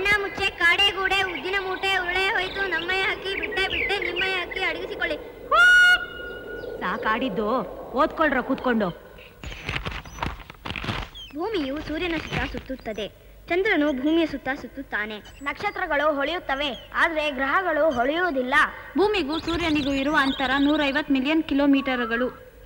ಮುಚ್ಚೆ ಕಾಡೆ ಗೂಡೆ ಉದ್ದಿನ ಮೂಟೆ ಉರುಳೆ ಹೋಯ್ತು ನಮ್ಮಯ್ಯ ಹಾಕಿ ಬಿಟ್ಟೆ ಬಿಟ್ಟೆ ನಿಮ್ಮಯ್ಯ ಹಾಕಿ ಅಡಗಿಸಿಕೊಳ್ಳಿ ಸಾಕಾಡಿದ್ದು ಓದ್ಕೊಳ್ರ ಕೂತ್ಕೊಂಡು ಭೂಮಿಯು ಸೂರ್ಯನ ಸುತ್ತ ಸುತ್ತುತ್ತದೆ ಚಂದ್ರನು ಭೂಮಿಯ ಸುತ್ತ ಸುತ್ತುತ್ತಾನೆ ನಕ್ಷತ್ರಗಳು ಹೊಳೆಯುತ್ತವೆ ಆದರೆ ಗ್ರಹಗಳು ಹೊಳೆಯುವುದಿಲ್ಲ ಭೂಮಿಗೂ ಸೂರ್ಯನಿಗೂ ಇರುವ ಅಂತರ ನೂರೈವತ್ ಮಿಲಿಯನ್ ಕಿಲೋಮೀಟರ್ಗಳು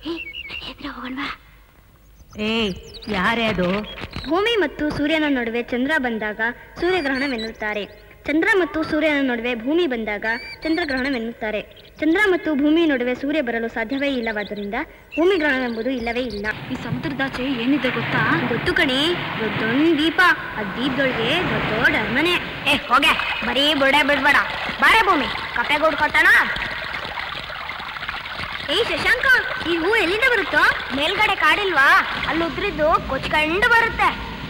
ಏಯ್ ಯಾರೇ ಅದು ಭೂಮಿ ಮತ್ತು ಸೂರ್ಯನ ನಡುವೆ ಚಂದ್ರ ಬಂದಾಗ ಸೂರ್ಯಗ್ರಹಣವೆನ್ನುತ್ತಾರೆ ಚಂದ್ರ ಮತ್ತು ಸೂರ್ಯನ ನಡುವೆ ಭೂಮಿ ಬಂದಾಗ ಚಂದ್ರಗ್ರಹಣವೆನ್ನುತ್ತಾರೆ ಚಂದ್ರ ಮತ್ತು ಭೂಮಿ ನಡುವೆ ಸೂರ್ಯ ಬರಲು ಸಾಧ್ಯವೇ ಇಲ್ಲವಾದ್ದರಿಂದ ಭೂಮಿ ಗ್ರಹಣವೆಂಬುದು ಇಲ್ಲವೇ ಇಲ್ಲ ಈ ಸಮುದ್ರದಾಚೆ ಏನಿದೆ ಗೊತ್ತಾ ಗೊತ್ತು ಕಣಿ ದೊಡ್ಡೊಂದು ದೀಪ ಆ ದೀಪದೊಳಗೆ ದೊಡ್ಡ ದೊಡ್ಡ ಅರಮನೆ ಏ ಹೋಗೆ ಬರೀ ಬುಡೆ ಬಿಡ್ಬೇಡ ಬಾರೆ ಭೂಮಿ ಕಪ್ಪೆ ಗೂಡು ಕಟ್ಟೋಣ ಏಯ್ ಶಶಾಂಕ ಈ ಹೂ ಎಲ್ಲಿಂದ ಬರುತ್ತೋ ಮೇಲ್ಗಡೆ ಕಾಡಿಲ್ವಾ ಅಲ್ಲಿ ಉದ್ರಿದ್ದು ಕೊಚ್ಕೊಂಡು ಬರುತ್ತೆ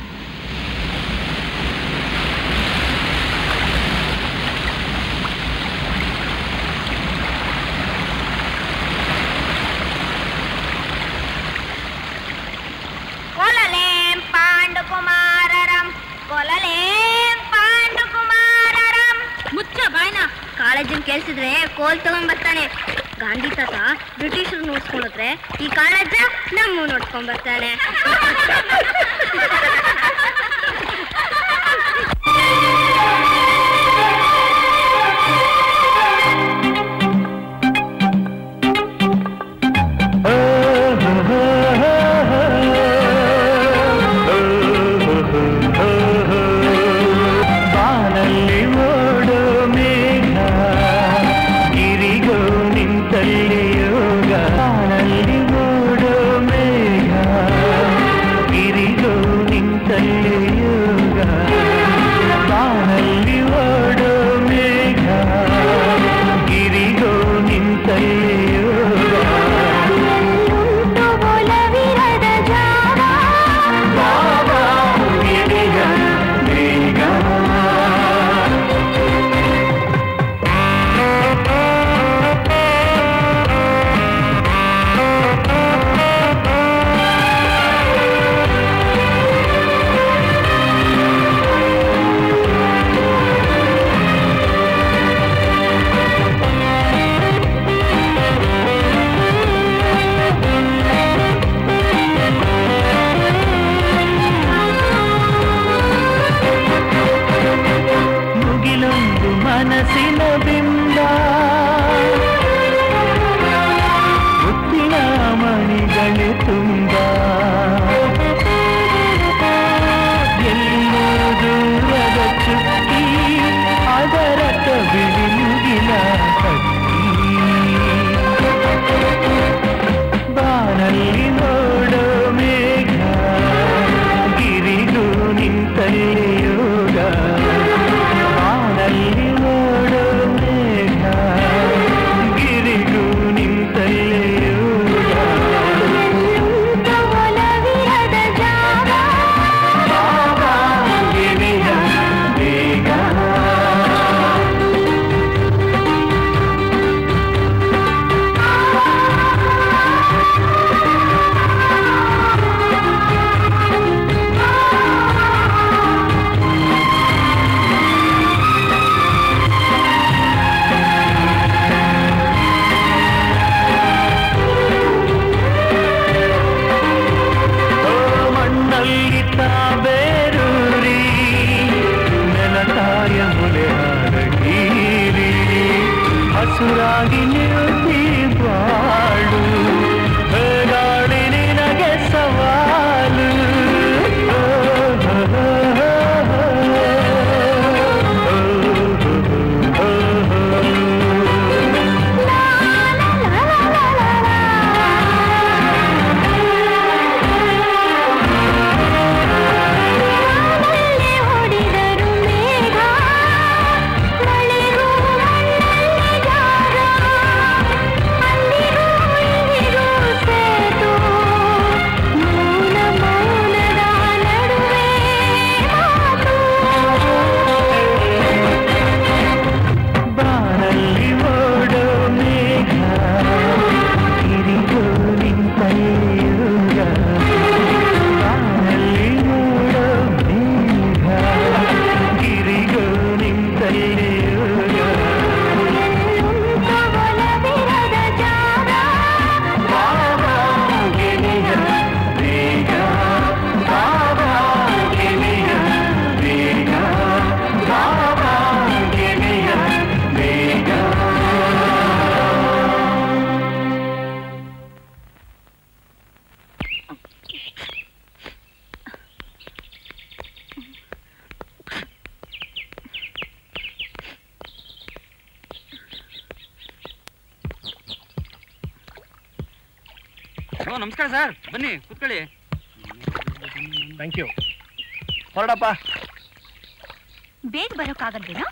ಕೊಲಲೇಂ ಪಾಂಡುಕುಮಾರರಂ ಕೊಲಲೇಂ ಪಾಂಡುಕುಮಾರರಂ ಮುಚ್ಚ ಬಾಯ್ನ ಕಾಳಜ್ಜನ್ ಕೇಳಿಸಿದ್ರೆ ಕೋಲ್ ತಗೊಂಡ್ ಬರ್ತಾನೆ ಗಾಂಧಿ ತಾತ ಬ್ರಿಟಿಷರು ನೋಡ್ಸ್ಕೊಂಡ್ರೆ ಈ ಕಾಳಜ್ಜ ನಮ್ಮ ನೋಡ್ಕೊಂಡ್ ಬರ್ತಾನೆ ಬಾನಲ್ಲಿ ಓಡೋ ಮೇಘ ಗಿರಿಗೋ ನಿಂತಲ್ಲಿ ಯೋಗ ಬಾನಲ್ಲಿ ಓಡೋ ಮೇಘ ಗಿರಿಗೋ ನಿಂತಲ್ಲಿ ಯೋಗ ಬಾನಲ್ಲಿ ಓಡೋ ಮೇಘ ಗಿರಿಗೋ ನಿಂತಲ್ಲಿ ಯೋಗ ಬಾಬಾ ಗಿರಿಗ ಬೇಗ ಮುಗಿಲೊಂದು ಮನಸ್ಸಿನ ಬಿಂಬ ಮುತ್ತಿನ ಮಣಿಗಳು ತುಂಬ ಎಲ್ಲೋ ದೂರದ ಚುಕ್ಕಿ ಅದರ ಬಿಳಿ ಮುಗಿಲ ಹಕ್ಕಿ ಬಾನಲ್ಲಿ ನೋಡೋ ಮೇಘ ಗಿರಿಗೂ ನಿಂತಲ್ಲಿ ಯೋಗ ಬಾನಲ್ಲಿ ನೋಡೋ ಮೇಘ ಗಿರಿಗೂ ನಿಂತಲ್ಲಿ ಯೋಗ ಬಾಬಾ ಗಿರಿಯ ಬೇಗ ಓ ಮಣ್ಣಲ್ಲಿ ತಾಬೇರೂರಿ ನೆಲತಾಯ ಮುಲೆ ಹಾರಗೀರಿ ಹಸುರಾಗಿ ನಿಲ್ತಿ ಬಾಳು ಗಾಳಿ ನಿನಗೆ ಸವಾಲು ಓ, ಹೋ, ಹೋ, ಹೋ, ಹೋ, ಹೋ, ಹೋ. ಹೊಡಿದರು ಮೇಘ ಮಳೆಗೂ ಮಣ್ಣಲ್ಲಿ ಜಾಗ ಓ ನಮಸ್ಕಾರ ಸರ್ ಬನ್ನಿ ಕೂತ್ಕೊಳ್ಳಿ ಥ್ಯಾಂಕ್ ಯು ಹೊರಡಪ್ಪ ಬೇಗ ಬರೋಕ್ಕಾಗಲ್ವೇನೋ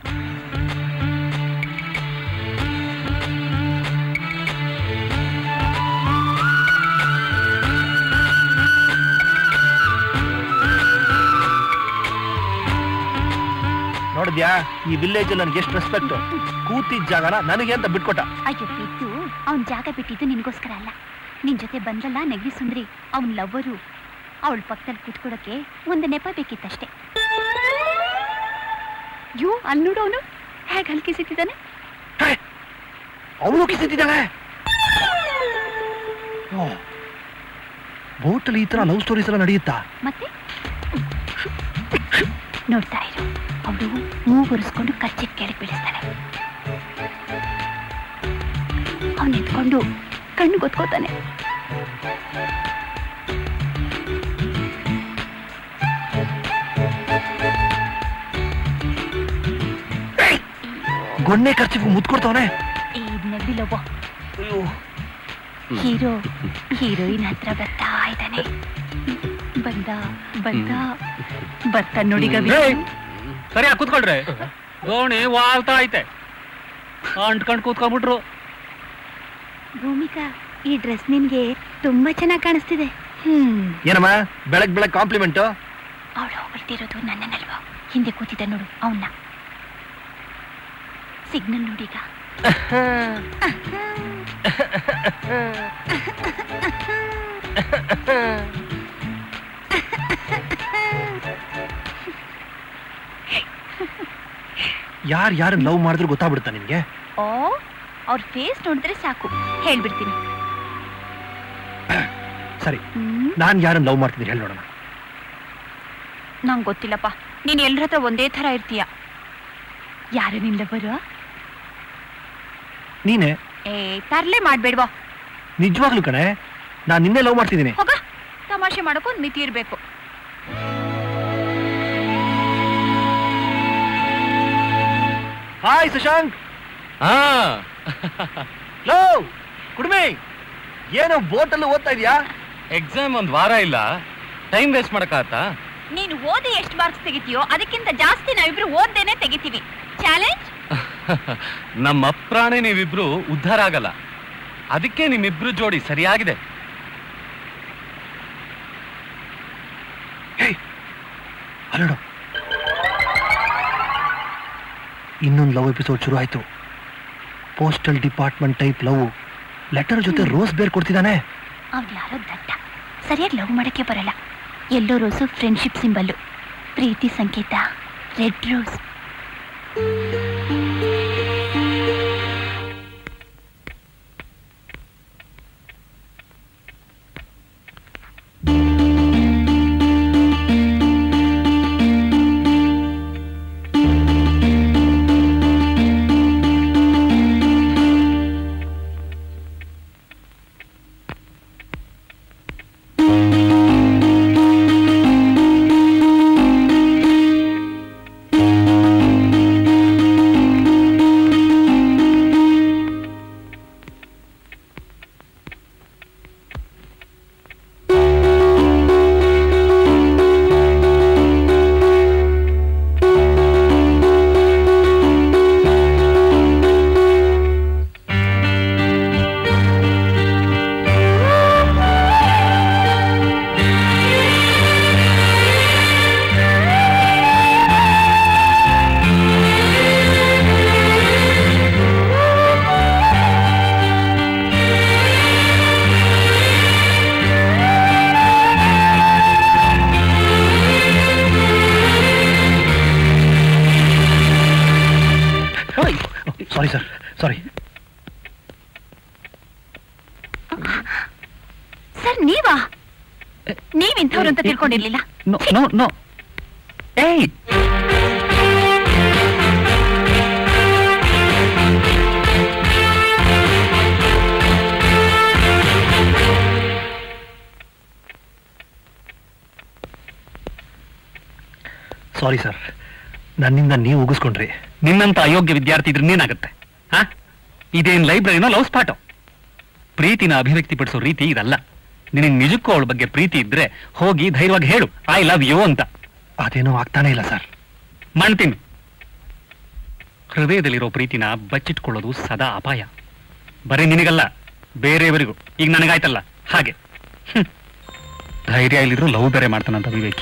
ನೋಡಿದ್ಯಾ ಈ ವಿಲೇಜ್ ನನ್ಗೆ ಎಷ್ಟು ರೆಸ್ಪೆಕ್ಟ್ ಕೂತಿದ್ದ ಜಾಗನ ನನಗೆ ಅಂತ ಬಿಟ್ಕೊಟ್ಟ ಅಯ್ಯೋ ಬಿದ್ದು ಅವ್ನ್ ಜಾಗ ಬಿಟ್ಟಿದ್ದು ನಿನ್ಗೋಸ್ಕರ ಅಲ್ಲ ನಿನ್ ಜೊತೆ ಬಂದ್ರಲ್ಲ ನೆಗಡಿ ಸುಂದ್ರಿ ಅವ್ನ್ ಲವ್ವರು ಅವಳ ಪಕ್ಕದಲ್ಲಿ ಕೂತ್ಕೊಡಕ್ಕೆ ಒಂದು ನೆಪ ಬೇಕಿತ್ತಷ್ಟೇ ಯೋ ಅಲ್ಲಿ ನೋಡು ಅವನು ಹೇಗೆ ಹಲ್ಕಿಸಿದ್ದಾನೆ ಅವನು ಕಿಸಿದ್ದಾಳೆ ಬೋಟಲ್ಲಿ ಈ ತರ ಲವ್ ಸ್ಟೋರೀಸ್ ಎಲ್ಲ ನಡೆಯುತ್ತಾ ಮತ್ತೆ ನೋಡ್ತಾ ಇರು ಅವಳು ಮೂಗುರಿಸ್ಕೊಂಡು ಕಚ್ಚಿಟ್ ಕೆಳಗೆ ಬೀಳಿಸ್ತಾನೆ ಅವನು ಎತ್ಕೊಂಡು ಕಣ್ಣು ಗೊತ್ಕೋತಾನೆ ಗೊನ್ನೆ ಖರ್ಚಿಗೆ ಮುತ್ಕೊಡ್ತಾವನೆ ಈ ನೆಗ್ದಿಲ್ಲವ್ವ ಹೀರೋ ಹೀರೋಯಿನ್ ಹತ್ರ ಬರ್ತಾ ಇದ್ದಾನೆ ಬಂದ ಬಂದ ಬರ್ತಾ ನೋಡಿ ಗವಿ ಸರಿಯಾಗಿ ಕೂತ್ಕೊಳ್ರಿ ದೋಣಿ ವಾಲ್ತಾ ಐತೆ ಅಂಟ್ಕೊಂಡ್ ಕೂತ್ಕೊಂಡ್ಬಿಟ್ರು ಭೂಮಿಕಾ ಈ ಡ್ರೆಸ್ ನಿನ್ಗೆ ತುಂಬಾ ಚೆನ್ನಾಗಿ ಕಾಣಿಸ್ತಿದೆ ಹ್ಮ್ ಏನಮ್ಮ ಬೆಳಗ್ ಬೆಳಗ್ ಕಾಂಪ್ಲಿಮೆಂಟ್ ಅವಳು ಹೊಗಳ್ತಿರೋದು ನನ್ನನ್ನಲ್ವಾ ಹಿಂದೆ ಕೂತಿದ್ದ ನೋಡು ಅವನ್ನ ಸಿಗ್ನಲ್ ನೋಡೀಗ ಯಾರು ಯಾರನ್ನ ಲವ್ ಮಾಡಿದ್ರು ಗೊತ್ತಾಗ್ಬಿಡುತ್ತಾ ನಿನ್ಗೆ ಓ ಅವ್ರ ಫೇಸ್ ನೋಡಿದ್ರೆ ಸಾಕು ಹೇಳ್ಬಿಡ್ತೀನಿ ಸರಿ ಹ್ಮ್ ನಾನ್ ಯಾರನ್ನ ಲವ್ ಮಾಡ್ತಿದ್ದೀನಿ ಹೇಳಿ ನೋಡೋಣ ನಂಗೆ ಗೊತ್ತಿಲ್ಲಪ್ಪ ನೀನ್ ಎಲ್ರ ಹತ್ರ ಒಂದೇ ಥರ ಇರ್ತೀಯ ಯಾರು ನಿನ್ನ ಬರುವ ನೀನೆ ಏ ತರ್ಲೆ ಮಾಡ್ಬೇಡ್ವಾ ನಿಜವಾಗ್ಲು ಕಣೆ ನಾನ್ ನಿನ್ನೆ ಲವ್ ಮಾಡ್ತಿದ್ದೀನಿ ಹೋಗ ತಮಾಷೆ ಮಾಡಕ್ಕೂ ಒಂದ್ ಮಿತಿ ಇರ್ಬೇಕು ಹಾಯ್ ಸುಶಾಂಕ್ ಹಾ ಲೋ ಕುಡ್ಮಿ ಏನು ಬೋಟಲ್ಲಿ ಓದ್ತಾ ಇದೀಯಾ ಎಕ್ಸಾಮ್ ಒಂದ್ ವಾರ ಇಲ್ಲ ಟೈಮ್ ವೇಸ್ಟ್ ಮಾಡಕ್ಕಾಗತ್ತಾ ನೀನು ಓದಿ ಎಷ್ಟು ಮಾರ್ಕ್ಸ್ ತೆಗಿತೀಯೋ ಅದಕ್ಕಿಂತ ಜಾಸ್ತಿ ನಾವಿಬ್ರು ಓದ್ದೇನೆ ತೆಗಿತೀವಿ ಚಾಲೆಂಜ್ ನಮ್ಮ ಅಪ್ರಾಣಿ ನೀವಿಬ್ರು ಉದ್ಧಾರ ಆಗಲ್ಲ ಅದಕ್ಕೆ ನಿಮ್ಮಿಬ್ರು ಜೋಡಿ ಸರಿಯಾಗಿದೆ ಅಲ್ಲೋಡು ಇನ್ನೊಂದು ಲವ್ ಎಪಿಸೋಡ್ ಶುರು ಆಯ್ತು postal department type love letter ಜೊತೆ ರೋಸ್ ಬೇರ್ ಕೊಡ್ತಿದ್ದಾನೆ ಅವ್ನು ಯಾರೋ ದಡ್ಡ ಸರಿಯಾಗಿ ಲವ್ ಮಾಡಕ್ಕೆ ಬರಲ್ಲ ಎಲ್ಲೋ ರೋಸು ಫ್ರೆಂಡ್ಶಿಪ್ ಸಿಂಬಲ್ಲು ಪ್ರೀತಿ ಸಂಕೇತ red rose sorry sir sorry sir ನೀವಾ ನೀವ್ ಇಂಥವ್ರು ಅಂತ ತಿಳ್ಕೊಂಡಿರ್ಲಿಲ್ಲ ನೋ ನೋ ನೋ ಏಯ್ ಸಾರಿ ಸರ್ ನನ್ನಿಂದ ನೀವು ಉಗಿಸ್ಕೊಂಡ್ರಿ ನಿನ್ನಂತ ಅಯೋಗ್ಯ ವಿದ್ಯಾರ್ಥಿ ಇದ್ರೆ ನೀನಾಗುತ್ತೆ ಹಾ ಇದೇನ್ ಲೈಬ್ರರಿನೋ ಲವ್ ಸ್ಪಾಟು ಪ್ರೀತಿನ ಅಭಿವ್ಯಕ್ತಿಪಡಿಸೋ ರೀತಿ ಇದಲ್ಲ ನಿನಗೆ ನಿಜಕ್ಕೂ ಅವಳ ಬಗ್ಗೆ ಪ್ರೀತಿ ಇದ್ರೆ ಹೋಗಿ ಧೈರ್ಯವಾಗಿ ಹೇಳು ಐ ಲವ್ ಯು ಅಂತ ಅದೇನೋ ಆಗ್ತಾನೆ ಇಲ್ಲ ಸರ್ ಮಾಡ್ತೀನಿ ಹೃದಯದಲ್ಲಿರೋ ಪ್ರೀತಿನ ಬಚ್ಚಿಟ್ಕೊಳ್ಳೋದು ಸದಾ ಅಪಾಯ ಬರೀ ನಿನಗಲ್ಲ ಬೇರೆಯವರಿಗೂ ಈಗ ನನಗಾಯ್ತಲ್ಲ ಹಾಗೆ ಹ್ಮ್. ಧೈರ್ಯ ಇಲ್ಲಿದ್ರು ಲವ್ ಬೇರೆ ಮಾಡ್ತಾನಂತ ವಿವೇಕಿ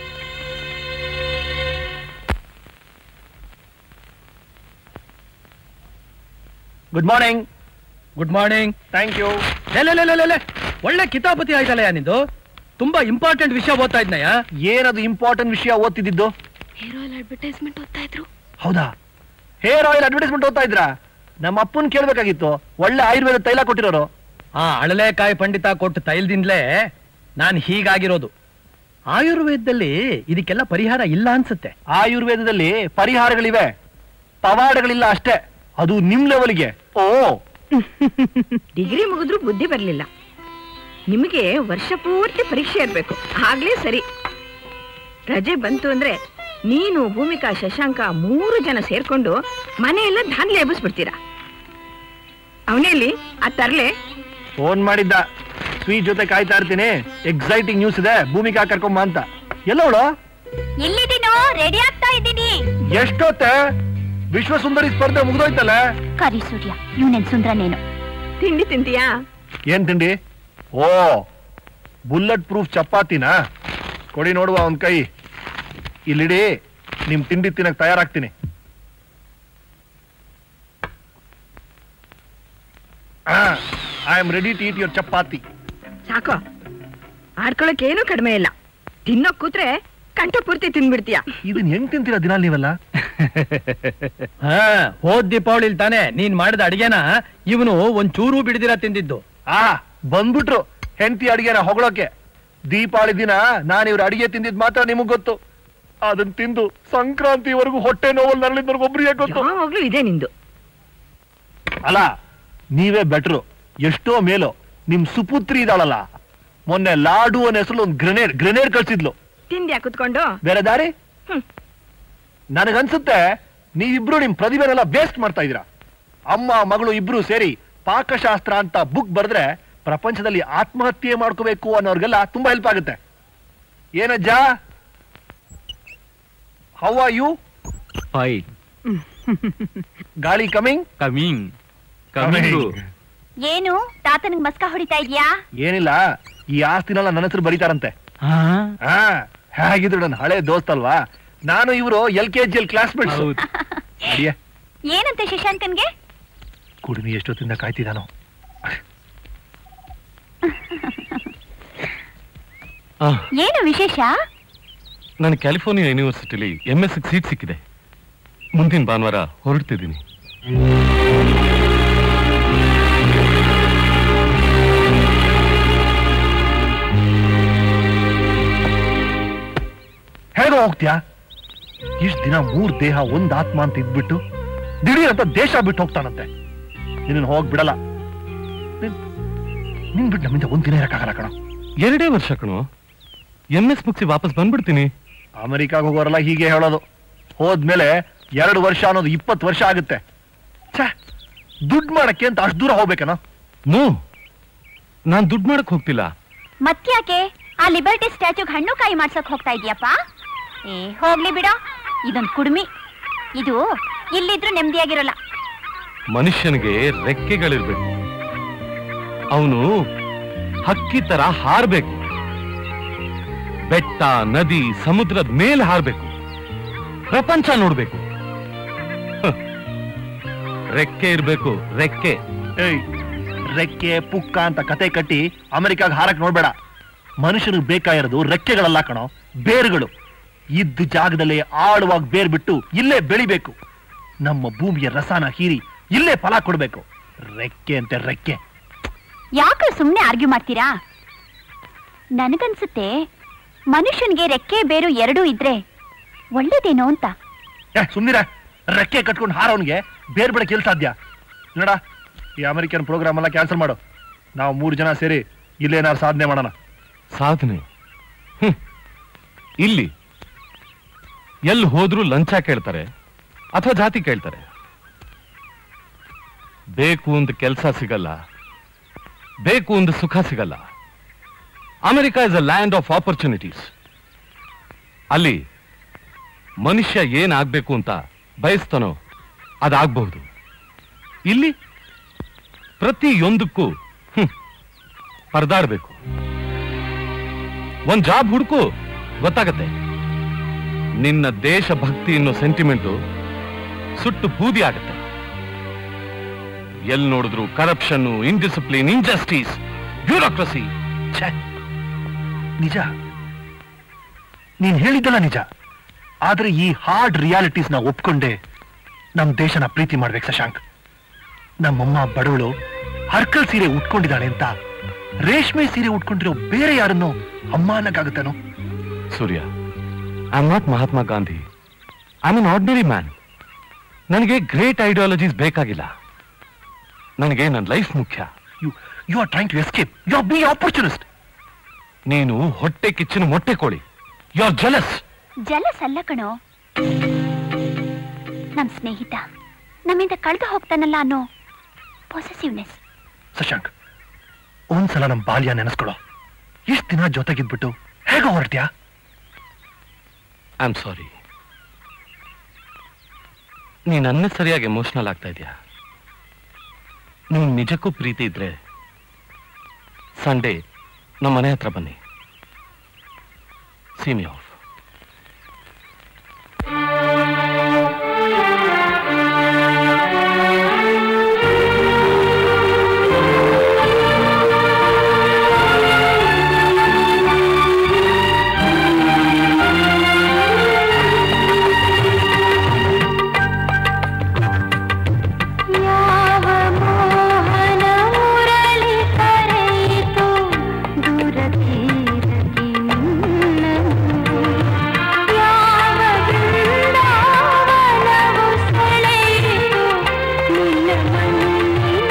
good morning good morning thank you ಒಳ್ಳೆ ಕಿತಾಪತಿ ಆಯ್ತಲ್ಲ ನಿಂದು ತುಂಬಾ ಇಂಪಾರ್ಟೆಂಟ್ ವಿಷಯ ಓದ್ತಾ ಇದ್ನಯ್ಯ ಏನದು ಇಂಪಾರ್ಟೆಂಟ್ ವಿಷಯ ಓದ್ತಿದ್ದು ಹೀರೋ ಅಡ್ವರ್ಟೈಸ್ಮೆಂಟ್ ಓದ್ತಾ ಇದ್ರು ಹೌದಾ ಹೇರ್ ಆಯಿಲ್ ಅಡ್ವರ್ಟೈಸ್ಮೆಂಟ್ ಓದ್ತಾ ಇದ್ರಾ ನಮ್ಮ ಅಪ್ಪನ್ ಕೇಳ್ಬೇಕಾಗಿತ್ತು ಒಳ್ಳೆ ಆಯುರ್ವೇದ ತೈಲ ಕೊಟ್ಟಿರೋರು ಆ ಅಳಲೆಕಾಯಿ ಪಂಡಿತ ಕೊಟ್ಟ ತೈಲದಿಂದಲೇ ನಾನು ಹೀಗಾಗಿರೋದು ಆಯುರ್ವೇದದಲ್ಲಿ ಇದಕ್ಕೆಲ್ಲ ಪರಿಹಾರ ಇಲ್ಲ ಅನ್ಸುತ್ತೆ ಆಯುರ್ವೇದದಲ್ಲಿ ಪರಿಹಾರಗಳಿವೆ ಪವಾಡಗಳಿಲ್ಲ ಅಷ್ಟೇ ಅದು ನಿಮ್ ಲೆವೆಲ್ಗೆ ಓ ಡಿಗ್ರಿ ಮುಗಿದ್ರು ಬುದ್ಧಿ ಬರಲಿಲ್ಲ ನಿಮಗೆ ವರ್ಷ ಪೂರ್ತಿ ಪರೀಕ್ಷೆ ಇರಬೇಕು ಆಗ್ಲೇ ಸರಿ ರಜೆ ಬಂತು ಅಂದ್ರೆ ನೀನು ಭೂಮಿಕಾ ಶಶಾಂಕ ಮೂರು ಜನ ಸೇರ್ಕೊಂಡು ಮನೆಯೆಲ್ಲ ಧಾನ್ಯ ಎಬ್ಬಿಸ್ಬಿಡ್ತೀರಾ ಅವನೇಲಿ ಆ ತರ್ಲೆ ಫೋನ್ ಮಾಡಿದ್ದ ಸ್ವೀಟ್ ಜೊತೆ ಕಾಯ್ತಾ ಇರ್ತೀನಿ ಎಕ್ಸೈಟಿಂಗ್ ನ್ಯೂಸ್ ಇದೆ ಭೂಮಿಕಾ ಕರ್ಕೊಂಬ ಅಂತ ಎಲ್ಲವಳು ಎಲ್ಲಿದ್ದೀನೋ ರೆಡಿ ಆಗ್ತಾ ಇದ್ದೀನಿ ಎಷ್ಟೊತ್ತೆ ವಿಶ್ವ ಸುಂದರಿ ಸ್ಪರ್ಧೆ ಮುಗ್ದೋಯ್ತಲ್ಲ ಕರಿ ಸೂರ್ಯ ಇವನೇನ್ ಸುಂದ್ರನೇನು ತಿಂಡಿ ತಿಂತೀಯಾ ಏನ್ ತಿಂಡಿ ಓ ಬುಲ್ಲಟ್ ಪ್ರೂಫ್ ಚಪಾತಿನಾ ಕೊಡಿ ನೋಡುವ ಒಂದ್ ಕೈ ಇಲ್ಲಿಡಿ ನಿಮ್ ತಿಂಡಿ ತಿನ್ನಕ್ ತಯಾರಾಗ್ತೀನಿ I am ready to eat your chapati ಸಾಕು ಆಡ್ಕೊಳಕ್ ಏನೂ ಕಡಿಮೆ ಇಲ್ಲ ತಿನ್ನೋಕ್ ಕೂತ್ರೆ ಕಂಠ ಪೂರ್ತಿ ತಿನ್ಬಿಡ್ತೀಯ ಇದನ್ ಹೆಂಗ್ ತಿಂತೀರಾ ದಿನ ನೀವೆಲ್ಲ ಹಾ ಹೋದ್ ದೀಪಾವಳಿಲ್ ತಾನೆ ನೀನ್ ಮಾಡಿದ ಅಡಿಗೆನ ಇವನು ಒಂದ್ ಚೂರು ಬಿಡದಿರ ತಿಂದಿದ್ದು ಆ ಬಂದ್ಬಿಟ್ರು ಹೆಂಡತಿ ಅಡಿಗೆನ ಹೊಗಳೋಕೆ ದೀಪಾವಳಿ ದಿನ ನಾನು ಇವ್ರ ಅಡಿಗೆ ತಿಂದಿದ್ ಮಾತ್ರ ನಿಮಗ್ ಗೊತ್ತು ಅದನ್ ತಿಂದು ಸಂಕ್ರಾಂತಿವರೆಗೂ ಹೊಟ್ಟೆ ನೋವಲ್ಲಿ ನರಳಿದ್ ಒಬ್ರಿಗೆ ಗೊತ್ತು ಯಾವಾಗ್ಲೂ ಇದೆ ನಿಂದು ಅಲ್ಲ ನೀವೇ ಬೆಟ್ರು ಎಷ್ಟೋ ಮೇಲು ನಿಮ್ ಸುಪುತ್ರಿ ಇದಾಳಲ್ಲ ಮೊನ್ನೆ ಲಾಡು ಅನ್ನೋ ಹೆಸರು ಒಂದು ಗ್ರೆನೇಡ್ ಗ್ರೆನೇಡ್ ಕಳ್ಸಿದ್ಲು ತಿಂದ್ಯಾ ಕುತ್ಕೊಂಡು ಬೇರೆ ದಾರಿ ಹ್ಮ್. ನನಗನ್ಸುತ್ತೆ ನೀವಿಬ್ರು ನಿಮ್ ಪ್ರತಿಭೆನೆಲ್ಲ ವೇಸ್ಟ್ ಮಾಡ್ತಾ ಇದೀರಾ ಅಮ್ಮ ಮಗಳು ಇಬ್ರು ಸೇರಿ ಪಾಕಶಾಸ್ತ್ರ ಅಂತ ಬುಕ್ ಬರೆದ್ರೆ ಪ್ರಪಂಚದಲ್ಲಿ ಆತ್ಮಹತ್ಯೆ ಮಾಡ್ಕೋಬೇಕು ಅನ್ನೋರ್ಗೆಲ್ಲ ತುಂಬಾ ಹೆಲ್ಪ್ ಆಗುತ್ತೆ ಏನಜ್ಜ ಹೌ ಆರ್ ಯು ಗಾಳಿ ಕಮಿಂಗ್ ಕಮಿಂಗ್ ಏನು ತಾತನಿಗೆ ಮಸ್ಕ ಹೊಡಿತಾ ಇದ್ಯಾ ಏನಿಲ್ಲ ಈ ಆಸ್ತಿನೆಲ್ಲ ನನ್ನ ಹೆಸರು ಬರೀತಾರಂತೆ ಹಾ ಹೇಗಿದ್ರು ನನ್ನ ಹಳೆ ದೋಸ್ತ್ ಅಲ್ವಾ ನಾನು ಇವರು L K G L classmates ಹೌದು. ಅಡಿಯ ಏನಂತೆ ಶಶಾಂಕನ್ಗೆ ಕುಡಿಮಿ ಎಷ್ಟೊತ್ತಿಂದ ಕಾಯ್ತಿದ್ದಾನೋ ಏನು ವಿಶೇಷ ನಾನು ಕ್ಯಾಲಿಫೋರ್ನಿಯಾ ಯೂನಿವರ್ಸಿಟಿಲಿ ಎಂ ಎಸ್ ಸೀಟ್ ಸಿಕ್ಕಿದೆ ಮುಂದಿನ ಭಾನುವಾರ ಹೊರಡ್ತಿದ್ದೀನಿ ಹೇಗೋ ಹೋಗ್ತೀಯಾ ಇಷ್ಟ ದಿನ ಮೂರ್ ದೇಹ ಒಂದ್ ಆತ್ಮ ಅಂತ ಇದ್ಬಿಟ್ಟು ದಿಢೀರ್ ಅಂತ ದೇಶ ಬಿಟ್ಟು ಹೋಗ್ತಾನಂತೆ ನಿನ್ನ ಹೋಗ್ ಬಿಡಲ್ಲ ನಿನ್- ನಿನ್ ಬಿಟ್ಟು ನಮ್ಮಿಂದ ಒಂದ್ ದಿನ ಇರಕ್ಕಾಗಲ್ಲ ಕಣ ಎರಡೇ ವರ್ಷ ಕಣೋ ಎಂ ಎಸ್ ಮುಗಿಸಿ ವಾಪಸ್ ಬಂದ್ಬಿಡ್ತೀನಿ ಅಮೆರಿಕಾಗ ಹೋಗೋರೆಲ್ಲ ಹೀಗೆ ಹೇಳೋದು ಹೋದ್ಮೇಲೆ ಎರಡು ವರ್ಷ ಅನ್ನೋದು ಇಪ್ಪತ್ತು ವರ್ಷ ಆಗುತ್ತೆ ಛೇ ದುಡ್ಡು ಮಾಡಕ್ಕೆ ಅಂತ ಅಷ್ಟು ದೂರ ಹೋಗ್ಬೇಕನ ನೋ ನಾನ್ ದುಡ್ಡು ಮಾಡಕ್ ಹೋಗ್ತಿಲ್ಲ ಮತ್ಯಾಕೆ ಆ ಲಿಬರ್ಟಿ ಸ್ಟ್ಯಾಚ್ಯೂಗ್ ಹಣ್ಣು ಕಾಯಿ ಮಾಡ್ಸಕ್ ಹೋಗ್ತಾ ಇದೀಯಪ್ಪ ಏ ಹೋಗ್ಲಿ ಬಿಡೋ ಇದೊಂದ್ ಕುಡ್ಮಿ ಇದು ಇಲ್ಲಿದ್ರು ನೆಮ್ಮದಿಯಾಗಿರಲ್ಲ ಮನುಷ್ಯನಿಗೆ ರೆಕ್ಕೆಗಳಿರ್ಬೇಕು ಅವನು ಹಕ್ಕಿ ತರ ಹಾರ್ಬೇಕು ಬೆಟ್ಟ ನದಿ ಸಮುದ್ರದ ಮೇಲೆ ಹಾರ್ಬೇಕು ಪ್ರಪಂಚ ನೋಡ್ಬೇಕು ಹ. ರೆಕ್ಕೆ ಇರ್ಬೇಕು ರೆಕ್ಕೆ ಏಯ್ ರೆಕ್ಕೆ ಪುಕ್ಕ ಅಂತ ಕತೆ ಕಟ್ಟಿ ಅಮೆರಿಕಾಗ ಹಾರಕ್ ನೋಡ್ಬೇಡ ಮನುಷ್ಯನಿಗೆ ಬೇಕಾಗಿರೋದು ರೆಕ್ಕೆಗಳಲ್ಲ ಕಣೋ ಬೇರುಗಳು ಇದ್ದ ಜಾಗದಲ್ಲೇ ಆಳವಾಗಿ ಬೇರ್ ಬಿಟ್ಟು ಇಲ್ಲೇ ಬೆಳಿಬೇಕು ನಮ್ಮ ಭೂಮಿಯ ರಸನ ಹೀರಿ ಇಲ್ಲೇ ಫಲ ಕೊಡ್ಬೇಕು ರೆಕ್ಕೆ ಅಂತೆ ರೆಕ್ಕೆ ಯಾಕೆ ಸುಮ್ಮನೆ ಆರ್ಗ್ಯೂ ಮಾಡ್ತೀರಾ ನನಗನ್ಸುತ್ತೆ ಮನುಷ್ಯನ್ಗೆ ರೆಕ್ಕೆ ಬೇರು ಎರಡೂ ಇದ್ರೆ ಒಳ್ಳೇದೇನೋ ಅಂತ ಏ ಸುಮ್ನಿರ ರೆಕ್ಕೆ ಕಟ್ಕೊಂಡು ಹಾರೋನ್ಗೆ ಬೇರೆ ಬೇರೆ ಕೆಲ್ಸ ಸಾಧ್ಯ ನೋಡ ಈ ಅಮೆರಿಕನ್ ಪ್ರೋಗ್ರಾಮ್ ಎಲ್ಲ ಕ್ಯಾನ್ಸಲ್ ಮಾಡು ನಾವು ಮೂರು ಜನ ಸೇರಿ ಇಲ್ಲೇನಾದ್ರು ಸಾಧನೆ ಮಾಡೋಣ ಸಾಧನೆ ಹ್ಮ್. ಇಲ್ಲಿ ಎಲ್ಲಿ ಹೋದ್ರೂ ಲಂಚ ಕೇಳ್ತಾರೆ ಅಥವಾ ಜಾತಿ ಕೇಳ್ತಾರೆ ಬೇಕು ಅಂತ ಕೆಲಸ ಸಿಗಲ್ಲ ಬೇಕು ಒಂದು ಸುಖ ಸಿಗಲ್ಲ America is a land of opportunities ಅಲ್ಲಿ ಮನುಷ್ಯ ಏನಾಗ್ಬೇಕು ಅಂತ ಬಯಸ್ತಾನೋ ಅದಾಗಬಹುದು ಇಲ್ಲಿ ಪ್ರತಿಯೊಂದಕ್ಕೂ ಹ್ಮ್, ಪರದಾಡ್ಬೇಕು ಒಂದ್ ಜಾಬ್ ಹುಡುಕು ಗೊತ್ತಾಗತ್ತೆ ನಿನ್ನ ದೇಶಭಕ್ತಿ ಅನ್ನೋ ಸೆಂಟಿಮೆಂಟು ಸುಟ್ಟು ಬೂದಿ ಆಗತ್ತೆ ಎಲ್ಲಿ ನೋಡಿದ್ರು ಕರಪ್ಷನ್ ಇನ್ಡಿಸಿಪ್ಲಿನ್ ಇಂಜಸ್ಟಿಸ್ ಬ್ಯೂರೋಕ್ರಸಿ ಛೆ, ನಿಜ ನೀನ್ ಹೇಳಿದ್ದಲ್ಲ ನಿಜ ಆದ್ರೆ ಈ ಹಾರ್ಡ್ ರಿಯಾಲಿಟೀಸ್ ನ ಒಪ್ಕೊಂಡೆ ನಮ್ ದೇಶನ ಪ್ರೀತಿ ಮಾಡ್ಬೇಕು ಶಶಾಂಕ್ ನಮ್ಮಮ್ಮ ಬಡವಳು ಹರ್ಕಲ್ ಸೀರೆ ಉಟ್ಕೊಂಡಿದ್ದಾಳೆ ಅಂತ ರೇಷ್ಮೆ ಸೀರೆ ಉಟ್ಕೊಂಡಿರೋ ಬೇರೆ ಯಾರನ್ನು ಅಮ್ಮ ಅನ್ನಕ್ಕಾಗುತ್ತಾನೋ Surya I am not Mahatma Gandhi I am an ordinary man ನನಗೆ ಗ್ರೇಟ್ ಐಡಿಯಾಲಜೀಸ್ ಬೇಕಾಗಿಲ್ಲ ನನಗೆ ನನ್ನ ಲೈಫ್ ಮುಖ್ಯ you you are trying to escape you are be opportunist ನೀನು ಹೊಟ್ಟೆ ಕಿಚ್ಚಿನ ಮೊಟ್ಟೆ ಕೋಳಿ ಯು ಆರ್ ಜಲಸ್ ಜಲಸ್ ಅಲ್ಲ ಕಣೋ ನಮ್ ಸ್ನೇಹಿತ ನಮ್ಮಿಂದ ಕಳೆದು ಹೋಗ್ತಾನಲ್ಲ ಅನ್ನೋ ಪೊಸೆಸಿವ್ನೆಸ್ ಶಶಾಂಕ್ ಒಂದ್ಸಲ ನಮ್ ಬಾಲ್ಯ ನೆನೆಸ್ಕೊಳ್ಳೋ ಇಷ್ಟ್ ದಿನ ಜೊತೆಗಿದ್ಬಿಟ್ಟು ಹೇಗ ಹೊರಟ್ಯಾ ಐ ಆಮ್ ಸಾರಿ ನೀನ್ ಅನ್ನೇ ಸರಿಯಾಗಿ ಎಮೋಷನಲ್ ಆಗ್ತಾ ಇದೆಯಾ ನೀನ್ ನಿಜಕ್ಕೂ ಪ್ರೀತಿ ಇದ್ರೆ ಸಂಡೇ ನಮ್ಮ ಮನೆ ಹತ್ರ ಬನ್ನಿ ಸೀಮಿ ಆಫ್ ಯಾವ ಮೋಹನ ಮುರಳಿ ಕರೆಯಿತು ದೂರ ತೀರಕ್ಕೆ ನಿನ್ನನ್ನು ಯಾವ ಬೃಂದಾವನವು ಸೆಳೆಯಿತು ನಿನ್ನ ಮಣ್ಣಿನ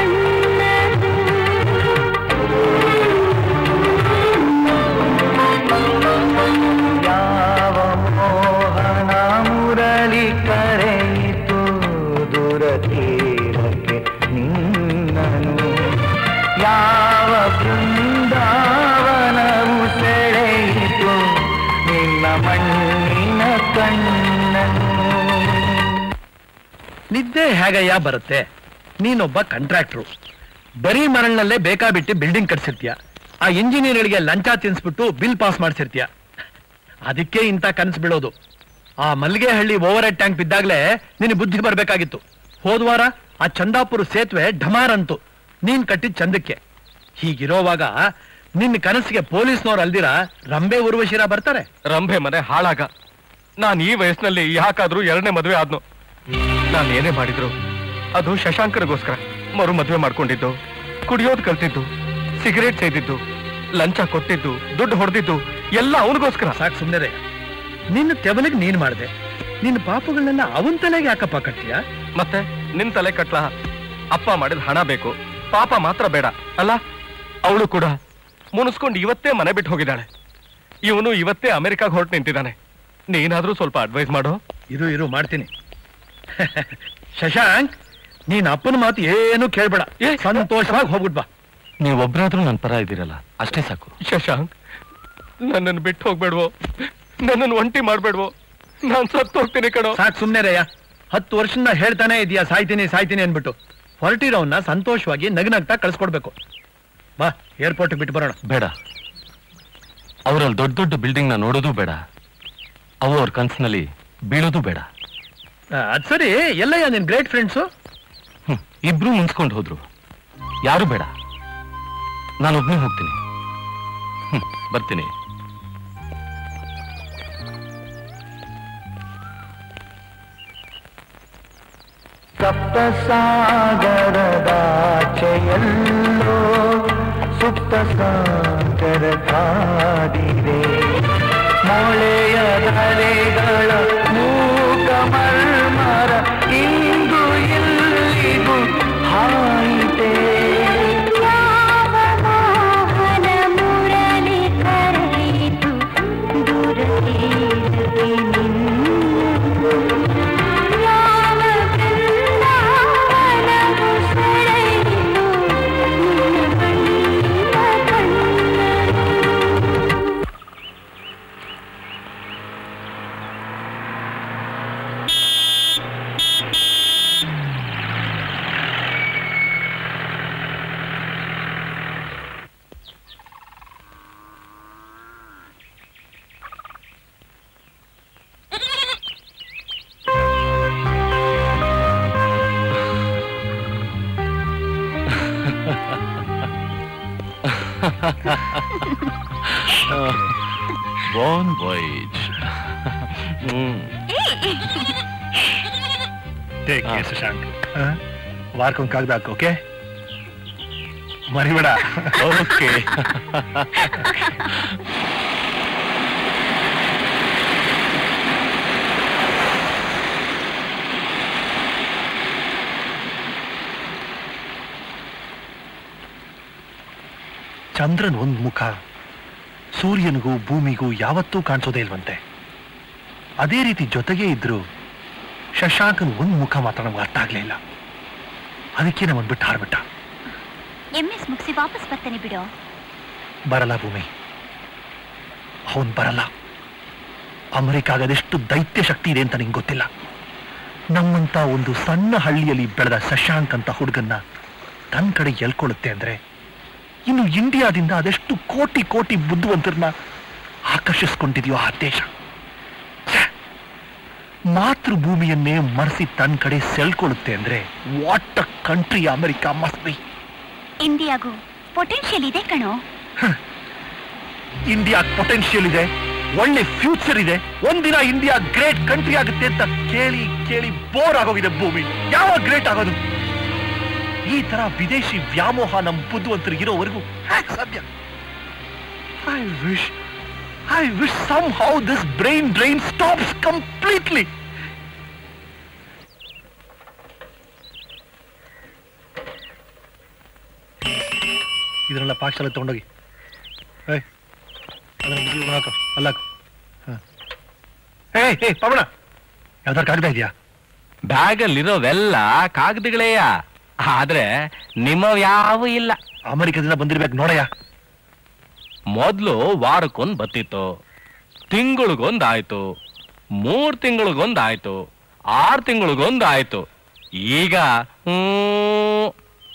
ಯಾವ ಮೋಹನ ಮುರಳಿ ಕರೆಯಿತು ದೂರ ತೀರಕ್ಕೆ ನಿನ್ನನು ಯಾವ ಬೃಂದಾವನವು ಸೆಳೆಯಿತು ನಿನ್ನ ಮಣ್ಣಿನ ಕಣ್ಣನು ನಿದ್ದೆ ಹೇಗಯ್ಯ ಬರುತ್ತೆ ನೀನೊಬ್ಬ ಕಾಂಟ್ರಾಕ್ಟ್ರು ಬರೀ ಮರಳಿನಲ್ಲೇ ಬೇಕಾಬಿಟ್ಟು ಬಿಲ್ಡಿಂಗ್ ಕಟ್ಸಿರ್ತೀಯ ಆ ಇಂಜಿನಿಯರ್ಗಳಿಗೆ ಲಂಚ ತಿನ್ಸ್ಬಿಟ್ಟು ಬಿಲ್ ಪಾಸ್ ಮಾಡ್ಸಿರ್ತೀಯ ಅದಕ್ಕೆ ಇಂಥ ಕನಸು ಬೀಳೋದು ಆ ಮಲ್ಲಿಗೆಹಳ್ಳಿ ಓವರ್ ಹೆಡ್ ಟ್ಯಾಂಕ್ ಬಿದ್ದಾಗ್ಲೇ ನಿನ್ ಬುದ್ಧಿ ಬರ್ಬೇಕಾಗಿತ್ತು ಹೋದ್ವಾರ ಆ ಚಂದಾಪುರ ಸೇತುವೆ ಢಮಾರ್ ಅಂತು ನೀನ್ ಕಟ್ಟಿದ್ ಚಂದಕ್ಕೆ ಹೀಗಿರೋವಾಗ ನಿನ್ನ ಕನಸಿಗೆ ಪೊಲೀಸ್ನವ್ರು ಅಲ್ದಿರ ರಂಬೆ ಉರ್ವಶಿರ ಬರ್ತಾರೆ ರಂಭೆ ಮನೆ ಹಾಳಾಗ ನಾನು ಈ ವಯಸ್ಸಿನಲ್ಲಿ ಯಾಕಾದ್ರೂ ಎರಡನೇ ಮದುವೆ ಆದ್ನು ನಾನು ಏನೇ ಮಾಡಿದ್ರು ಅದು ಶಶಾಂಕರಿಗೋಸ್ಕರ ಮರು ಮದುವೆ ಮಾಡ್ಕೊಂಡಿದ್ದು ಕುಡಿಯೋದು ಕಲ್ತಿದ್ದು ಸಿಗರೇಟ್ ಸೇದಿದ್ದು ಲಂಚ ಕೊಟ್ಟಿದ್ದು ದುಡ್ಡು ಹೊಡೆದಿದ್ದು ಎಲ್ಲ ಅವನಿಗೋಸ್ಕರ ಸಾಕು ಸುಮ್ಮನೆ ನಿನ್ನ ತೆವಲಿಗೆ ನೀನ್ ಮಾಡ್ದೆ ನಿನ್ನ ಪಾಪಗಳನ್ನೆಲ್ಲ ಅವನ್ ತಲೆಗೆ ಯಾಕಪ್ಪ ಕಟ್ತೀಯ ಮತ್ತೆ ನಿನ್ ತಲೆ ಕಟ್ಲ ಅಪ್ಪ ಮಾಡಿದ ಹಣ ಬೇಕು ಪಾಪ ಮಾತ್ರ ಬೇಡ ಅಲ್ಲ ಅವಳು ಕೂಡ ಮುನಿಸ್ಕೊಂಡು ಇವತ್ತೇ ಮನೆ ಬಿಟ್ಟು ಹೋಗಿದ್ದಾಳೆ ಇವನು ಇವತ್ತೇ ಅಮೆರಿಕಾಗ್ ಹೊರಟು ನಿಂತಿದ್ದಾನೆ ನೀನಾದ್ರೂ ಸ್ವಲ್ಪ ಅಡ್ವೈಸ್ ಮಾಡೋ ಇರು ಇರು ಮಾಡ್ತೀನಿ ಶಶಾಂಕ್ ನೀನ್ ಅಪ್ಪನ ಮಾತು ಏನು ಕೇಳ್ಬೇಡ ಏ? ಸಂತೋಷವಾಗಿ ಹೋಗ್ಬಿಟ್ ಬಾ ನೀವೊಬ್ರಾದ್ರೂ ನನ್ನ ಪರ ಇದ್ದೀರಲ್ಲ ಅಷ್ಟೇ ಸಾಕು ಶಶಾಂಕ್ ನನ್ನನ್ನು ಬಿಟ್ಟು ಹೋಗ್ಬೇಡ್ವೋ ನನ್ನನ್ನು ಒಂಟಿ ಮಾಡ್ಬೇಡ್ವೋ ನಾನ್ ಸತ್ತು ಹೋಗ್ತೀನಿ ಕಣೋ ಸಾಕ್ ಸುಮ್ನೆ ರಯ್ಯ ಹತ್ತು ವರ್ಷದಿಂದ ಹೇಳ್ತಾನೆ ಇದೀಯಾ ಸಾಯ್ತೀನಿ ಸಾಯ್ತೀನಿ ಅನ್ಬಿಟ್ಟು ಹೊರಟಿರೋನ್ನ ಸಂತೋಷವಾಗಿ ನಗ್ನಗ್ತಾ ಕಳ್ಸ್ಕೊಡ್ಬೇಕು ಬಾ ಏರ್ಪೋರ್ಟ್ ಬಿಟ್ಟು ಬರೋಣ ಬೇಡ ಅವರಲ್ಲಿ ದೊಡ್ಡ ದೊಡ್ಡ ಬಿಲ್ಡಿಂಗ್ ನ ನೋಡೋದು ಬೇಡ ಅವು ಅವ್ರ ಕನ್ಸಿನಲ್ಲಿ ಬೀಳೋದು ಬೇಡ ಆ, ಅದ್ ಸರಿ ಎಲ್ಲಯ್ಯ ನಿನ್ ಗ್ರೇಟ್ ಫ್ರೆಂಡ್ಸು ಹ್ಮ್, ಇಬ್ರು ಮುನ್ಸ್ಕೊಂಡು ಹೋದ್ರು ಯಾರು ಬೇಡ ನಾನೊಬ್ನೇ ಹೋಗ್ತೀನಿ ಹ್ಮ್, ಬರ್ತೀನಿ ಸಪ್ತ ಸಾಗರದಾಚೆಯಲ್ಲೋ ಸುಪ್ತ ಸಾಗರ ಕಾದಿದೆ ಮೊಳೆಯ ಧರೆಗಳ ಮೂಕ ಮರ್ಮರ ಇಂದು ಇಲ್ಲಿಗೂ ಹಾಯಿತೆ ಯಾವ ಮೋಹನ ಮುರಳಿ ಕರೆಯಿತು ದೂರ ತೀರಕ್ಕೆ ನಿನ್ನನ್ನು ಯಾವ ಬೃಂದಾವನವು ಸೆಳೆಯಿತು ನಿನ್ನ bon voyage take care Shashank ವಾರಕ್ಕೊಂದು ಕಾಗದ ಹಾಕು ಓಕೆ ಮರಿಬೇಡ ಓಕೆ ಚಂದ್ರನ್ ಒಂದ್ ಮುಖ ಸೂರ್ಯನಿಗೂ ಭೂಮಿಗೂ ಯಾವತ್ತೂ ಕಾಣಿಸೋದೇ ಇಲ್ವಂತೆ ಅದೇ ರೀತಿ ಜೊತೆಗೆ ಇದ್ರು ಶಶಾಂಕನ್ ಒಂದ್ ಮುಖ ಮಾತ್ರ ನಮ್ಗೆ ಅರ್ಥ ಆಗ್ಲೇ ಇಲ್ಲ ಅದಕ್ಕೆ ನಮ್ಮನ್ ಬಿಟ್ಟು ಹಾಡ್ಬಿಟ್ಟ ಎಂ ಎಸ್ ಮುಗಿಸಿ ವಾಪಸ್ ಬರ್ತೇನೆ ಬಿಡು ಬರಲ್ಲ ಭೂಮಿ ಅವನ್ ಬರಲ್ಲ ಅಮೆರಿಕಾಗದೆಷ್ಟು ದೈತ್ಯ ಶಕ್ತಿ ಇದೆ ಅಂತ ನಿಂಗೆ ಗೊತ್ತಿಲ್ಲ ನಮ್ಮಂತ ಒಂದು ಸಣ್ಣ ಹಳ್ಳಿಯಲ್ಲಿ ಬೆಳೆದ ಶಶಾಂಕ್ ಅಂತ ಹುಡುಗನ್ನ ತನ್ನ ಕಡೆ ಎಲ್ಕೊಳ್ಳುತ್ತೆ ಅಂದ್ರೆ ಇನ್ನು ಇಂಡಿಯಾದಿಂದ ಅದೆಷ್ಟು ಕೋಟಿ ಕೋಟಿ ಬುದ್ಧಿವಂತರನ್ನ ಆಕರ್ಷಿಸ್ಕೊಂಡಿದೆಯೋ ಆ ದೇಶ ಛೆ! ಮಾತೃಭೂಮಿಯನ್ನೇ ಮರೆಸಿ ತನ್ನ ಕಡೆ ಸೆಳ್ಕೊಳ್ಳುತ್ತೆ ಅಂದ್ರೆ what a country America must be ಇಂಡಿಯಾಗೂ ಪೊಟೆನ್ಷಿಯಲ್ ಇದೆ ಕಣೋ ಇಂಡಿಯಾ ಪೊಟೆನ್ಷಿಯಲ್ ಇದೆ ಒಳ್ಳೆ ಫ್ಯೂಚರ್ ಇದೆ ಒಂದಿನ ಇಂಡಿಯಾ ಗ್ರೇಟ್ ಕಂಟ್ರಿ ಆಗುತ್ತೆ ಅಂತ ಕೇಳಿ ಕೇಳಿ ಬೋರ್ ಆಗೋಗಿದೆ ಭೂಮಿ ಯಾವಾಗ ಗ್ರೇಟ್ ಆಗೋದು ಈ ತರ ವಿದೇಶಿ ವ್ಯಾಮೋಹ ನಮ್ ಬುದ್ಧಿವಂತರಿಗೆ ಇರೋವರೆಗೂ ಹ್ಯಾಕ್ ಸಾಧ್ಯ I wish I wish somehow this brain drain stops completely ಇದನ್ನೆಲ್ಲ ಪಾಕಶಾಲೆ ತಗೊಂಡೋಗಿ ಏಯ್ ಅದನ್ನ ಬಿಸಿ ಹಾಕು ಅಲ್ಲಾಕು ಏಯ್ ಏಯ್ ಪವಣ ಯಾವ್ದಾರು ಕಾಗದ ಇದೆಯಾ ಬ್ಯಾಗಲ್ಲಿರೋವೆಲ್ಲ ಕಾಗದಗಳೇಯ ಆದ್ರೆ ನಿಮ್ಮವ್ ಯಾವು ಇಲ್ಲ ಅಮೆರಿಕದಿಂದ ಬಂದಿರ್ಬೇಕು ನೋಡಯ್ಯ ಮೊದ್ಲು ವಾರಕ್ಕೊಂದ್ ಬತ್ತಿತ್ತು ತಿಂಗಳಿಗೊಂದಾಯ್ತು ಮೂರ್ ತಿಂಗಳಿಗೊಂದಾಯ್ತು ಆರ್ ತಿಂಗಳಿಗೊಂದಾಯ್ತು ಈಗ ಹ್ಮ್,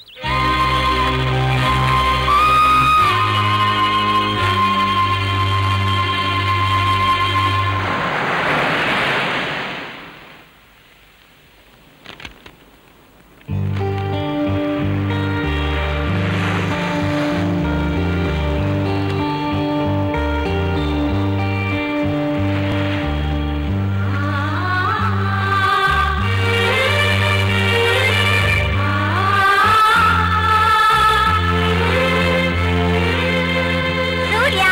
ಸೂರ್ಯ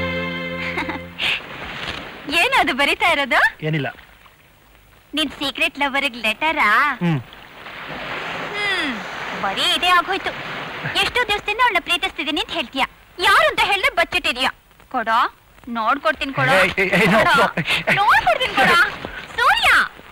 ಏನದು ಬರಿತಾ ಇರೋದು ಏನಿಲ್ಲ ನಿನ್ ಸೀಕ್ರೆಟ್ ಲವರ್ಗ್ ಲೆಟರಾ ಹ್ಮ್ ಹ್ಮ್ ಬರೀ ಇದೇ ಆಗೋಯ್ತು ಎಷ್ಟೋ ದಿವಸದಿಂದ ಅವಳನ್ನ ಪ್ರೀತಿಸ್ತಿದೀನಿ ಅಂತ ಹೇಳ್ತೀಯ ಯಾರು ಅಂತ ಹೇಳಿದ್ರೆ ಬಚ್ಚಿಟ್ಟಿದ್ಯಾ ಕೊಡೋ ನೋಡ್ಕೊಡ್ತೀನಿ ಕೊಡೋ ಏಯ್, ಏಯ್, ಏಯ್, no, ಕೊಡೋ. no. ನೋಡ್ಕೊಡ್ತೀನಿ ಕೊಡೋ ಸೂರ್ಯ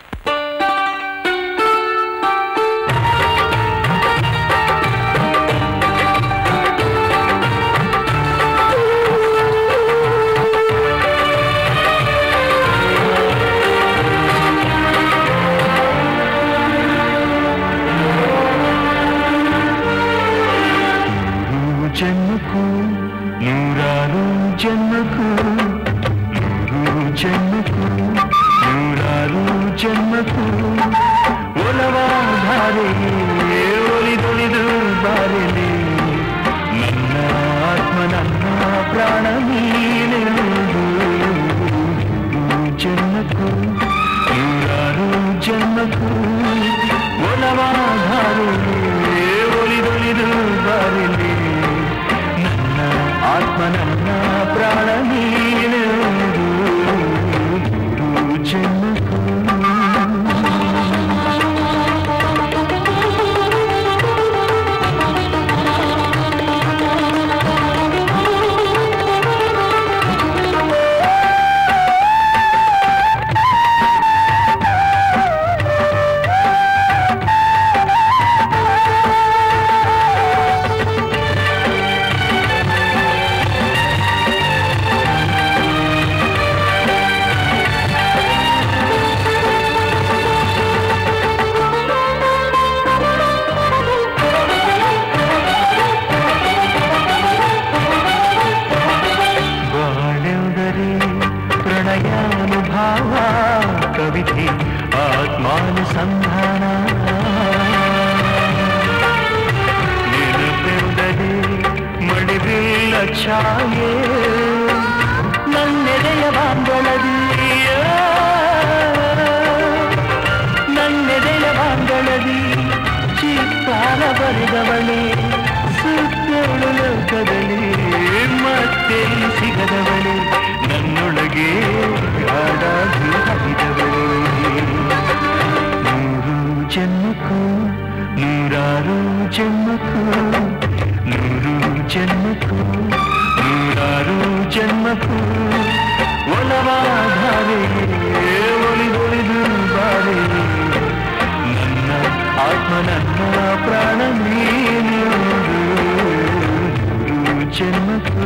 ಜನ್ಮಕ್ಕೂ ನೂರಾರು ಜನ್ಮಕ್ಕೂ ನೂರು ಜನ್ಮಕ್ಕೂ ನೂರಾರು ಜನ್ಮಕ್ಕೂ ಒಲವಾಧಾರೆ ಒಲಿದೊಲಿದು ಬಾರಲಿ ನನ್ನ ಆತ್ಮ ನನ್ನ ಪ್ರಾಣ ನೀನೆಂದು ಜನ್ಮಕ್ಕೂ ನೂರಾರು ಜನ್ಮಕ್ಕೂ ಒಲವಾಧಾರೆ ಒಲಿದೊಲಿದು ಬಾರಲಿ ನನ್ನ ಆತ್ಮ ನನ್ನ ಪ್ರಾಣ ನೀನೆಂದು ಜನ್ಮಕ್ಕೂ ಬಾಳೆವುದರಿ ಪ್ರಣಯಾನುಭಾವ ಕವಿತೆ ಆತ್ಮಾನುಸಂಧಾನ ನೆನಪೆವುದರಿ ಮಡಿದಿಲ್ಲ ಛಾಯೆ ನನ್ನೆದೆ ನನ್ನೆದೆಯ ಬಾಂಗಳದಿ ನನ್ನೆದೆಯ ಬಾಂಗಳದಿ ಚಿತ್ತಾರ ಬರೆದವಳೆ ಸುತ್ತೇಳು ಲೋಕದಲ್ಲಿ ಮತ್ತೆ ಸಿಗದವಳೆ ನನ್ನೊಳಗೆ ಹಾಡಾಗಿ ಹರಿದವಳೆ ನೂರು ಜನ್ಮಕ್ಕೂ ನೂರಾರು ಜನ್ಮಕ್ಕೂ ನೂರು ಜನ್ಮಕ್ಕೂ ನೂರಾರು ಜನ್ಮಕ್ಕೂ ಒಲವಾಧಾರೆ ಒಲಿದೊಲಿದು ಬಾರೆ ನನ್ನ ಆತ್ಮ ನನ್ನ ಪ್ರಾಣ ನೀನು ನೂರು ಜನ್ಮಕ್ಕೂ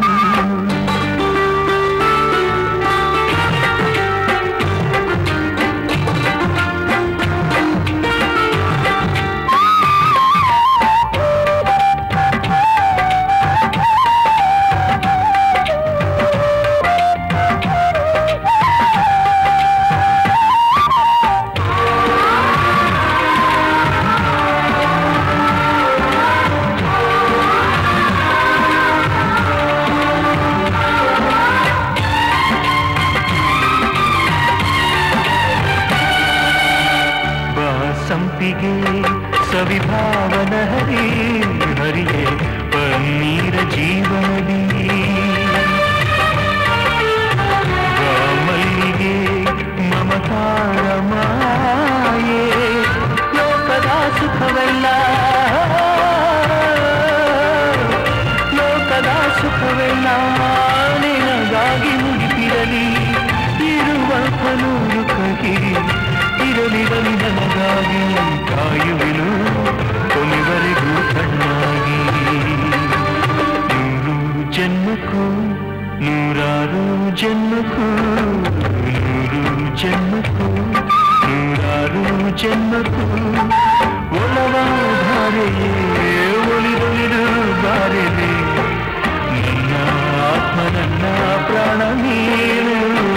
ಸಂಪಿಗೆ ಸವಿಭಾವನ ಹರಿ ಹರಿಯೇ ಪನ್ನೀರ ಜೀವನದಿ ಮಲ್ಲಿಗೆ ಮಮತಾರ ಮಾಯೆ ಲೋಕದ ಸುಖವೆಲ್ಲ ಲೋಕದ ಸುಖವೆಲ್ಲ ನಿನಗಾಗಿ ಮುಗಿತಿರಲಿ ಇರುವ ನೂರು ಕಹಿ ಇರಲಿರಲಿ ನನಗಾಗಿ ಕಾಯುವೆನು ಕೊನೆವರೆಗೂ ಕಣ್ಣಾಗಿ ನೂರು ಜನ್ಮಕ್ಕೂ ನೂರಾರು ಜನ್ಮಕ್ಕೂ ನೂರು ಜನ್ಮಕ್ಕೂ ನೂರಾರು ಜನ್ಮಕ್ಕೂ ಒಲವಾಧಾರೆಯೇ ಒಲಿದೊಲಿದು ಬಾರೆಲೆ ನನ್ನ ಆತ್ಮ ನನ್ನ ಪ್ರಾಣ ನೀನು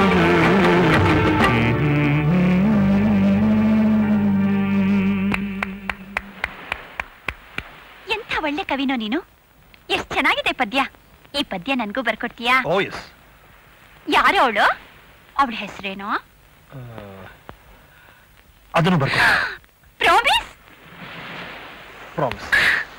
ಎಂಥ ಒಳ್ಳೆ ಕವಿನೋ ನೀನು ಎಷ್ಟ್ ಚೆನ್ನಾಗಿದೆ ಪದ್ಯ ಈ ಪದ್ಯ ನನ್ಗೂ ಬರ್ಕೊಡ್ತೀಯಾ ಓ ಎಸ್ ಯಾರು ಅವಳು ಅವಳ ಹೆಸರೇನೋ ಅದನ್ನು ಬರ್ತೀನಿ ಪ್ರಾಮಿಸ್ ಪ್ರಾಮಿಸ್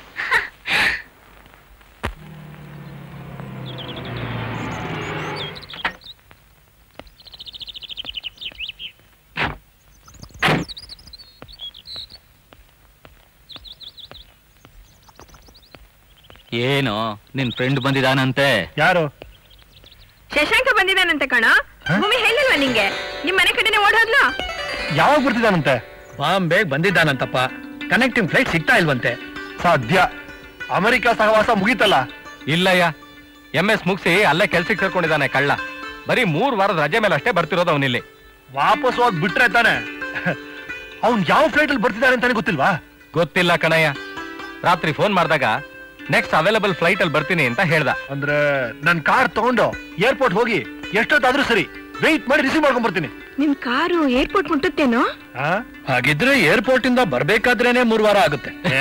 ಏನು ನಿನ್ ಫ್ರೆಂಡ್ ಬಂದಿದಾನಂತೆ ಯಾರು ಶಶಾಂಕ ಬಂದಿದ್ದಾನಂತೆ ಕಣ ಭೂಮಿ ಹೇಳಿಲ್ವಾ ನಿಂಗೆ ನಿಮ್ ಮನೆ ಕಡೆನೆ ಓಡೋದ್ಲು ಯಾವಾಗ ಬರ್ತಿದ್ದಾನಂತೆ ಬಾಂಬೆಗ್ ಬಂದಿದ್ದಾನಂತಪ್ಪ ಕನೆಕ್ಟಿಂಗ್ ಫ್ಲೈಟ್ ಸಿಗ್ತಾ ಇಲ್ವಂತೆ ಸಾಧ್ಯ ಅಮೆರಿಕ ಸಹವಾಸ ಮುಗೀತಲ್ಲ ಇಲ್ಲಯ್ಯ ಎಂ ಎಸ್ ಮುಗಿಸಿ ಅಲ್ಲೇ ಕೆಲ್ಸಕ್ಕೆ ಸೇರ್ಕೊಂಡಿದ್ದಾನೆ ಕಳ್ಳ ಬರೀ ಮೂರ್ ವಾರದ ರಜೆ ಮೇಲೆ ಅಷ್ಟೇ ಬರ್ತಿರೋದು ಅವನಿಲ್ಲಿ ವಾಪಸ್ ಹೋಗ್ ಬಿಟ್ರೆ ತಾನೆ ಅವ್ನ್ ಯಾವ ಫ್ಲೈಟ್ ಅಲ್ಲಿ ಬರ್ತಿದ್ದಾನೆ ಅಂತಾನೆ ಗೊತ್ತಿಲ್ವಾ ಗೊತ್ತಿಲ್ಲ ಕಣಯ್ಯ ರಾತ್ರಿ ಫೋನ್ ಮಾಡಿದಾಗ ನೆಕ್ಸ್ಟ್ ಅವೈಲಬಲ್ ಫ್ಲೈಟ್ ಅಲ್ಲಿ ಬರ್ತೀನಿ ಅಂತ ಹೇಳ್ದ ಅಂದ್ರೆ ನನ್ ಕಾರ್ ತಗೊಂಡು ಏರ್ಪೋರ್ಟ್ ಹೋಗಿ ಎಷ್ಟೊತ್ತಾದ್ರೂ ಸರಿ ವೆಯ್ಟ್ ಮಾಡಿ ರಿಸೀವ್ ಮಾಡ್ಕೊಂಡ್ ಬರ್ತೀನಿ ನಿಮ್ ಕಾರು ಏರ್ಪೋರ್ಟ್ ಮುಟ್ಟುತ್ತೇನೋ ಆ? ಹಾಗಿದ್ರೆ ಏರ್ಪೋರ್ಟ್ ಇಂದ ಬರ್ಬೇಕಾದ್ರೇನೆ ಮೂರ್ ವಾರ ಆಗುತ್ತೆ ಏ,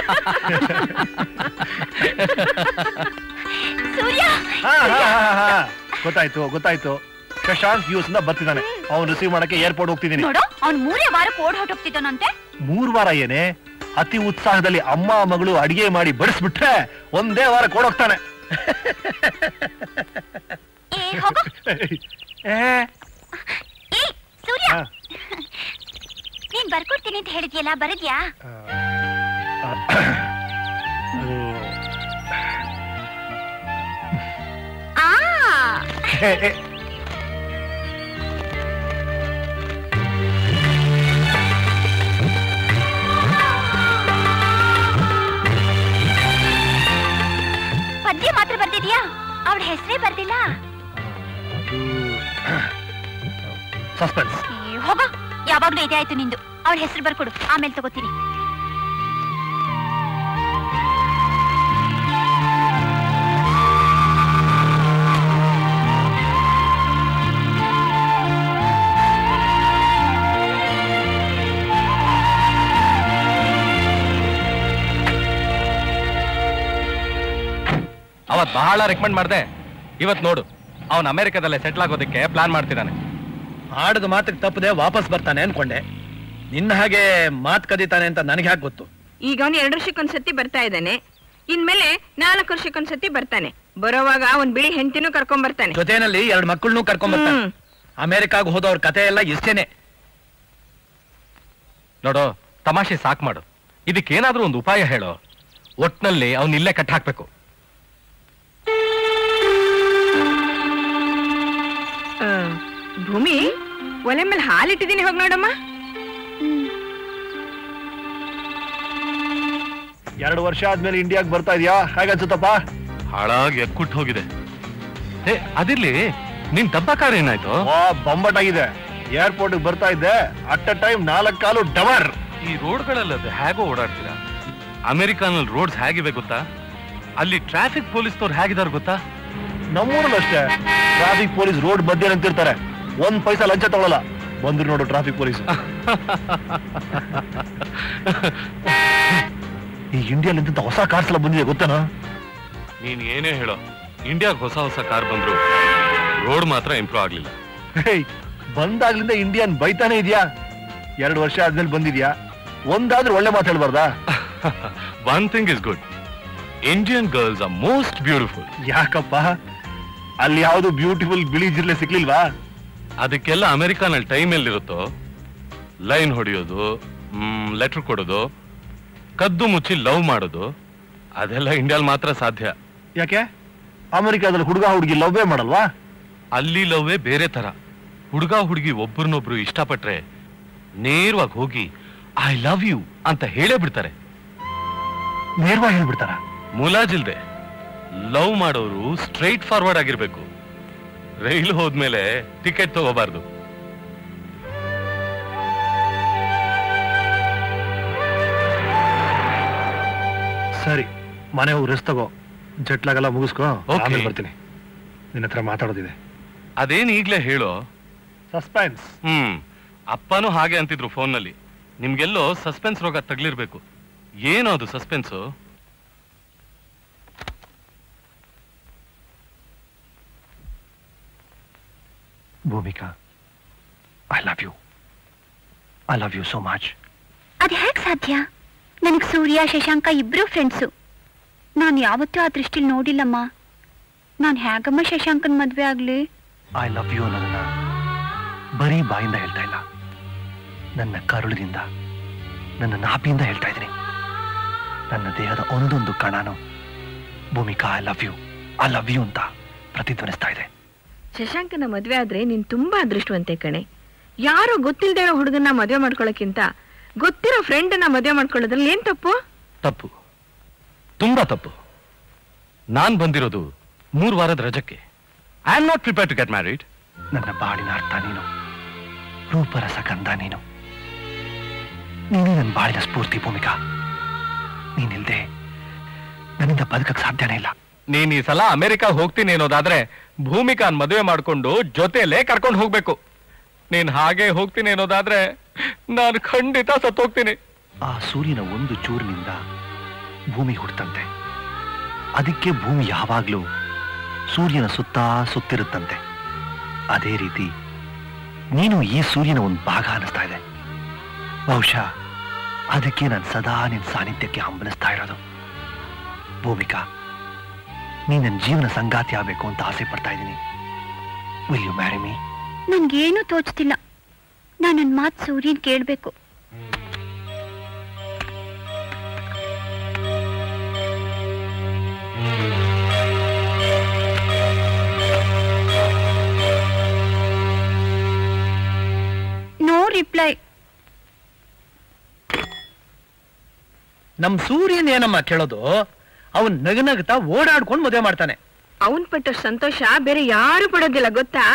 ಸೂರ್ಯ ಹಾ, ಹಾ, ಹಾ, ಹಾ. ಗೊತ್ತಾಯ್ತು ಗೊತ್ತಾಯ್ತು ಶಶಾಂಕ್ ಯು ಎಸ್ ಇಂದ ಬರ್ತಿದ್ದಾನೆ ಅವ್ನು ರಿಸೀವ್ ಮಾಡಕ್ಕೆ ಏರ್ಪೋರ್ಟ್ ಹೋಗ್ತಿದ್ದೀನಿ ನೋಡು ಅವ್ನ್ ಮೂರೇ ವಾರಕ್ಕೆ ಓಡ್ ಹೊಟ್ಟೋಗ್ತಿದ್ದಾನಂತೆ ಮೂರ್ ವಾರ ಏನೇ ಅತಿ ಉತ್ಸಾಹದಲ್ಲಿ ಅಮ್ಮ ಮಗಳು ಅಡಿಗೆ ಮಾಡಿ ಬಡಿಸ್ಬಿಟ್ರೆ ಒಂದೇ ವಾರ ಕೊಡೋಗ್ತಾನೆ ಏ ಹೋಗೋ ಏ, ಏ ಸೂರ್ಯ ಹಾ. ನೀನ್ ಬರ್ಕೊಡ್ತೀನಿ ಅಂತ ಹೇಳಿದ್ಯಲ್ಲ ಬರದ್ಯಾ ಅದು ಆ ಏ, ಏ, ಪದ್ಯ ಮಾತ್ರ ಬರ್ದಿದ್ಯಾ ಅವಳ ಹೆಸರೇ ಬರ್ದಿಲ್ಲ ಅದು ಸಸ್ಪೆನ್ಸ್ ಏ, ಹೋಗೋ ಯಾವಾಗ್ಲೂ ಇದೇ ಆಯ್ತು ನಿಂದು ಅವಳ ಹೆಸರು ಬರ್ಕೊಡು ಆಮೇಲೆ ತಗೋತೀನಿ ಅವತ್ ಬಹಳ ರೆಕಮೆಂಡ್ ಮಾಡ್ದೆ ಇವತ್ ನೋಡು ಅವನು ಅಮೆರಿಕದಲ್ಲೇ ಸೆಟ್ಲ್ ಆಗೋದಕ್ಕೆ ಪ್ಲಾನ್ ಮಾಡ್ತಿದ್ದಾನೆ ಆಡದ ಮಾತಿಗೆ ತಪ್ಪದೆ ವಾಪಸ್ ಬರ್ತಾನೆ ಅನ್ಕೊಂಡೆ ನಿನ್ನ ಹಾಗೆ ಮಾತ್ ಕದೀತಾನೆ ಅಂತ ನನಗೆ ಯಾಕೆ ಗೊತ್ತು ಈಗ ಅವನು ಎರಡು ವರ್ಷಕ್ಕೊಂದ್ಸತಿ ಬರ್ತಾ ಇದ್ದಾನೆ ಇನ್ಮೇಲೆ ನಾಲ್ಕು ವರ್ಷಕ್ಕೊಂದ್ಸತಿ ಬರ್ತಾನೆ ಬರೋವಾಗ ಅವನ್ ಬಿಳಿ ಹೆಂಡತಿನೂ ಕರ್ಕೊಂಡ್ ಬರ್ತಾನೆ ಜೊತೆನಲ್ಲಿ ಎರಡು ಮಕ್ಕಳನ್ನೂ ಕರ್ಕೊಂಡ್ ಬರ್ತಾನೆ ಹ್ಮ್. ಅಮೆರಿಕಾಗ್ ಹೋದವ್ರ ಕತೆ ಎಲ್ಲ ಇಷ್ಟೇನೆ ನೋಡೋ ತಮಾಷೆ ಸಾಕ್ ಮಾಡು ಇದಕ್ಕೇನಾದ್ರೂ ಒಂದು ಉಪಾಯ ಹೇಳೋ ಒಟ್ನಲ್ಲಿ ಅವ್ನ ಇಲ್ಲೇ ಕಟ್ ಹಾಕ್ಬೇಕು ಆ, ಭೂಮಿ ಒಲೆ ಮೇಲೆ ಹಾಲಿಟ್ಟಿದ್ದೀನಿ ಹೋಗ್ ನೋಡಮ್ಮ ಎರಡು ವರ್ಷ ಆದ್ಮೇಲೆ ಇಂಡಿಯಾಗ್ ಬರ್ತಾ ಇದೀಯಾ ಹೇಗನ್ಸುತ್ತಪ್ಪ ಹಾಳಾಗಿ ಎಕ್ಕುಟ್ಟು ಹೋಗಿದೆ ಏ ಅದಿರ್ಲಿ ನಿನ್ ಡಬ್ಬ ಕಾರ್ ಏನಾಯ್ತು ವಾ ಬೊಂಬಟಾಗಿದೆ ಏರ್ಪೋರ್ಟ್ ಬರ್ತಾ ಇದ್ದೆ ಅಟ್ ಅ ಟೈಮ್ ನಾಲ್ಕು ಕಾಲು ಡವರ್ ಈ ರೋಡ್ಗಳಲ್ಲದೆ ಹೇಗೋ ಓಡಾಡ್ತೀರಾ ಅಮೆರಿಕಾನಲ್ಲಿ ರೋಡ್ಸ್ ಹೇಗಿವೆ ಗೊತ್ತಾ ಅಲ್ಲಿ ಟ್ರಾಫಿಕ್ ಪೊಲೀಸ್ನವ್ರು ಹೇಗಿದಾರೆ ಗೊತ್ತಾ ನಮ್ಮೂರಲ್ಲಿ ಅಷ್ಟೇ ಟ್ರಾಫಿಕ್ ಪೊಲೀಸ್ ರೋಡ್ ಮಧ್ಯೆ ನಿಂತಿರ್ತಾರೆ ಒಂದ್ ಪೈಸಾ ಲಂಚ ತಗೊಳಲ್ಲ ಬಂದ್ರು ನೋಡು ಟ್ರಾಫಿಕ್ ಪೊಲೀಸ್ ಈ ಇಂಡಿಯಾಲಿ ಇಂತ ಹೊಸ ಕಾರ್ಸ್ ಎಲ್ಲ ಬಂದಿದೆ ಗೊತ್ತೇನಾ ನೀನ್ ಏನೇ ಹೇಳೋ ಇಂಡಿಯಾಗ್ ಹೊಸ ಹೊಸ ಕಾರ್ ಬಂದ್ರು ರೋಡ್ ಮಾತ್ರ ಇಂಪ್ರೂವ್ ಆಗ್ಲಿಲ್ಲ ಹೇಯ್, ಬಂದಾಗ್ಲಿಂದ ಇಂಡಿಯನ್ ಬೈತಾನೆ ಇದೆಯಾ ಎರಡು ವರ್ಷ ಆದ್ಮೇಲೆ ಬಂದಿದ್ಯಾ ಒಂದಾದ್ರೂ ಒಳ್ಳೆ ಮಾತು ಹೇಳ್ಬಾರ್ದಾ one thing is good Indian girls are most beautiful ಯಾಕಪ್ಪ ಅಲ್ಲಿ ಯಾವ್ದು ಬ್ಯೂಟಿಫುಲ್ ಬಿಳಿ ಜಿರ್ಲೆ ಸಿಕ್ಲಿಲ್ವಾ ಅದಕ್ಕೆಲ್ಲ ಅಮೆರಿಕಾನಲ್ಲಿ ಟೈಮ್ ಎಲ್ಲಿರುತ್ತೋ ಲೈನ್ ಹೊಡೆಯೋದು ಲೆಟರ್ ಕೊಡೋದು ಕದ್ದು ಮುಚ್ಚಿ ಲವ್ ಮಾಡೋದು ಅದೆಲ್ಲ ಇಂಡಿಯಾಲ್ ಮಾತ್ರ ಸಾಧ್ಯ ಯಾಕೆ ಅಮೆರಿಕಾದಲ್ಲಿ ಹುಡುಗ ಹುಡುಗಿ ಲವ್ವೇ ಮಾಡಲ್ವಾ ಅಲ್ಲಿ ಲವ್ವೇ ಬೇರೆ ತರ ಹುಡುಗ ಹುಡುಗಿ ಒಬ್ಬರನ್ನೊಬ್ರು ಇಷ್ಟಪಟ್ರೆ ನೇರವಾಗಿ ಹೋಗಿ ಐ ಲವ್ ಯು ಅಂತ ಹೇಳೇ ಬಿಡ್ತಾರೆ ನೇರವಾಗಿ ಹೇಳ್ಬಿಡ್ತಾರ ಮುಲಾಜಿಲ್ದೆ ಲವ್ ಮಾಡೋರು ಸ್ಟ್ರೈಟ್ ಫಾರ್ವರ್ಡ್ ಆಗಿರ್ಬೇಕು ರೈಲು ಹೋದ್ಮೇಲೆ ಟಿಕೆಟ್ ತಗೋಬಾರ್ದು ಸರಿ ಮನೆ ಹೋಗಿ ರೆಸ್ಟ್ ತಗೋ ಜಟ್ಲಾಗೆಲ್ಲ ಮುಗಿಸ್ಕೋ Okay. ಆಮೇಲೆ ಬರ್ತೀನಿ ನಿನ್ನ ಹತ್ರ ಮಾತಾಡೋದಿದೆ ಅದೇನ್ ಈಗ್ಲೇ ಹೇಳೋ ಸಸ್ಪೆನ್ಸ್ ಹ್ಮ್ ಅಪ್ಪನೂ ಹಾಗೆ ಅಂತಿದ್ರು ಫೋನ್ನಲ್ಲಿ ನಿಮ್ಗೆಲ್ಲೋ ಸಸ್ಪೆನ್ಸ್ ರೋಗ ತಗ್ಲಿರ್ಬೇಕು ಏನು ಅದು suspense Bhumika I love you I love you so much ಅದು ಹೇಗೆ ಸಾಧ್ಯ ನನಗೆ ಸೂರ್ಯ ಶಶಾಂಕ ಇಬ್ರು ಫ್ರೆಂಡ್ಸು ನಾನು ಯಾವತ್ತೂ ಆ ದೃಷ್ಟಿಲಿ ನೋಡಿಲ್ಲಮ್ಮ ನಾನು ಹೇಗಮ್ಮ ಶಶಾಂಕನ್ ಮದ್ವೆ ಆಗ್ಲಿ ಐ ಲವ್ ಯು ಅನ್ನೋದನ್ನ ಬರೀ ಬಾಯಿಂದ ಹೇಳ್ತಾ ಇಲ್ಲ ನನ್ನ ಕರುಳಿನಿಂದ ನನ್ನ ನಾಭಿಯಿಂದ ಹೇಳ್ತಾ ಇದ್ದೀನಿ ನನ್ನ ದೇಹದ ಒಂದೊಂದು ಕಣನು Bhoomika I love you I love you ಅಂತ ಪ್ರತಿಧ್ವನಿಸ್ತಾ ಇದೆ ಶಶಾಂಕನ ಮದ್ವೆ ಆದ್ರೆ ನೀನ್ ತುಂಬಾ ಅದೃಷ್ಟವಂತೆ ಕಣೆ ಯಾರೋ ಗೊತ್ತಿಲ್ದೇ ಇರೋ ಹುಡುಗನ್ನ ಮದ್ವೆ ಮಾಡ್ಕೊಳ್ಳೋಕ್ಕಿಂತ ಗೊತ್ತಿರೋ ಫ್ರೆಂಡನ್ನ ಮದ್ವೆ ಮಾಡ್ಕೊಳ್ಳೋದ್ರಲ್ಲಿ ಏನ್ ತಪ್ಪು ತಪ್ಪು ತುಂಬಾ ತಪ್ಪು ನಾನ್ ಬಂದಿರೋದು ಮೂರು ವಾರದ ರಜಕ್ಕೆ I am not prepare to get married ನನ್ನ ಬಾಳಿನ ಅರ್ಥ ನೀನು ರೂಪರಸ ಗಂಧ ನೀನು ನೀನೇ ನನ್ನ ಬಾಳಿನ ಸ್ಫೂರ್ತಿ ಭೂಮಿಕಾ ನೀನಿಲ್ದೆ ನನ್ನಿಂದ ಬದುಕಕ್ ಸಾಧ್ಯನೇ ಇಲ್ಲ ನೀನ್ ಈ ಸಲ ಅಮೆರಿಕ ಹೋಗ್ತೀನಿ ಅನ್ನೋದಾದ್ರೆ ಭೂಮಿಕಾನ್ ಮದುವೆ ಮಾಡ್ಕೊಂಡು ಜೊತೆಲೇ ಕರ್ಕೊಂಡು ಹೋಗ್ಬೇಕು ನೀನ್ ಹಾಗೆ ಹೋಗ್ತೀನಿ ಅನ್ನೋದಾದ್ರೆ ನಾನು ಖಂಡಿತ ಸತ್ತೋಗ್ತೀನಿ ಆ ಸೂರ್ಯನ ಒಂದು ಚೂರಿನಿಂದ ಭೂಮಿ ಹುಟ್ಟಂತೆ ಅದಕ್ಕೆ ಭೂಮಿ ಯಾವಾಗ್ಲೂ ಸೂರ್ಯನ ಸುತ್ತ ಸುತ್ತಿರುತ್ತಂತೆ ಅದೇ ರೀತಿ ನೀನು ಈ ಸೂರ್ಯನ ಒಂದು ಭಾಗ ಅನ್ನಿಸ್ತಾ ಇದೆ ಬಹುಶಃ ಅದಕ್ಕೆ ನಾನು ಸದಾ ನಿನ್ನ ಸಾನ್ನಿಧ್ಯಕ್ಕೆ ಹಂಬಲಿಸ್ತಾ ಇರೋದು ಭೂಮಿಕಾ ನೀ ನನ್ನ ಜೀವನ ಸಂಗಾತಿ ಆಗಬೇಕು ಅಂತ ಆಸೆ ಪಡ್ತಾ ಇದ್ದೀನಿ ವಿಲ್ ಯು ಮ್ಯಾರಿ ಮೀ ನನ್ಗೇನು ತೋಚ್ತಿಲ್ಲ ನಾನು ನನ್ನ ಮಾತು ಸೂರ್ಯನ್ ಕೇಳಬೇಕು ನೋ ರಿಪ್ಲೈ ನಮ್ ಸೂರ್ಯನ್ ಏನಮ್ಮ ಕೇಳೋದು ಅವನ್ ನಗನಗ್ತಾ ಓಡಾಡ್ಕೊಂಡು ಮದುವೆ ಮಾಡ್ತಾನೆ ಅವನ್ ಪಟ್ಟ ಸಂತೋಷ ಬೇರೆ ಯಾರು ಪಡೋದಿಲ್ಲ ಗೊತ್ತಾ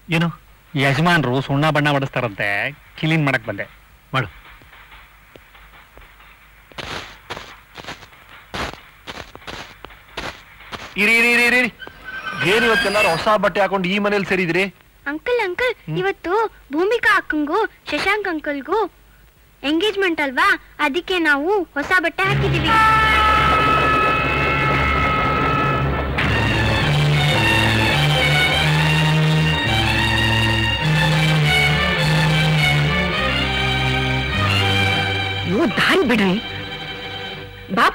ಏನು ಯಜಮಾನ್ರು ಸುಣ್ಣ ಬಣ್ಣ ಹೊಡಿಸ್ತಾರಂತೆ ಕ್ಲೀನ್ ಮಾಡಕ್ ಬಂದೆ ಮಾಡು ಇರಿ ಇರಿ ಇರಿ ಇರಿ ಏನು ಇವತ್ತೆಲ್ಲಾರು ಹೊಸ ಬಟ್ಟೆ ಹಾಕೊಂಡು ಈ ಮನೇಲಿ ಸೇರಿದ್ರಿ ಅಂಕಲ್ ಅಂಕಲ್ ಇವತ್ತು ಭೂಮಿಕಾ ಅಕ್ಕಂಗೂ ಶಶಾಂಕ್ ಅಂಕಲ್ಗೂ ಎಂಗೇಜ್ಮೆಂಟ್ ಅಲ್ವಾ ಅದಕ್ಕೆ ನಾವು ಹೊಸ ಬಟ್ಟೆ ಹಾಕಿದೀವಿ ಅಯ್ಯೋ ದಾರಿ ಬಿಡ್ರಿ ಬಾಪ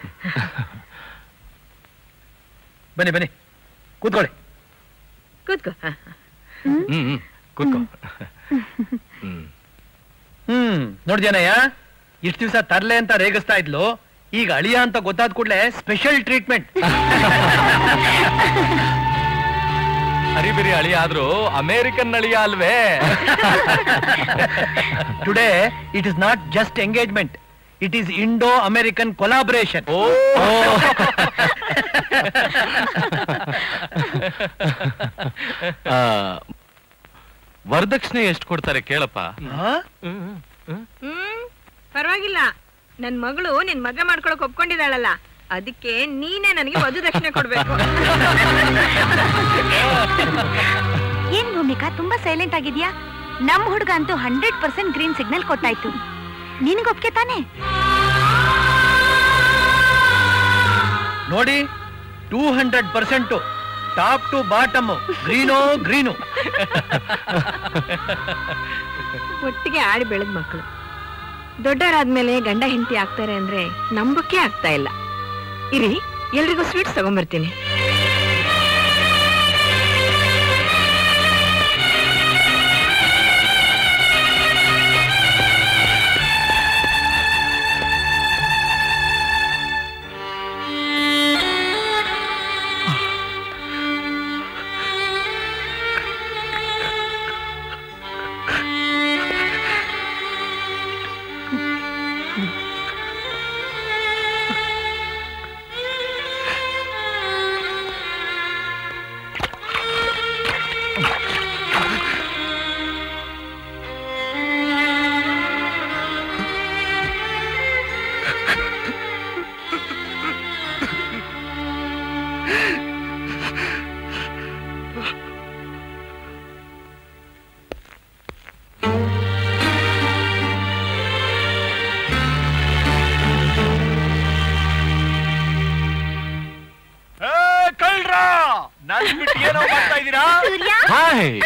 ಬನ್ನಿ ಬನ್ನಿ ಕೂತ್ಕೊಳ್ಳಿ ಕೂತ್ಕೋ ಹ, ಹ. ಹ್ಮ್ ಹ್ಮ್ ಕೂತ್ಕೋ ಹ್ಮ್ ಹ್ಮ್ ನೋಡ್ದೇನಯ್ಯ ಇಷ್ಟು ದಿವಸ ತರ್ಲೆ ಅಂತ ರೇಗಿಸ್ತಾ ಇದ್ಲು ಈಗ ಅಳಿಯ ಅಂತ ಗೊತ್ತಾದ ಕೂಡಲೇ ಸ್ಪೆಷಲ್ ಟ್ರೀಟ್ಮೆಂಟ್ ಹರಿಬಿರಿ ಅಳಿ ಆದ್ರೂ ಅಮೇರಿಕನ್ ಅಳಿಯ ಅಲ್ವೇ today it is not just engagement it is Indo American collaboration ಓ ಆ, ವರದಕ್ಷಿಣೆ ಎಷ್ಟು ಕೊಡ್ತಾರೆ ಕೇಳಪ್ಪ ಹ್ಮ್ ಪರವಾಗಿಲ್ಲ ನನ್ ಮಗಳು ನಿನ್ ಮದ್ವೆ ಮಾಡ್ಕೊಳಕ್ ಒಪ್ಕೊಂಡಿದ್ದಾಳಲ್ಲ ಅದಕ್ಕೆ ನೀನೇ ನನಗೆ ವಧು ದಕ್ಷಿಣೆ ಕೊಡ್ಬೇಕು ಏನ್ ಭೂಮಿಕಾ ತುಂಬಾ ಸೈಲೆಂಟ್ ಆಗಿದ್ಯಾ ನಮ್ ಹುಡುಗ ಅಂತೂ ಹಂಡ್ರೆಡ್ ಪರ್ಸೆಂಟ್ ಗ್ರೀನ್ ಸಿಗ್ನಲ್ ಕೊಟ್ಟಾಯ್ತು ನಿನಗೊಪ್ಗೆ ತಾನೆ ನೋಡಿ two hundred percent top to bottom ಗ್ರೀನೋ ಗ್ರೀನು ಒಟ್ಟಿಗೆ ಆಡಿ ಬೆಳೆದ ಮಕ್ಕಳು ದೊಡ್ಡವರಾದ್ಮೇಲೆ ಗಂಡ ಹೆಂಡತಿ ಆಗ್ತಾರೆ ಅಂದ್ರೆ ನಂಬಕ್ಕೆ ಆಗ್ತಾ ಇಲ್ಲ ಇರಿ ಎಲ್ರಿಗೂ ಸ್ವೀಟ್ಸ್ ತಗೊಂಬರ್ತೀನಿ ಕಳ್ರ ನನ್ ಬಿಟ್ಟು ಏನೋ ಮಾಡ್ತಾ ಇದ್ದೀರಾ ಹಾಯ್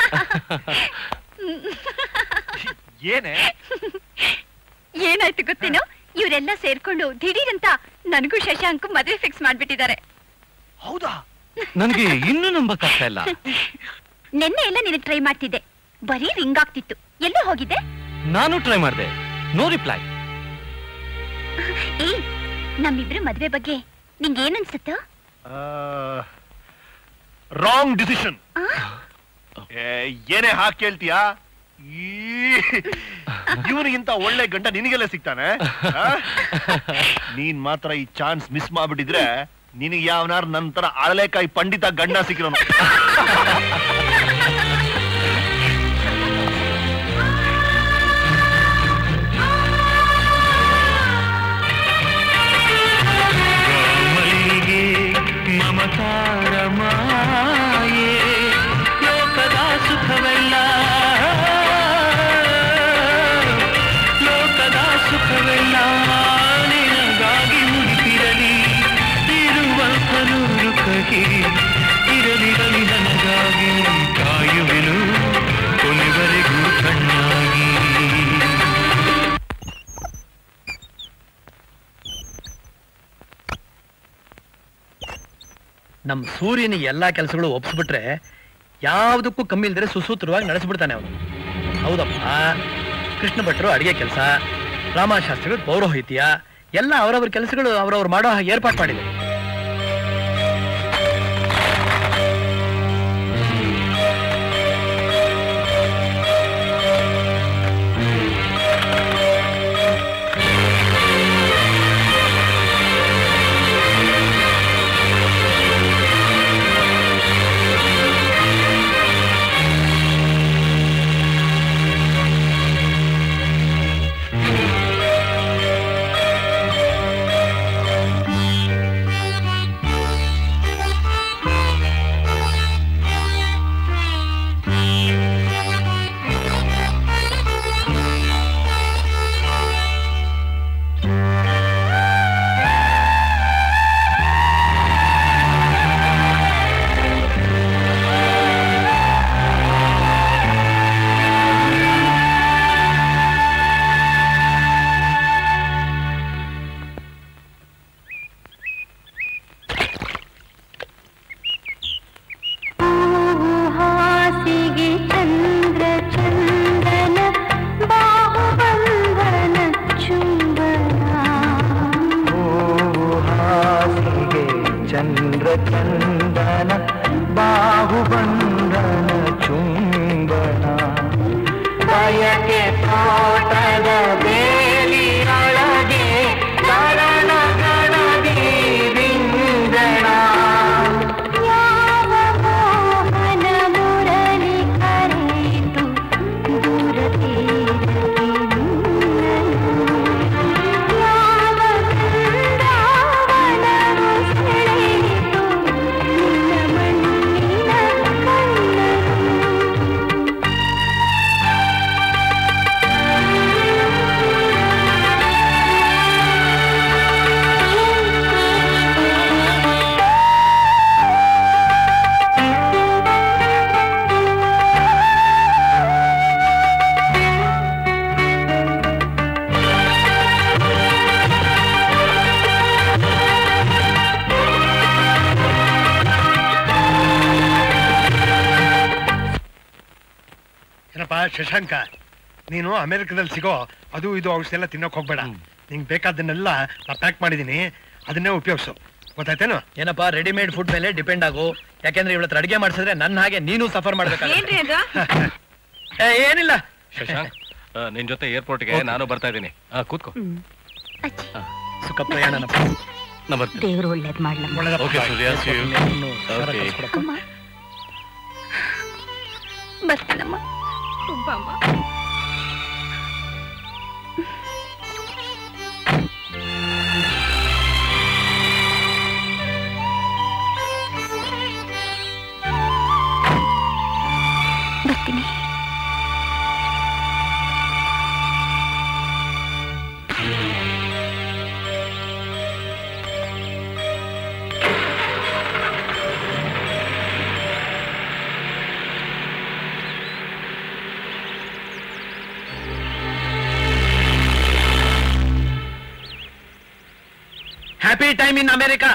ಏನೇ ಏನಾಯ್ತು ಗೊತ್ತೇನೋ ಇವರೆಲ್ಲ ಸೇರ್ಕೊಂಡು ದಿಢೀರಂತ ನನಗೂ ಶಶಾಂಕ್ ಮದುವೆ ಫಿಕ್ಸ್ ಮಾಡ್ಬಿಟ್ಟಿದ್ದಾರೆ ಹೌದಾ ನನ್ಗೆ ಇನ್ನೂ ನಂಬಕ್ಕಾಗ್ತಾ ಇಲ್ಲ ನಿನ್ನೆ ಎಲ್ಲ ನಿನಗೆ ಟ್ರೈ ಮಾಡ್ತಿದ್ದೆ ಬರೀ ರಿಂಗ್ ಆಗ್ತಿತ್ತು ಎಲ್ಲೂ ಹೋಗಿದ್ದೆ ನಾನು ಟ್ರೈ ಮಾಡಿದೆ ನೋ ರಿಪ್ಲೈ ಏ ನಮ್ಮಿಬ್ರು ಮದ್ವೆ ಬಗ್ಗೆ ನಿಂಗೆ ಏನನ್ಸುತ್ತೋ ರಾಂಗ್ ಡಿಸಿಷನ್ ಆ? ಏನೇ ಹಾಕಿ ಕೇಳ್ತೀಯಾ ಇವನಿಗಿಂತ ಒಳ್ಳೆ ಗಂಟ ನಿನಗೆಲ್ಲ ಸಿಗ್ತಾನೆ ಆ? ನೀನ್ ಮಾತ್ರ ಈ ಚಾನ್ಸ್ ಮಿಸ್ ಮಾಡ್ಬಿಟ್ಟಿದ್ರೆ ನಿನಗೆ ಯಾವನಾರು ನಂತರ ಅಳಲೆಕಾಯಿ ಪಂಡಿತ ಗಂಡ ಸಿಕ್ಕಿರೋನು ಮಲ್ಲಿಗೆ ಮಮಕಾರ ಮಾಯೆ ಲೋಕದ ಸುಖವೆಲ್ಲ ಲೋಕದ ಸುಖವೆಲ್ಲ ನಿನಗಾಗಿ ಮುಗಿತಿರಲಿ ಇರುವಂತ ನೂರು ಕಹಿ ಇರಲಿರಲಿ ನನಗಾಗಿ ಕಾಯುವೆನು ಕೊನೆವರೆಗೂ ಕಣ್ಣಾಗಿ ನಮ್ ಸೂರ್ಯನ ಎಲ್ಲಾ ಕೆಲಸಗಳು ಒಪ್ಸ್ಬಿಟ್ರೆ ಯಾವುದಕ್ಕೂ ಕಮ್ಮಿ ಇಲ್ದರೆ ಸುಸೂತ್ರವಾಗಿ ನಡೆಸ್ಬಿಡ್ತಾನೆ ಅವನು ಹೌದಪ್ಪ ಕೃಷ್ಣ ಭಟ್ರು ಅಡಿಗೆ ಕೆಲಸ ರಾಮಶಾಸ್ತ್ರಿಗಳು ಪೌರೋಹಿತ್ಯ ಎಲ್ಲ ಅವರವ್ರ ಕೆಲಸಗಳು ಅವರವ್ರು ಮಾಡೋ ಹಾಗೆ ಏರ್ಪಾಟ್ ಮಾಡಿದೆ ತೋಟದ ಬೇಲಿಯೊಳಗೆ ಕರಣ ಗಣದಿ ರಿಂಗಣ ಯಾವ ಮೋಹನ ಮುರಳಿ ಕರೆಯಿತು ದೂರ ತೀರಕ್ಕೆ ಯಾವ ಬೃಂದಾವನವು ಸೆಳೆಯಿತು ನಿನ್ನ ಮಣ್ಣಿನ ಕಣ್ಣನು ಏನಪ್ಪ ಶಶಾಂಕ ನೀನು ಅಮೆರಿಕದಲ್ಲಿ ಸಿಗೋ ಅದು ಇದು ಔಷಧಿ ಎಲ್ಲ ತಿನ್ನೋಕ್ ಹೋಗ್ಬೇಡ ನಿಂಗೆ ಬೇಕಾದನ್ನೆಲ್ಲ ನಾ ಪ್ಯಾಕ್ ಮಾಡಿದೀನಿ ಅದನ್ನೇ ಉಪಯೋಗಿಸು ಗೊತ್ತಾಯ್ತೇನು ಏನಪ್ಪ ರೆಡಿಮೇಡ್ ಫುಡ್ ಮೇಲೆ ಡಿಪೆಂಡ್ ಆಗು ಯಾಕೆಂದ್ರೆ ಇವಳತ್ರ ಅಡಿಗೆ ಮಾಡಿಸಿದ್ರೆ ನನ್ನ ಹಾಗೆ ನೀನು ಸಫರ್ ಏನ್ರಿ ಮಾಡ್ಬೇಕು ಅದು ಏನಿಲ್ಲ ಶಶಾಂಕ್ ಆ, ನಿನ್ ಜೊತೆ ಏರ್ಪೋರ್ಟ್ಗೆ ನಾನು ಬರ್ತಾ ಇದ್ದೀನಿ ಆ, ಕೂತ್ಕೋ ಅಜ್ಜಿ ಸುಖ ಪ್ರಯಾಣನಪ್ಪ ನಾ ಬರ್ತೀನಿ ದೇವ್ರು ಒಳ್ಳೇದ್ ಮಾಡ್ಲಮ್ಮ ಒಳ್ಳೆದಪ್ಪ. Okay Surya see you. ಇನ್ನು ಸರ Okay. ಕಳ್ಸ್ಕೊಡಪ್ಪ. ಅಮ್ಮ ಬರ್ತೀನಮ್ಮ ತುಂಬಮ್ಮ ಬರ್ತೀನಿ ಹ್ಯಾಪಿ ಟೈಮ್ ಇನ್ ಅಮೆರಿಕಾ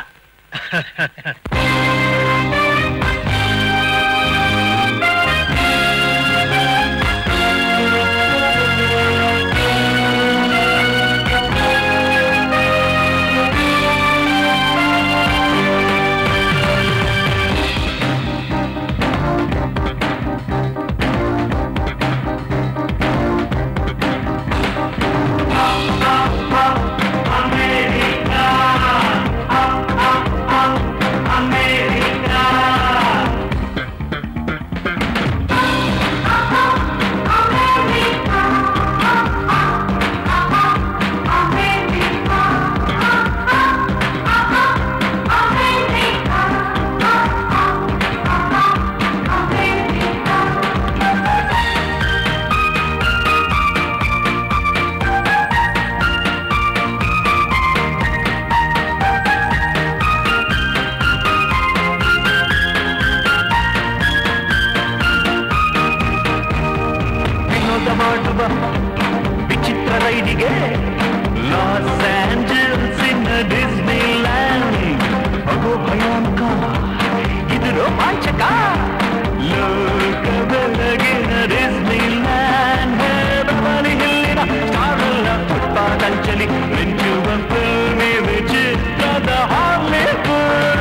ವಿನೋದ ಮಾಡುವ ವಿಚಿತ್ರ ರೈಡಿಗೆ Los Angeles in Disneyland ಅದು ಭಯಾನಕ ಇದು ರೋಮಾಂಚಕ ಲೋಕ ಬೆಳಗಿನ ಡಿಸ್ನಿ ಲ್ಯಾಂಡ್ ಬೆವಲಿ ಹಿಲ್ಲಿನ ಸ್ಟಾರೆಲ್ಲ ಫುಟ್ಪಾತ್ ಅಂಚಲಿ ಮಿಂಚುವ ಫಿಲ್ಮಿ ವಿಚಿತ್ರದ ಹಾಲಿವುಡ್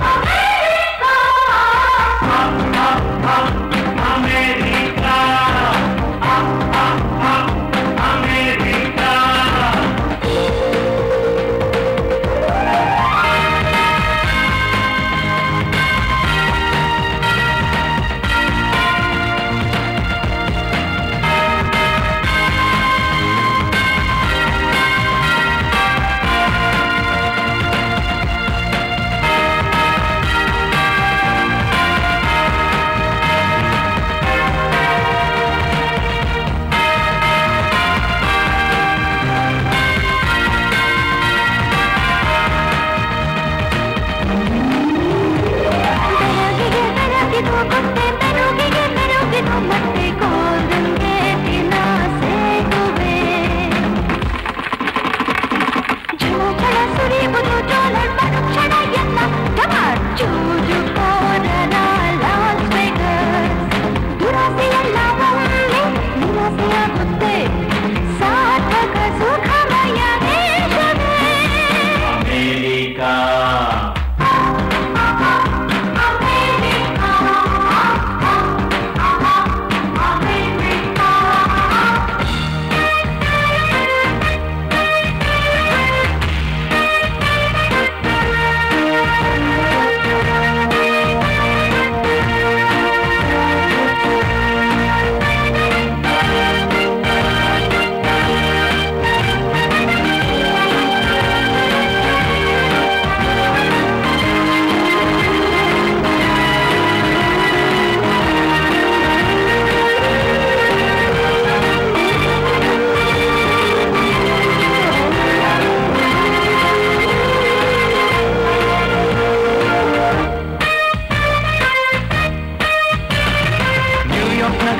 ಅಮೇರಿಕಾ ಅಮೇರಿಕಾ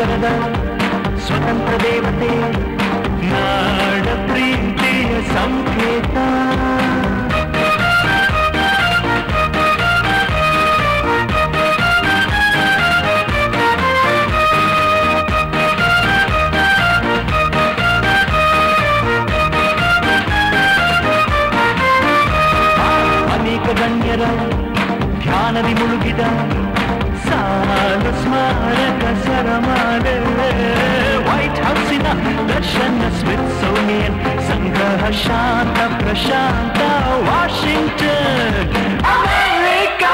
ಸಾಗರದ ಸ್ವತಂತ್ರ ದೇವತೆ ನಾಡ ಪ್ರೀತಿಯ ಸಂಕೇತ ಅನೇಕ ಗಣ್ಯರ ಧ್ಯಾನದಿ ಮುಳುಗಿದ ಸಾಲು ಸ್ಮಾರಕ ಸರಮಾಲೆ ವೈಟ್ ಹೌಸಿನ ದರ್ಶನ ಸ್ಮಿತ್ಸೋನಿಯನ್ ಸಂಗ್ರಹ ಶಾಂತ ಪ್ರಶಾಂತ ವಾಷಿಂಗ್ಟನ್ ಅಮೆರಿಕಾ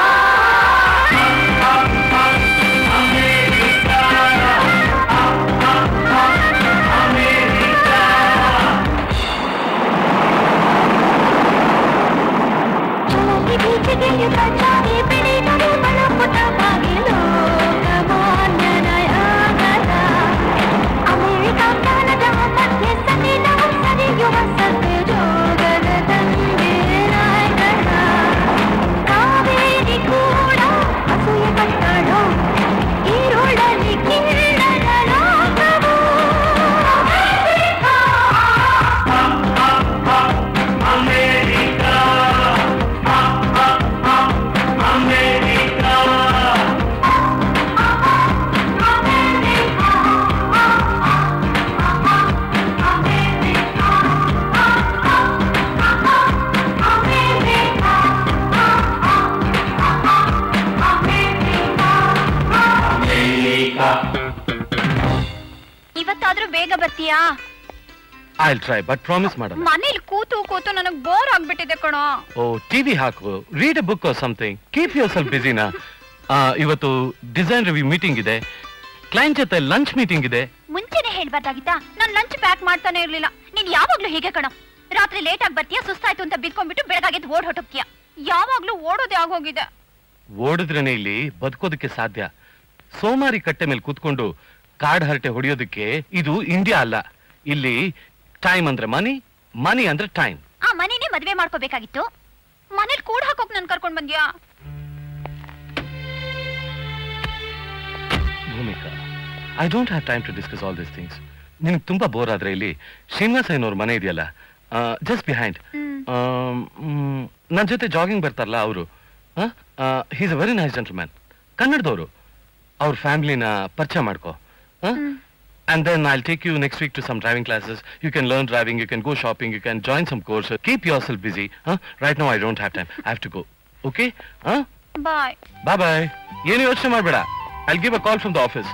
ಇವತ್ತಾದ್ರೂ ಬೇಗ ಬರ್ತೀಯಾ ಐ ಟ್ರೈ ಬಟ್ ಪ್ರಾಮಿಸ್ ಮಾಡಲ್ಲ ಮನೇಲಿ ಕೂತು ಕೂತು ನನಗ್ ಬೋರ್ ಆಗ್ಬಿಟ್ಟಿದೆ ಕಣೋ ಓ ಟಿವಿ ಹಾಕು read a book something keep yourself ಬಿಸಿನಾ ಇವತ್ತು ಡಿಸೈನ್ ರಿವ್ಯೂ ಮೀಟಿಂಗ್ ಇದೆ ಕ್ಲೈಂಟ್ ಜೊತೆ ಲಂಚ್ ಮೀಟಿಂಗ್ ಇದೆ ಮುಂಚೆನೆ ಹೇಳ್ಬಾರ್ದಾಗಿತ್ತಾ ನಾನ್ ಲಂಚ್ ಪ್ಯಾಕ್ ಮಾಡ್ತಾನೆ ಇರ್ಲಿಲ್ಲ ನೀನ್ ಯಾವಾಗ್ಲೂ ಹೀಗೆ ಕಣೋ ರಾತ್ರಿ ಲೇಟ್ ಆಗಿ ಬರ್ತೀಯ ಸುಸ್ತಾಯ್ತು ಅಂತ ಬಿದ್ಕೊಂಡ್ಬಿಟ್ಟು ಬೆಳಗಾಗೆದ್ದು ಓಡ್ ಹೊಟ್ಟೋಗ್ತೀಯ ಯಾವಾಗ್ಲೂ ಓಡೋದೇ ಆಗೋಗಿದೆ ಓಡಿದ್ರೇನೆ ಇಲ್ಲಿ ಬದುಕೋದಕ್ಕೆ ಸಾಧ್ಯ ಸೋಮಾರಿ ಕಟ್ಟೆ ಮೇಲೆ ಕೂತ್ಕೊಂಡು ಕಾಡ್ ಹರಟೆ ಹೊಡೆಯೋದಕ್ಕೆ ಇದು ಇಂಡಿಯಾ ಅಲ್ಲ ಇಲ್ಲಿ ಟೈಮ್ ಅಂದ್ರೆ ಮನಿ ಮನಿ ಅಂದ್ರೆ ಟೈಮ್ ಆ ಮನೇನೆ ಮದ್ವೆ ಮಾಡ್ಕೋಬೇಕಾಗಿತ್ತು ಮನೇಲಿ ಕೂಡ ಹಾಕೋಕ್ ನನ್ ಕರ್ಕೊಂಡ್ ಬಂದ್ಯಾ Bhumika I don't have time to discuss all these things ನಿನ್ಗೆ ತುಂಬಾ ಬೋರ್ ಆದ್ರೆ ಇಲ್ಲಿ ಶ್ರೀನಿವಾಸ ಅವ್ರ ಮನೆ ಇದೆಯಲ್ಲ ಜಸ್ಟ್ ಬಿಹೈಂಡ್ ನನ್ನ ಜೊತೆ ಜಾಗಿಂಗ್ ಬರ್ತಾರಲ್ಲ ಅವರು he's a very nice gentleman ಕನ್ನಡದವರು ಅವ್ರ ಫ್ಯಾಮಿಲಿನ ಪರಿಚಯ ಮಾಡ್ಕೋ and then I'll take you next week to some driving classes you can learn driving you can go shopping you can join some course keep yourself busy right no I don't have time I have to go okay bye bye bye ಏನು ಯೋಚನೆ ಮಾಡಬೇಡ I'll give a call from the office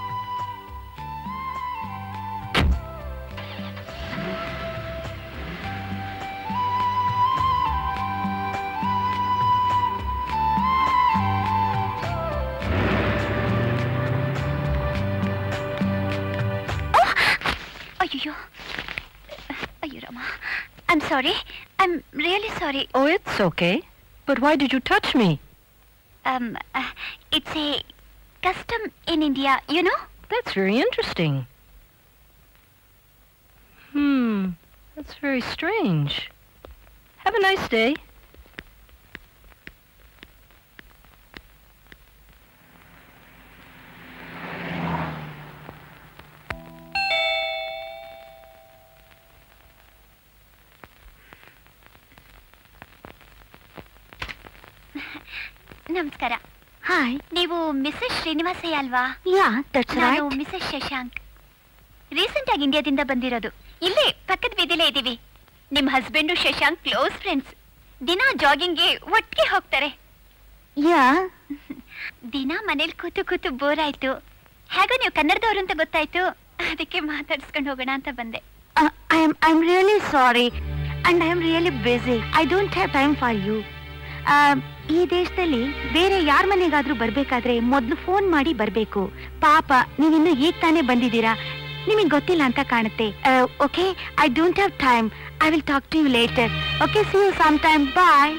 ಅಯ್ಯೋ ಅಯ್ಯೋ Rama I'm sorry I'm really sorry Oh, it's okay. But why did you touch me? It's a custom in India you know That's very interesting. Hmm, that's very strange. Have a nice day. ನಮಸ್ಕಾರ hi ನೀವು Mrs Srinivasaiah ಅಲ್ವಾ yeah that's ನಾನು right Mrs Shashank recent ಆಗಿ ಇಂಡಿಯಾದಿಂದ ಬಂದಿರೋದು ಇಲ್ಲೇ ಪಕ್ಕದ ಬೀದಿಲೇ ಇದೀವಿ ನಿಮ್ ಹಸ್ಬೆಂಡು ಶಶಾಂಕ್ ಕ್ಲೋಸ್ ಫ್ರೆಂಡ್ಸ್ ದಿನ ಜಾಗಿಂಗ್ಗೆ ಒಟ್ಟಿಗೆ ಹೋಗ್ತಾರೆ ಯಾ ದಿನ ಮನೇಲಿ ಕೂತು ಕೂತು ಬೋರ್ ಆಯ್ತು ಹೇಗೋ ನೀವು ಕನ್ನಡದವ್ರು ಅಂತ ಗೊತ್ತಾಯ್ತು ಅದಕ್ಕೆ ಮಾತಾಡ್ಸ್ಕೊಂಡು ಹೋಗೋಣ ಅಂತ ಬಂದೆ I am I am really sorry and I am really busy I don't have time for you ಈ ದೇಶದಲ್ಲಿ ಬೇರೆ ಯಾರ ಮನೆಗಾದ್ರೂ ಬರ್ಬೇಕಾದ್ರೆ ಮೊದಲು ಫೋನ್ ಮಾಡಿ ಬರ್ಬೇಕು ಪಾಪ ನೀವಿನ್ನು ಈಗ ತಾನೇ ಬಂದಿದ್ದೀರಾ ನಿಮಗೆ ಗೊತ್ತಿಲ್ಲ ಅಂತ ಕಾಣುತ್ತೆ okay I don't have time I will talk to you later okay see you some time bye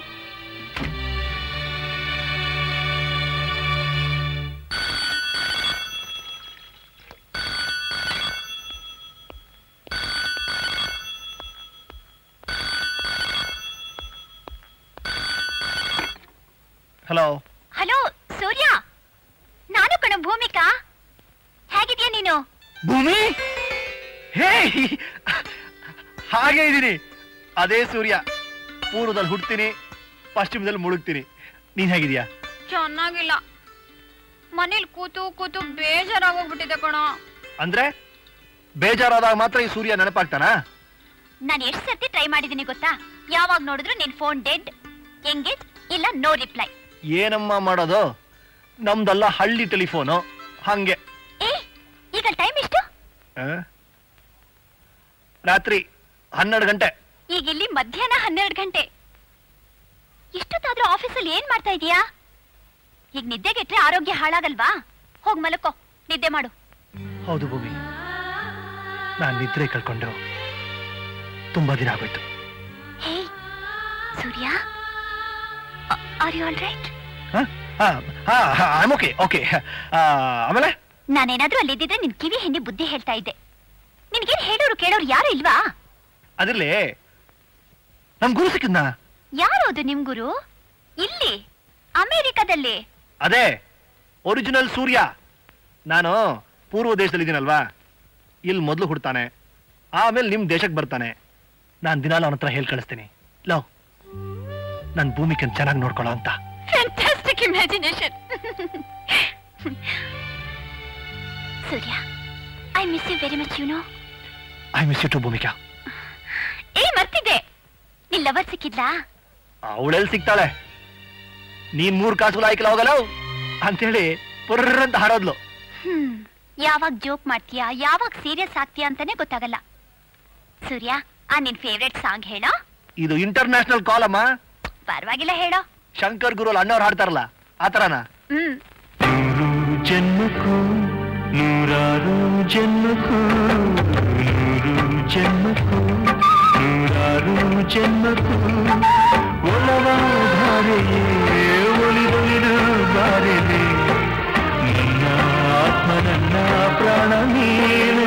hello hello Surya ನಾನು ಕಣ ಭೂಮಿಕಾ ಹೇಗಿದ್ಯಾ ನೀನು ಭೂಮಿ ಹೇ ಹಾಗೆ ಇದೀನಿ ಅದೇ ಸೂರ್ಯ ಪೂರ್ವದಲ್ಲಿ ಹುಡ್ತೀನಿ ಪಶ್ಚಿಮದಲ್ಲಿ ಮುಳುಗ್ತೀನಿ ನೀನ್ ಹೇಗಿದ್ಯಾ ಚೆನ್ನಾಗಿಲ್ಲ ಮನೇಲಿ ಕೂತು ಕೂತು ಬೇಜಾರಾಗೋಗ್ಬಿಟ್ಟಿದೆ ಕಣೋ ಅಂದ್ರೆ ಬೇಜಾರಾದಾಗ ಮಾತ್ರ ಈ ಸೂರ್ಯ ನೆನಪಾಗ್ತಾನಾ ನಾನು ಎಷ್ಟು ಸರ್ತಿ ಟ್ರೈ ಮಾಡಿದೀನಿ ಗೊತ್ತಾ ಯಾವಾಗ ನೋಡಿದ್ರು ನಿನ್ ಫೋನ್ ಡೆಡ್ ಎಂಗೇಜ್ ಇಲ್ಲ ನೋ ರಿಪ್ಲೈ ಏನಮ್ಮ ಮಾಡೋದು ನಮ್ದಲ್ಲ ಹಳ್ಳಿ ಟೆಲಿಫೋನು ಹಂಗೆ ಏ ಈಗ ಟೈಮ್ ಎಷ್ಟು ಆ? ರಾತ್ರಿ ಹನ್ನೆರಡು ಗಂಟೆ ಈಗ ಇಲ್ಲಿ ಮಧ್ಯಾಹ್ನ ಹನ್ನೆರಡು ಗಂಟೆ ಇಷ್ಟೊತ್ತಾದ್ರೂ ಆಫೀಸಲ್ಲಿ ಏನ್ ಮಾಡ್ತಾ ಇದೀಯಾ ಈಗ ನಿದ್ದೆಗೆಟ್ರೆ ಆರೋಗ್ಯ ಹಾಳಾಗಲ್ವಾ ಹೋಗ್ ಮಲಕೋ ನಿದ್ದೆ ಮಾಡು ಹೌದು ಭೂಮಿ ನಾನ್ ನಿದ್ರೆ ಕಳ್ಕೊಂಡು ತುಂಬಾ ದಿನ ಆಗೋಯ್ತು hey Surya are you all right okay okay ಆಮೇಲೆ ನಾನೇನಾದ್ರೂ ಅಲ್ಲಿದ್ದಿದ್ರೆ ನಿನ್ ಕಿವಿ ಹಿಂದೆ ಬುದ್ಧಿ ಹೇಳ್ತಾ ಇದ್ದೆ ನಿನ್ಗೇನ್ ಹೇಳೋರು ಕೇಳೋರು ಯಾರು ಇಲ್ವಾ ಅದಿರ್ಲಿ ನಮ್ ಗುರು ಸಿಕ್ಕಿದ್ನ ಯಾರು ಅದು ನಿಮ್ ಗುರು ಇಲ್ಲಿ ಅಮೆರಿಕದಲ್ಲಿ ಅದೇ ಒರಿಜಿನಲ್ ಸೂರ್ಯ ನಾನು ಪೂರ್ವ ದೇಶದಲ್ಲಿದ್ದೀನಲ್ವಾ ಇಲ್ಲಿ ಮೊದಲು ಹುಡ್ತಾನೆ ಆಮೇಲೆ ನಿಮ್ ದೇಶಕ್ಕೆ ಬರ್ತಾನೆ ನಾನ್ ದಿನಾಲು ಅವನ ಹತ್ರ ಹೇಳ್ ಕಳಿಸ್ತೀನಿ ಲವ್ ನನ್ ಭೂಮಿಕನ್ ಚೆನ್ನಾಗಿ ನೋಡ್ಕೊಳ್ಳೋ ಅಂತ fantastic imagination Surya I miss you very much you know I miss you too Bhumika ಏ ಮರ್ತಿದ್ದೆ ನಿನ್ ಲವರ್ ಸಿಕ್ಕಿದ್ಲಾ ಅವಳೆಲ್ಲಿ ಸಿಗ್ತಾಳೆ ನೀನ್ ಮೂರ್ ಕಾಸು ಲಾಯ್ಕಲ್ಲ ಹೋಗಲ್ಲ ಅಂತೇಳಿ ಪುರ್ರ ಅಂತ ಹಾರೋದ್ಲು ಹ್ಮ್ ಯಾವಾಗ ಜೋಕ್ ಮಾಡ್ತೀಯಾ ಯಾವಾಗ ಸೀರಿಯಸ್ ಆಗ್ತೀಯಾ ಅಂತಾನೆ ಗೊತ್ತಾಗಲ್ಲ ಸೂರ್ಯ ಆ ನಿನ್ ಫೇವ್ರೆಟ್ ಸಾಂಗ್ ಹೇಳೋ ಇದು ಇಂಟರ್ನ್ಯಾಷನಲ್ ಕಾಲ್ ಅಮ್ಮ ಪರವಾಗಿಲ್ಲ ಹೇಳೋ ಶಂಕರ್ ಗುರು ಅಣ್ಣವ್ರು ಹಾಡ್ತಾರಲ್ಲ ಆತರನ ಹ್ಮ್ ನೂರು ಜನ್ಮಕ್ಕೂ ನೂರಾರು ಜನ್ಮಕ್ಕೂ ನೂರು ಜನ್ಮಕ್ಕೂ ನೂರಾರು ಜನ್ಮಕ್ಕೂ ಒಲವಾಧಾರೆಯೇ ಒಲಿದೊಲಿದು ಬಾರೆಲೆ ನಿನ್ನ ಆತ್ಮ ನನ್ನ ಪ್ರಾಣ ನೀನು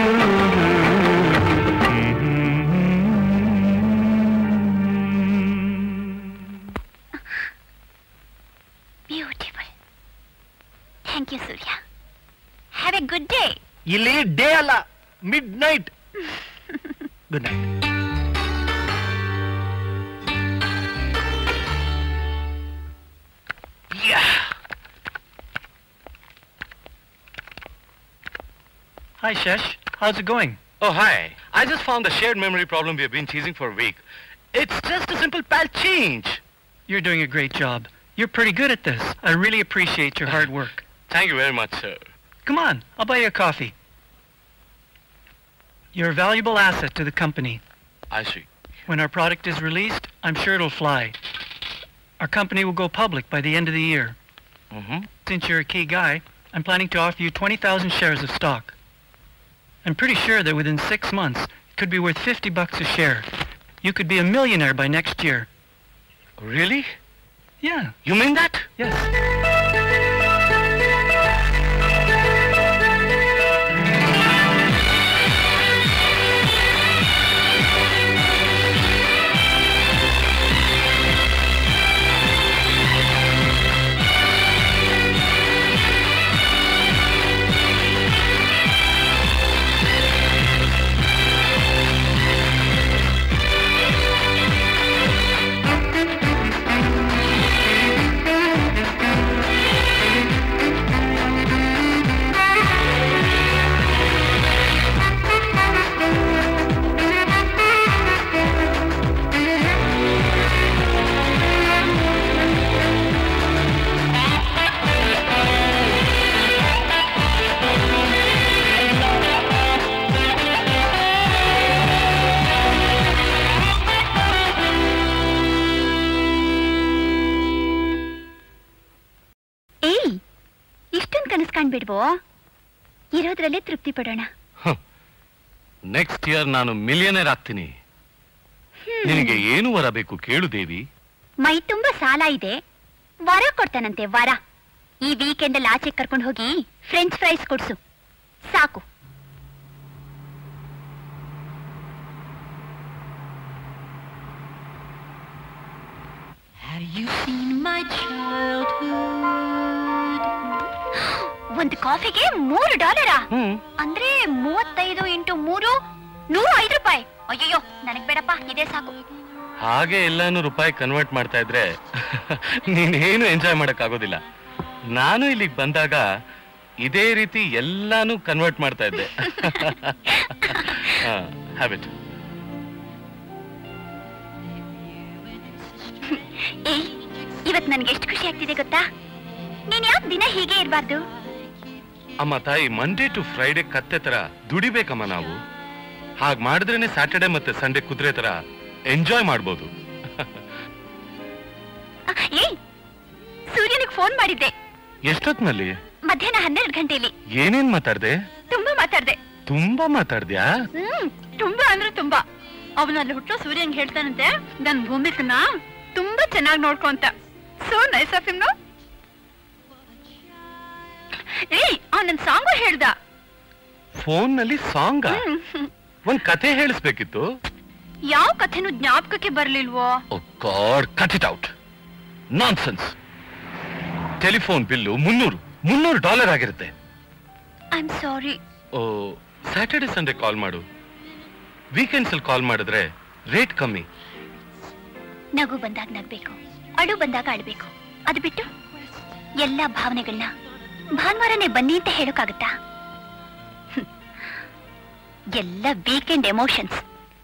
beautiful thank you Surya have a good day ಇಲ್ಲಿ ಡೇ ಅಲ್ಲ midnight good night Hi, Shesh. How's it going? Oh, hi. I just found the shared memory problem we have been teasing for a week. It's just a simple pal change. You're doing a great job. You're pretty good at this. I really appreciate your hard work. Thank you very much, sir. Come on, I'll buy you a coffee. You're a valuable asset to the company. I see. When our product is released, I'm sure it'll fly. Our company will go public by the end of the year. Mm-hmm. Since you're a key guy, I'm planning to offer you 20,000 shares of stock. I'm pretty sure that within six months, it could be worth 50 bucks a share. You could be a millionaire by next year. Really? Yeah, You mean that? yes. ಏಯ್ ಇಷ್ಟೊಂದು ಕನಸು ಕಾಣ್ಬಿಡ್ವೋ ಇರೋದ್ರಲ್ಲೇ ತೃಪ್ತಿ ಪಡೋಣ next year ನಾನು millionaire ಆಗ್ತೀನಿ ನಿನಗೆ ಏನು ವರ ಬೇಕು ಕೇಳು ದೇವಿ ಮೈ ತುಂಬಾ ಸಾಲ ಇದೆ ವರ ಕೊಡ್ತಾನಂತೆ ವರ ಈ ವೀಕೆಂಡ್ ಅಲ್ಲಿ ಆಚೆ ಕರ್ಕೊಂಡು ಹೋಗಿ ಫ್ರೆಂಚ್ ಫ್ರೈಸ್ ಕೊಡ್ಸು ಸಾಕು ಒಂದು ಕಾಫಿಗೆ ಮೂರು ಡಾಲರಾ ಹ್ಮ್ ಅಂದ್ರೆ ಮೂವತ್ತೈದು ಇಂಟು ಮೂರು ನೂರ ಐದು ರೂಪಾಯಿ ಅಯ್ಯಯ್ಯೋ ನನಗ್ ಬೇಡಪ್ಪ ಇದೇ ಸಾಕು ಹಾಗೆ ಎಲ್ಲಾನು ರೂಪಾಯಿ ಕನ್ವರ್ಟ್ ಮಾಡ್ತಾ ಇದ್ರೆ ನೀನೇನು ಎಂಜಾಯ್ ಮಾಡಕ್ ಆಗೋದಿಲ್ಲ ನಾನು ಇಲ್ಲಿಗೆ ಬಂದಾಗ ಇದೇ ರೀತಿ ಎಲ್ಲಾನು ಕನ್ವರ್ಟ್ ಮಾಡ್ತಾ ಇದ್ದೆ ಹ್ಯಾಬಿಟ್ ಏಯ್ ಇವತ್ ನನ್ಗೆ ಎಷ್ಟು ಖುಷಿ ಆಗ್ತಿದೆ ಗೊತ್ತಾ ನೀನ್ ಯಾಕೆ ದಿನ ಹೀಗೆ ಇರಬಾರ್ದು ಅಮ್ಮ ತಾಯಿ ಮಂಡೇ ಟು ಫ್ರೈಡೆ ಕತ್ತೆ ತರ ದುಡಿಬೇಕಮ್ಮ ನಾವು ಹಾಗ್ ಮಾಡಿದ್ರೇನೆ ಸ್ಯಾಟರ್ಡೆ ಮತ್ತೆ ಸಂಡೇ ಕುದುರೆ ತರ ಎಂಜಾಯ್ ಮಾಡ್ಬೋದು ಏಯ್ ಸೂರ್ಯನಿಗೆ ಫೋನ್ ಮಾಡಿದ್ದೆ ಎಷ್ಟೊತ್ನಲ್ಲಿ ಮಧ್ಯಾಹ್ನ ಹನ್ನೆರಡು ಗಂಟೆಲಿ ಏನೇನ್ ಮಾತಾಡ್ದೆ ತುಂಬಾ ಮಾತಾಡ್ದೆ ತುಂಬಾ ಮಾತಾಡ್ದ್ಯಾ ಹ್ಮ್ ತುಂಬಾ ಅಂದ್ರೆ ತುಂಬಾ ಅವನಲ್ಲಿ ಹುಟ್ಟೋ ಸೂರ್ಯಂಗ್ ಹೇಳ್ತಾನಂತೆ ನನ್ ಭೂಮಿಕನ ತುಂಬಾ ಚೆನ್ನಾಗಿ ನೋಡ್ಕೊಂತ ಸೋ ನೈಸ್ ಆಫ್ ಹಿಮ್ ಏಯ್ ಅವನನ್ ಸಾಂಗು ಹೇಳ್ದ ಫೋನ್ ನಲ್ಲಿ ಸಾಂಗ್ ಒಂದ್ ಕತೆ ಹೇಳಿಸ್ಬೇಕಿತ್ತು ಯಾವ ಕಥೆನೂ ಜ್ಞಾಪಕಕ್ಕೆ ಬರ್ಲಿಲ್ವೋ God cut it out nonsense telephone bill ಮುನ್ನೂರು ಮುನ್ನೂರು ಡಾಲರ್ ಆಗಿರುತ್ತೆ ಐ ಆಮ್ ಸಾರಿ ಓ ಸ್ಯಾಟರ್ಡೆ ಸಂಡೇ ಕಾಲ್ ಮಾಡು ವೀಕೆಂಡ್ಸ್ ಅಲ್ಲಿ ಕಾಲ್ ಮಾಡಿದ್ರೆ ರೇಟ್ ಕಮ್ಮಿ ನಗು ಬಂದಾಗ ನಗ್ಬೇಕು ಅಳು ಬಂದಾಗ ಅಳ್ಬೇಕು ಅದು ಬಿಟ್ಟು ಎಲ್ಲ ಭಾವನೆಗಳನ್ನ ಭಾನುವಾರನೇ ಬನ್ನಿ ಅಂತ ಹೇಳೋಕ್ಕಾಗತ್ತಾ ಹ್ಮ್. ಎಲ್ಲ weekend emotions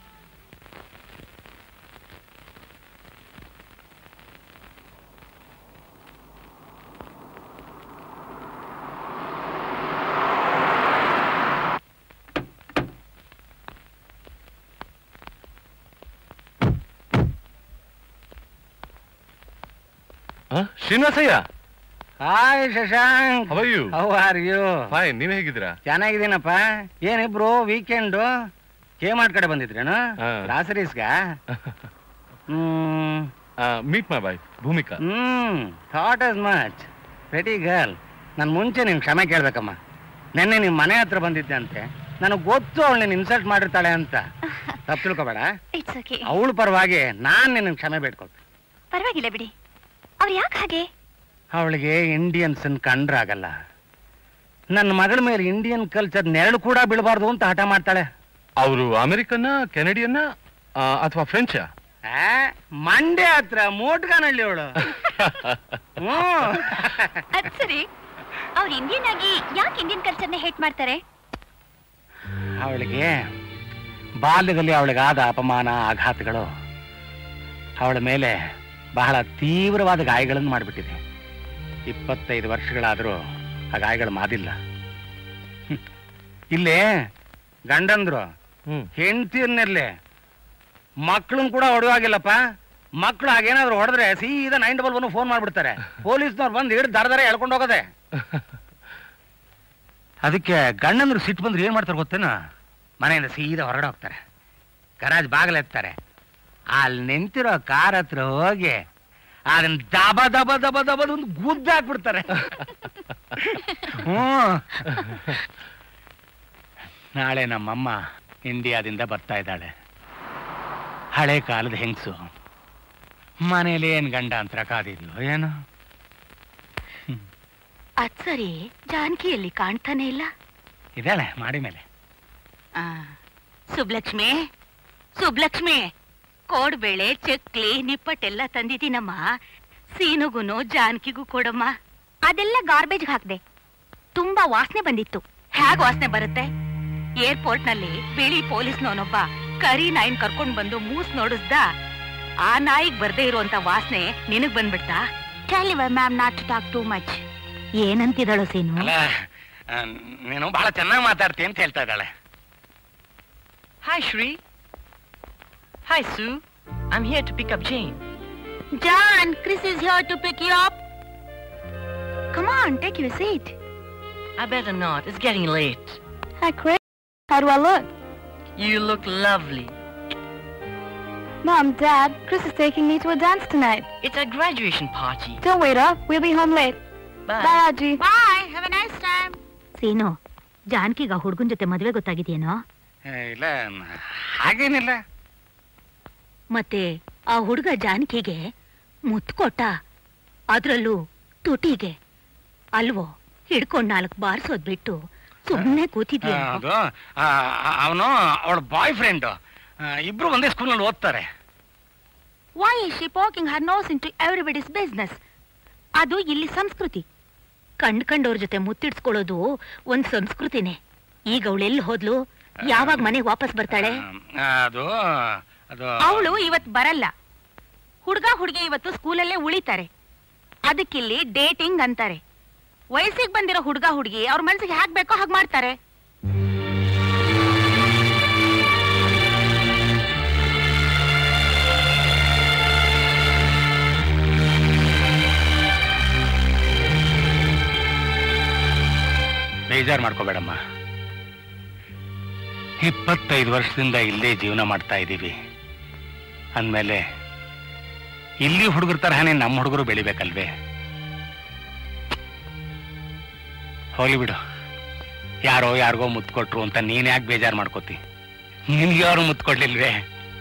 Srinivasaiah hi Shashank How are you? How are you fine ನೀವ್ ಹೇಗಿದ್ದೀರಾ ಚೆನ್ನಾಗಿದ್ದೀನಪ್ಪ ಏನಿಬ್ರು ವೀಕೆಂಡ್ ಕೇಮಾಡ್ ಕಡೆ ಬಂದಿದ್ರೇನು ಹಾ. ಗ್ರಾಸರೀಸ್ಗ hmm meet my wife Bhumika hmm thought is much very girl ನಾನು ಮುಂಚೆ ನಿನ್ ಕ್ಷಮೆ ಕೇಳ್ಬೇಕಮ್ಮ ನೆನ್ನೆ ನಿಮ್ ಮನೆ ಹತ್ರ ಬಂದಿದ್ದೆ ಅಂತೆ ನನಗೆ ಗೊತ್ತು ಅವಳು ನೀನು ಇನ್ಸಲ್ಟ್ ಮಾಡಿರ್ತಾಳೆ ಅಂತ ತಪ್ಪು ತಿಳ್ಕೊಬೇಡ ಇಟ್ಸ್ ಓಕೆ ಅವಳ ಪರವಾಗಿ ನಾನ್ ನಿನ್ನ ಕ್ಷಮೆ ಬೇಡ್ಕೊಳ್ತೀನಿ ಪರವಾಗಿಲ್ಲ ಬಿಡಿ ಅವ್ರು ಯಾಕೆ ಹಾಗೆ ಅವಳಿಗೆ ಇಂಡಿಯನ್ಸ್ ಕಂಡ್ರಾಗಲ್ಲ ನನ್ನ ಮಗಳ ಮೇಲೆ ಇಂಡಿಯನ್ ಕಲ್ಚರ್ ನೆರಳು ಕೂಡ ಬೀಳಬಾರ್ದು ಅಂತ ಹಠ ಮಾಡ್ತಾಳೆ ಅವರು ಅಮೆರಿಕನ್ನ ಕೆನಡಿಯನ್ನ ಅಥವಾ ಫ್ರೆಂಚ್ ಆ, ಮಂಡ್ಯ ಹತ್ರ ಮೋಟ್ಗಾನಹಳ್ಳಿ ಅವಳು ಹ್ಮ್ ಅದ್ ಸರಿ ಅವ್ರು ಇಂಡಿಯನ್ ಆಗಿ ಯಾಕೆ ಇಂಡಿಯನ್ ಕಲ್ಚರ್ನ ಹೇಟ್ ಮಾಡ್ತಾರೆ ಅವಳಿಗೆ ಬಾಲ್ಯದಲ್ಲಿ ಅವಳಿಗಾದ ಅಪಮಾನ ಆಘಾತಗಳು ಅವಳ ಮೇಲೆ ಬಹಳ ತೀವ್ರವಾದ ಗಾಯಗಳನ್ನು ಮಾಡಿಬಿಟ್ಟಿದೆ ಇಪ್ಪತ್ತೈದು ವರ್ಷಗಳಾದರೂ ಆ ಗಾಯಗಳು ಮಾದಿಲ್ಲ ಹ್ಮ್. ಇಲ್ಲಿ ಗಂಡಂದ್ರು ಹ್ಮ್ ಹೆಂಡತಿಯನ್ನೆಲ್ಲಿ ಮಕ್ಕಳನ್ನ ಕೂಡ ಹೊಡೆಯುವಾಗಿಲ್ಲಪ್ಪ ಮಕ್ಕಳು ಹಾಗೇನಾದ್ರು ಹೊಡೆದ್ರೆ ಸೀದಾ ನೈನ್ ಡಬಲ್ ಒನ್ ಫೋನ್ ಮಾಡ್ಬಿಡ್ತಾರೆ ಪೊಲೀಸ್ನವ್ರು ಬಂದು ಹಿಡಿದು ದರ ದರ ಎಳ್ಕೊಂಡು ಹೋಗೋದೆ ಅದಕ್ಕೆ ಗಂಡಂದ್ರು ಸಿಟ್ಟು ಬಂದ್ರೆ ಏನ್ ಮಾಡ್ತಾರೆ ಗೊತ್ತೇನ ಮನೆಯಿಂದ ಸೀದಾ ಹೊರಗಡೆ ಹೋಗ್ತಾರೆ ಗರಾಜ್ ಬಾಗಿಲೆತ್ತಾರೆ ಅಲ್ಲಿ ನಿಂತಿರೋ ಕಾರ್ ಹತ್ರ ಹೋಗಿ ಅದನ್ನ ದಬ ದಬ ದಬ ದಬ ಒಂದು ಗುದ್ದ ಹಾಕ್ಬಿಡ್ತಾರೆ ಹ್ಮ್ ನಾಳೆ ನಮ್ಮಮ್ಮ ಇಂಡಿಯಾದಿಂದ ಬರ್ತಾ ಇದ್ದಾಳೆ ಹಳೆ ಕಾಲದ ಹೆಂಗಸು ಮನೇಲಿ ಏನ್ ಗಂಡ ಅಂತ ಕಾದಿದ್ಲು ಏನು ಅದ್ ಸರಿ ಜಾನಕಿಯಲ್ಲಿ ಕಾಣ್ತಾನೆ ಇಲ್ಲ ಇದ್ದಾಳೆ ಮಾಡಿ ಮೇಲೆ ಆ, ಸುಬ್ಲಕ್ಷ್ಮಿ ಸುಬ್ಲಕ್ಷ್ಮಿ ಕೋಡ್ಬೇಳೆ ಚಕ್ಲಿ ನಿಪ್ಪಟ್ಟೆಲ್ಲ ತಂದಿದ್ದೀನಮ್ಮ ಸೀನುಗುನು ಜಾನಕಿಗೂ ಕೊಡಮ್ಮ ಅದೆಲ್ಲ ಗಾರ್ಬೇಜ್ ಹಾಕ್ದೆ ತುಂಬಾ ವಾಸನೆ ಬಂದಿತ್ತು ಹೇಗ್ ವಾಸನೆ ಬರುತ್ತೆ ಏರ್ಪೋರ್ಟ್ ನಲ್ಲಿ ಬಿಳಿ ಪೊಲೀಸ್ನವನೊಬ್ಬ ಕರಿ ನಾಯಿನ್ ಕರ್ಕೊಂಡ್ ಬಂದು ಮೂಸ್ ನೋಡಿಸ್ದ ಆ ನಾಯಿಗ್ ಬರ್ದೇ ಇರುವಂತ ವಾಸನೆ ನಿನಗ್ ಬಂದ್ಬಿಡ್ತಾ ma'am not talk too much ಏನಂತಿದಳು ಸೀನು ಅಲ್ಲ ಆ, ನೀನು ಬಹಳ ಚೆನ್ನಾಗಿ ಮಾತಾಡ್ತೀನಿ ಅಂತ ಹೇಳ್ತಾ ಇದ್ದಾಳೆ Hi, Shri. Hi, Sue. I'm here to pick up Jane. John, Chris is here to pick you up. Come on, take your seat. I better not. It's getting late. Hi, Chris. How do I look? You look lovely. Mom, Dad, Chris is taking me to a dance tonight. It's a graduation party. Don't wait up. We'll be home late. Bye. Bye, Aji. Bye. Have a nice time. ಸೀನು ಜಾನಕಿಗ ಹುಡುಗನ್ ಜೊತೆ ಮದುವೆ ಗೊತ್ತಾಗಿದೆಯೇನೋ ಏ, ಇಲ್ಲ ಹಾಗೇನಿಲ್ಲ ಮತ್ತೆ ಆ ಹುಡುಗ ಜಾನಕಿಗೆ ಮುತ್ತು ಕೊಟ್ಟ ಅದ್ರಲ್ಲೂ ತುಟಿಗೆ ಅಲ್ವೋ ಹಿಡ್ಕೊಂಡ್ ನಾಲ್ಕು ಬಾರಿಸೋದ್ ಬಿಟ್ಟು ಸುಮ್ಮನೆ ಕೂತಿದ್ಯಾ ಅದು ಅವನು ಅವಳ ಬಾಯ್ ಫ್ರೆಂಡ್ ಇಬ್ರು ಒಂದೇ ಸ್ಕೂಲ್ನಲ್ಲಿ ಓದ್ತಾರೆ why is she poking her nose into everybody's business ಅದು ಇಲ್ಲಿ ಸಂಸ್ಕೃತಿ ಕಂಡ್ ಕಂಡವ್ರ ಜೊತೆ ಮುತ್ತಿಡ್ಸ್ಕೊಳ್ಳೋದು ಒಂದ್ ಸಂಸ್ಕೃತಿನೇ ಈಗ ಅವಳೆಲ್ಲಿ ಹೋದ್ಲು ಯಾವಾಗ ಮನೆಗೆ ವಾಪಸ್ ಬರ್ತಾಳೆ ಆ, ಅದು ಅದು ಅವಳು ಇವತ್ ಬರಲ್ಲ ಹುಡ್ಗ ಹುಡ್ಗಿ ಇವತ್ತು ಸ್ಕೂಲಲ್ಲೇ ಉಳಿತಾರೆ ಅದಕ್ಕಿಲ್ಲಿ ಡೇಟಿಂಗ್ ಅಂತಾರೆ ವಯಸ್ಸಿಗೆ ಬಂದಿರೋ ಹುಡ್ಗ ಹುಡ್ಗಿ ಅವ್ರ ಮನ್ಸಿಗೆ ಹ್ಯಾಕ್ ಬೇಕೋ ಹಾಗೆ ಮಾಡ್ತಾರೆ ಬೇಜಾರು ಮಾಡ್ಕೋಬೇಡಮ್ಮ ಇಪ್ಪತ್ತೈದು ವರ್ಷದಿಂದ ಇಲ್ಲೇ ಜೀವನ ಮಾಡ್ತಾ ಇದ್ದೀವಿ ಅಂದಮೇಲೆ ಇಲ್ಲಿ ಹುಡುಗರ ತರಹನೇ ನಮ್ಮ ಹುಡುಗರು ಬೆಳಿಬೇಕಲ್ವೇ ಹೋಗ್ಲಿ ಬಿಡು ಯಾರೋ ಯಾರಿಗೋ ಮುತ್ತು ಕೊಟ್ರು ಅಂತ ನೀನ್ ಯಾಕೆ ಬೇಜಾರು ಮಾಡ್ಕೋತಿ ನಿನ್ಗೆ ಯಾರು ಮುತ್ತು ಕೊಡ್ಲಿಲ್ವೇ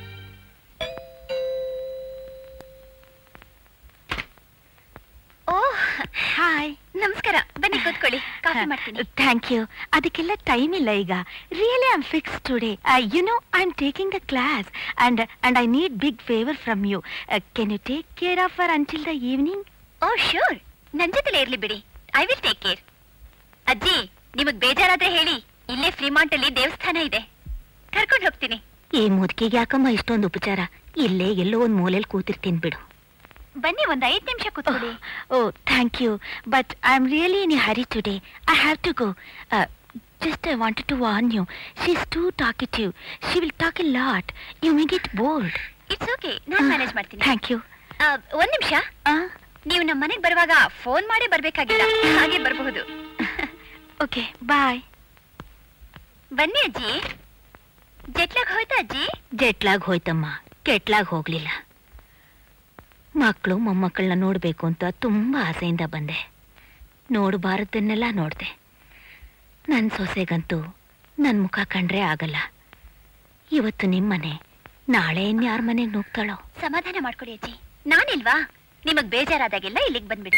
ಓ ಹಾಯ್ ನಮಸ್ಕಾರ ಬನ್ನಿ ಕೂತ್ಕೊಳ್ಳಿ ಕಾಫಿ ಮಾಡ್ತೀನಿ ಥ್ಯಾಂಕ್ ಯು ಅದಕ್ಕೆಲ್ಲ ಟೈಮ್ ಇಲ್ಲ ಈಗ really I am fix today you know I am taking the class and and I need big favour from you can you take care of her until the evening oh sure ನನ್ ಜೊತೆಲೇ ಇರ್ಲಿ ಬಿಡಿ I will take care ಅಜ್ಜಿ ನಿಮಗ್ ಬೇಜಾರಾದ್ರೆ ಹೇಳಿ ಇಲ್ಲೇ ಫ್ರೀಮಾಂಟ್ ಅಲ್ಲಿ ದೇವಸ್ಥಾನ ಇದೆ ಕರ್ಕೊಂಡು ಹೋಗ್ತೀನಿ ಈ ಮುದುಕಿಗೆ ಯಾಕಮ್ಮ ಇಷ್ಟೊಂದು ಉಪಚಾರ ಇಲ್ಲೇ ಎಲ್ಲೋ ಒಂದು ಮೂಲೆಯಲ್ಲಿ ಕೂತಿರ್ತೀನಿ ಬಿಡು ಬನ್ನಿ ಒಂದ್ ಐದ್ ನಿಮಿಷ ಕೂತ್ಕೊಳ್ಳಿ oh thank you but I am really in a hurry today I have to go just I wanted to warn you she is too talkative she will talk a lot you may get bored it's okay ನಾನ್ manage ಮಾಡ್ತೀನಿ thank you ಆ, ಒಂದ್ ನಿಮಿಷ ನೀವು ನಮ್ಮ ಮನೆಗ್ ಬರುವಾಗ phone ಮಾಡಿ ಬರ್ಬೇಕಾಗಿಲ್ಲ ಹಾಗೆ ಬರಬಹುದು ಓಕೆ ಬಾಯ್ ಬನ್ನಿ ಅಜ್ಜಿ ಜೆಟ್ಲಾಗ್ ಹೋಯ್ತಾ ಅಜ್ಜಿ ಜೆಟ್ಲಾಗ್ ಹೋಯ್ತಮ್ಮ ಕೆಟ್ಲಾಗ್ ಹೋಗ್ಲಿಲ್ಲ ಮಕ್ಕಳು ಮೊಮ್ಮಕ್ಕಳನ್ನ ನೋಡ್ಬೇಕು ಅಂತ ತುಂಬಾ ಆಸೆಯಿಂದ ಬಂದೆ ನೋಡಬಾರದನ್ನೆಲ್ಲ ನೋಡ್ದೆ ನನ್ನ ಸೊಸೆಗಂತೂ ನನ್ನ ಮುಖ ಕಂಡ್ರೆ ಆಗಲ್ಲ ಇವತ್ತು ನಿಮ್ಮನೆ ನಾಳೆ ಇನ್ಯಾರ ಮನೆಗೆ ನುಗ್ತಾಳೋ ಸಮಾಧಾನ ಮಾಡ್ಕೊಡಿ ಅಜ್ಜಿ ನಾನಿಲ್ವಾ ನಿಮಗ್ ಬೇಜಾರಾದಾಗೆಲ್ಲ ಇಲ್ಲಿಗೆ ಬಂದ್ಬಿಡಿ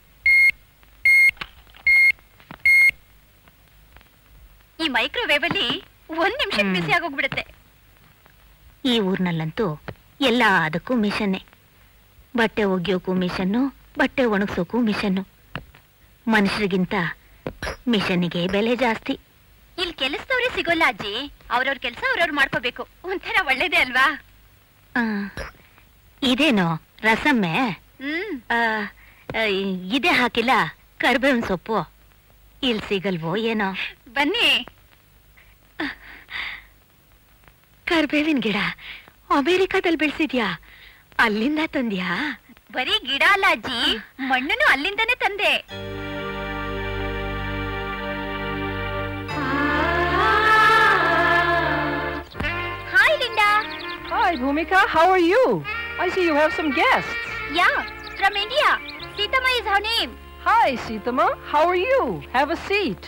ಈ ಮೈಕ್ರೋವೇವ್ ಅಲ್ಲಿ ಒಂದ್ ನಿಮಿಷಕ್ಕೆ ಬಿಸಿ ಆಗೋಗ್ಬಿಡುತ್ತೆ ಈ ಊರ್ನಲ್ಲಂತೂ ಎಲ್ಲ ಅದಕ್ಕೂ ಮಿಷನ್ನೇ ಬಟ್ಟೆ ಒಗೆಯೋಕ್ಕೂ ಮಿಷನ್ನು ಬಟ್ಟೆ ಒಣಗ್ಸೋಕ್ಕೂ ಮಿಷನ್ನು ಮನುಷ್ಯರಿಗಿಂತ ಮಿಷನ್ನಿಗೆ ಬೆಲೆ ಜಾಸ್ತಿ ಇಲ್ಲಿ ಕೆಲಸದವ್ರೆ ಸಿಗೋಲ್ಲ ಅಜ್ಜಿ ಅವ್ರವ್ರ ಕೆಲಸ ಅವ್ರವ್ರು ಮಾಡ್ಕೋಬೇಕು ಒಂಥರ ಒಳ್ಳೇದೇ ಅಲ್ವಾ ಆ, ಇದೇನೋ ರಸಮ್ಮೆ ಹ್ಮ್ ಆ, ಆ, ಇದೇ ಹಾಕಿಲ್ಲ ಕರ್ಬೇವಿನ ಸೊಪ್ಪು ಇಲ್ಲಿ ಸಿಗಲ್ವೋ ಏನೋ ಬನ್ನಿ ಕರ್ಬೇವಿನ ಗಿಡ ಅಮೇರಿಕಾದಲ್ಲಿ ಬೆಳೆಸಿದ್ಯಾ ಅಲ್ಲಿಂದ ತಂದ್ಯಾ ಬರೀ ಗಿಡ ಅಲ್ಲ ಅಜ್ಜಿ ಮಣ್ಣನ್ನು ಅಲ್ಲಿಂದನೇ ತಂದೆ hi Linda Hi, Bhumika. How are you? I see you have some guests. Yeah from India Sitamma is her name Hi, Sitama. How are you? Have a seat.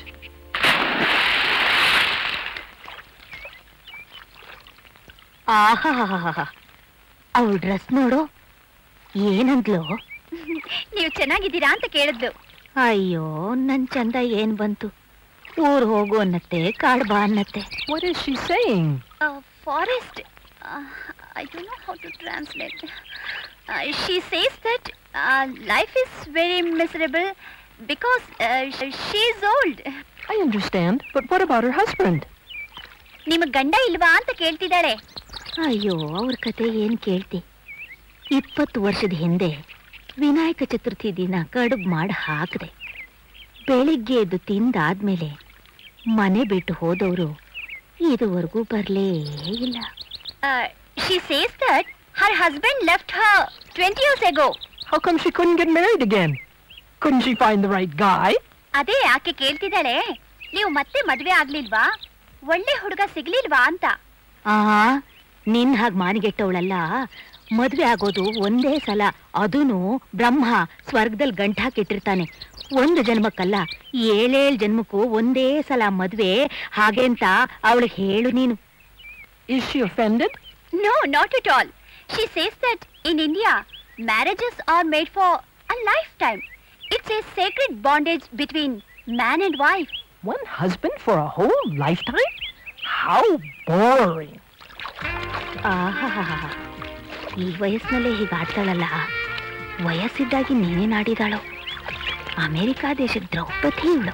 ಆಹಾ ಅವಳ ಡ್ರೆಸ್ ನೋಡು ಏನಂದ್ಲು ನೀವು ಚೆನ್ನಾಗಿದ್ದೀರಾ ಅಂತ ಕೇಳಿದ್ಲು ಅಯ್ಯೋ ನನ್ ಚಂದ ಏನ್ ಬಂತು ಊರ್ ಹೋಗು ಅನ್ನತ್ತೆ ಕಾಡ್ ಬಾ ಅನ್ನತ್ತೆ What is she saying? Forest I don't know how to translate she says that life is very miserable because she is old I understand, but what about her husband? ನಿಮಗ್ ಗಂಡ ಇಲ್ವಾ ಅಂತ ಕೇಳ್ತಿದ್ದಾಳೆ ಅಯ್ಯೋ ಅವ್ರ ಕತೆ ಏನ್ ಕೇಳ್ತಿ ಇಪ್ಪತ್ತು ವರ್ಷದ ಹಿಂದೆ ವಿನಾಯಕ ಚತುರ್ಥಿ ದಿನ ಕಡುಬು ಮಾಡಿ ಹಾಕಿದೆ ಬೆಳಿಗ್ಗೆ ಎದ್ದು ತಿಂದಾದ್ಮೇಲೆ ಮನೆ ಬಿಟ್ಟು ಹೋದವರು ಇದುವರೆಗೂ ಬರ್ಲೇ ಇಲ್ಲ she says that her husband left her twenty years ago How come she couldn't get married again? Couldn't she find the right guy? ಅದೇ ಆಕೆ ಕೇಳ್ತಿದ್ದಾಳೆ ನೀವು ಮತ್ತೆ ಮದ್ವೆ ಆಗ್ಲಿಲ್ವಾ ಒಳ್ಳೆ ಹುಡುಗ ಸಿಗ್ಲಿಲ್ವಾ ಅಂತ ಆ ನಿನ್ ಹಾಗೆ ಮಾನಿಗೆಟ್ಟವಳಲ್ಲ ಮದ್ವೆ ಆಗೋದು ಒಂದೇ ಸಲ ಅದೂನು ಬ್ರಹ್ಮ ಸ್ವರ್ಗದಲ್ಲಿ ಗಂಟ್ ಹಾಕಿಟ್ಟಿರ್ತಾನೆ ಒಂದು ಜನ್ಮಕ್ಕಲ್ಲ ಏಳೇಳು ಜನ್ಮಕ್ಕೂ ಒಂದೇ ಸಲ ಮದ್ವೆ ಹಾಗೆ ಅಂತ ಅವಳಿಗೆ ಹೇಳು ನೀನು Is she offended? No, not at all. She says that in India, marriages are made for a lifetime. It's a sacred bondage between man and wife. One husband for a whole lifetime? How boring. ಆಹಾಹಾಹಾ. ಈ ವಯಸ್ಸಿನಲ್ಲೇ ಹೀಗೆ ಆಡ್ತಾಳಲ್ಲ ವಯಸ್ಸಿದ್ದಾಗಿ ನೀನೇನ್ ಆಡಿದಾಳೋ America ದೇಶದ ದ್ರೌಪದಿ ಇವಳು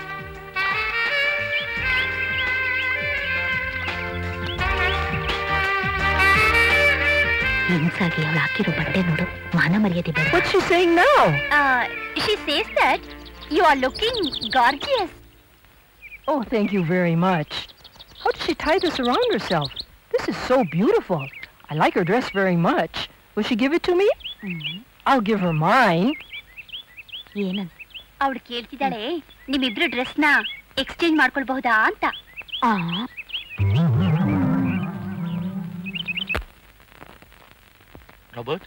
ಹೆಂಗ್ಸಾಗಿ ಅವಳು ಹಾಕಿರೋ ಬಟ್ಟೆ ನೋಡು ಮಾನ ಮರ್ಯಾದೆ ಬೇಡ What's she saying now? Uh, she says that you are looking gorgeous. Oh, thank you very much. How did she tie this around herself? This is so beautiful. I like her dress very much. Will she give it to me? I'll give her mine. ಏನಂತ ಅವಳು ಕೇಳ್ತಿದ್ದಾಳೆ ನಿಮ್ಮಿಬ್ರು ಡ್ರೆಸ್ನ exchange ಮಾಡ್ಕೊಳ್ಬಹುದಾ ಅಂತ ಆ Robert?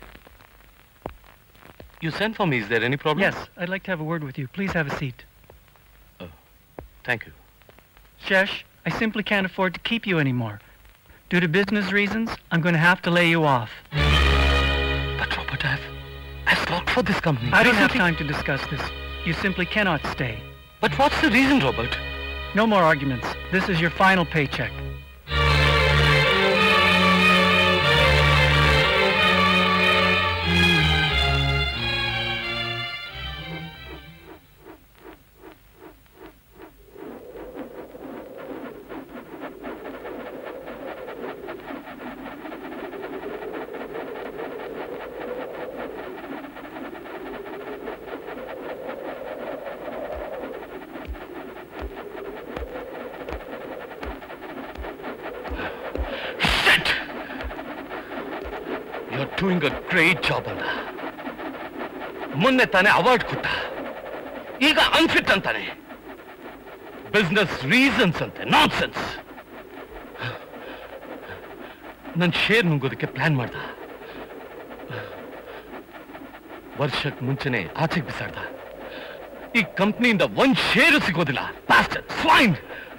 You sent for me. Is there any problem? Yes, I'd like to have a word with you. Please have a seat. Thank you. Shesh, I simply can't afford to keep you anymore. Due to business reasons, I'm going to have to lay you off. But Robert, I've, I've worked for this company. I don't have time to discuss this. You simply cannot stay. But what's the reason, Robert? No more arguments. This is your final paycheck. You're doing a great job ಅಲ್ಲ ಮೊನ್ನೆ ತಾನೇ award ಕೊಟ್ಟ ಈಗ unfit ಅಂತಾನೆ business reasons ಅಂತೆ nonsense ನನ್ share ನುಂಗೋದಕ್ಕೆ plan ಮಾಡ್ದ ವರ್ಷಕ್ಕೆ ಮುಂಚೆನೆ ಆಚೆಗೆ ಬಿಸಾಡ್ದ ಈ ಕಂಪ್ನಿಯಿಂದ ಒಂದ್ ಶೇರು ಸಿಗೋದಿಲ್ಲ ಬಾಸ್ಟರ್ ಸ್ವೈನ್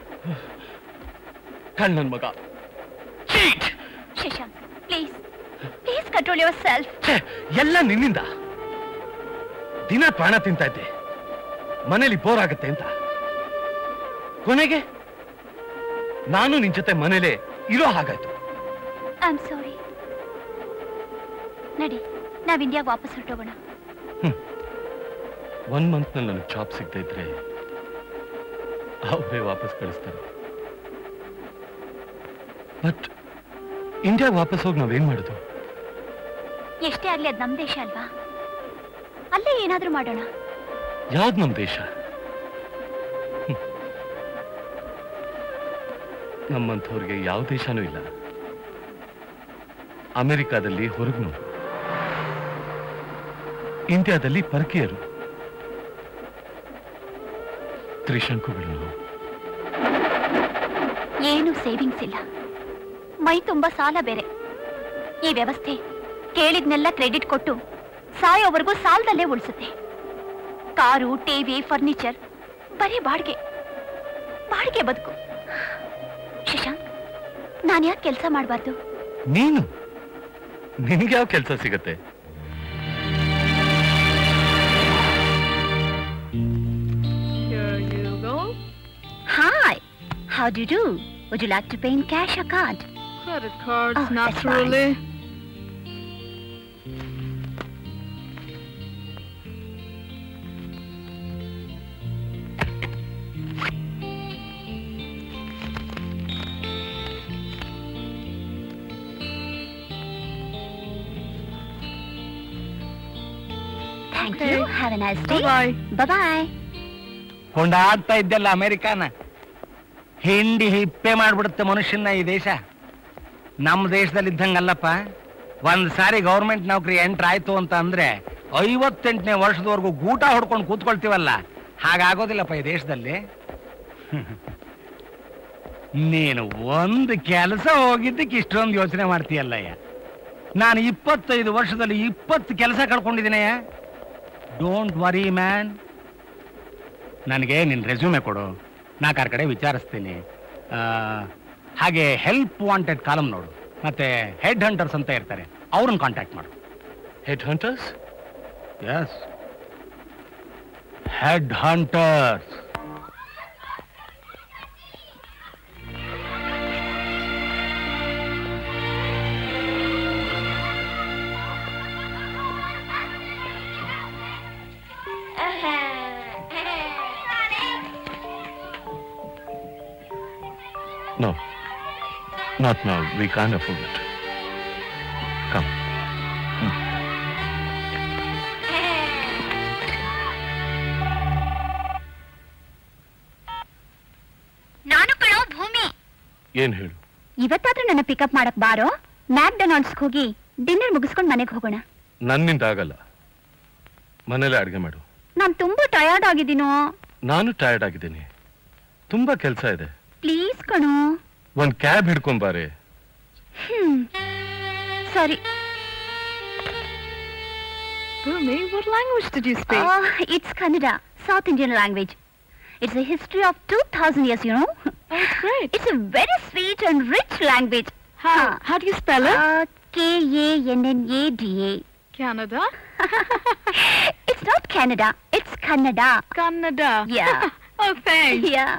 ಕಳ್ ನನ್ ಮಗ cheat Shashank please please control yourself ಛೇ, ಎಲ್ಲ ನಿನ್ನಿಂದ ದಿನ ಪ್ರಾಣ ತಿಂತಾ ಇದ್ದೆ ಮನೇಲಿ ಬೋರ್ ಆಗತ್ತೆ ಅಂತ ಕೊನೆಗೆ ನಾನು ನಿನ್ ಜೊತೆ ಮನೇಲೆ ಇರೋ ಹಾಗಾಯ್ತು ಐ ಆಮ್ ಸಾರಿ ನಡಿ ನಾವ್ ಇಂಡಿಯಾಗೆ ವಾಪಸ್ ಹೊರಟೋಗೋಣ ಒನ್ ಮಂತ್ ನಲ್ಲಿ ನನಗೆ ಜಾಬ್ ಸಿಗ್ತಾ ಇದ್ರೆ ಅವರೇ ವಾಪಸ್ ಕಳಿಸ್ತಾರೆ ಬಟ್ ಇಂಡಿಯಾಗೆ ವಾಪಸ್ ಹೋಗಿ ನಾವೇನ್ ಮಾಡೋದು ಎಷ್ಟೇ ಆಗ್ಲಿ ಅದ್ ನಮ್ ದೇಶ ಅಲ್ವಾ ಅಲ್ಲೇ ಏನಾದ್ರೂ ಮಾಡೋಣ ಯಾವ್ದು ನಮ್ ದೇಶ ಹ್ಮ್. ನಮ್ಮಂಥವ್ರಿಗೆ ಯಾವ ದೇಶನೂ ಇಲ್ಲ ಅಮೆರಿಕಾದಲ್ಲಿ ಹೊರಗ್ನವರು ಇಂಡಿಯಾದಲ್ಲಿ ಪರಕೀಯರು ತ್ರಿಶಂಕುಗಳು ನಾವು. ಏನು ಸೇವಿಂಗ್ಸ್ ಇಲ್ಲ ಮೈ ತುಂಬಾ ಸಾಲ ಬೇರೆ ಈ ವ್ಯವಸ್ಥೆ ಕೇಳಿದ್ನೆಲ್ಲ ಕ್ರೆಡಿಟ್ ಕೊಟ್ಟು ಸಾಯೋವರೆಗೂ ಸಾಲದಲ್ಲೇ ಉಳಿಸುತ್ತೆ ಕಾರು ಟಿವಿ ಫರ್ನಿಚರ್ ಬರೀ ಬಾಡಿಗೆ ಬಾಡಿಗೆ ಬದುಕು ಶಶಾಂಕ್ ನಾನು ಯಾಕೆ ಕೆಲಸ ಮಾಡಬಾರ್ದು ನೀನು ನಿನ್ಗೆ ಯಾವ ಕೆಲಸ ಸಿಗತ್ತೆ Here you go. Hi. How do you do? Would you like to pay in cash or card? Credit cards, Oh, that's fine. naturally. Thank Okay. you. Have a nice day. Bye-bye. Bye-bye. ಕೊಂಡಾಡ್ತಾ ಇದ್ದಲ್ಲ ಅಮೆರಿಕಾನ ಹಿಂಡಿ ಹಿಪ್ಪೆ ಮಾಡ್ಬಿಡುತ್ತೆ ಮನುಷ್ಯನ ಈ ದೇಶ ನಮ್ಮ ದೇಶದಲ್ಲಿ ಇದ್ದಂಗಲ್ಲಪ್ಪ ಒಂದ್ ಸಾರಿ government ನೌಕರಿ entry ಆಯ್ತು ಅಂತ ಅಂದ್ರೆ ಐವತ್ತೆಂಟನೇ ವರ್ಷದವರೆಗೂ ಗೂಟ ಹೊಡ್ಕೊಂಡು ಕೂತ್ಕೊಳ್ತೀವಲ್ಲ ಹಾಗಾಗೋದಿಲ್ಲಪ್ಪ ಈ ದೇಶದಲ್ಲಿ ನೀನು ಒಂದು ಕೆಲಸ ಹೋಗಿದ್ದಕ್ಕೆ ಇಷ್ಟೊಂದು ಯೋಚನೆ ಮಾಡ್ತೀಯಲ್ಲಯ್ಯ ನಾನು ಇಪ್ಪತ್ತೈದು ವರ್ಷದಲ್ಲಿ ಇಪ್ಪತ್ತು ಕೆಲಸ ಕಳ್ಕೊಂಡಿದ್ದೀನಯ್ಯ ಡೋಂಟ್ ವರಿ ಮ್ಯಾನ್ ನನಗೆ ನಿನ್ನ ರೆಸ್ಯೂಮೆ ಕೊಡು ನಾಲ್ಕಾರು ಕಡೆ ವಿಚಾರಿಸ್ತೀನಿ ಆ, ಹಾಗೆ ಹೆಲ್ಪ್ ವಾಂಟೆಡ್ ಕಾಲಮ್ ನೋಡು ಮತ್ತೆ ಹೆಡ್ ಹಂಟರ್ಸ್ ಅಂತ ಇರ್ತಾರೆ ಅವ್ರನ್ನ ಕಾಂಟ್ಯಾಕ್ಟ್ ಮಾಡು headhunters yes headhunters No. Not now. We can't afford it. Come. ನಾನು ಕಣೋ ಭೂಮಿ ಏನ್ ಹೇಳು ಇವತ್ತಾದ್ರೂ ನನ್ನ ಪಿಕಪ್ ಮಾಡಕ್ ಬಾರೋ ಮ್ಯಾಕ್ಡೊನಾಲ್ಡ್ಸ್ಗೆ ಹೋಗಿ ಡಿನ್ನರ್ ಮುಗಿಸ್ಕೊಂಡು ಮನೆಗೆ ಹೋಗೋಣ ನನ್ನಿಂದ ಆಗಲ್ಲ ಮನೇಲೆ ಅಡುಗೆ ಮಾಡು ನಾನ್ ತುಂಬಾ ಟಯರ್ಡ್ ಆಗಿದ್ದೀನೋ ನಾನು ಟಯರ್ಡ್ ಆಗಿದ್ದೀನಿ ತುಂಬಾ ಕೆಲಸ ಇದೆ ಪ್ಲೀಸ್ ಕಣೋ ಒಂದ್ ಕ್ಯಾಬ್ ಹಿಡ್ಕೊಂಬಾರೆ ಹ್ಮ್ ಸರಿ Bhumi, what language did you speak? It's Kannada south Indian language it's a history of 2000 years you know Oh, it's great. it's a very sweet and rich language How? How do you spell it? uh, k a n n a d a Canada. it's not canada it's kannada Kannada. yeah Oh, thanks. yeah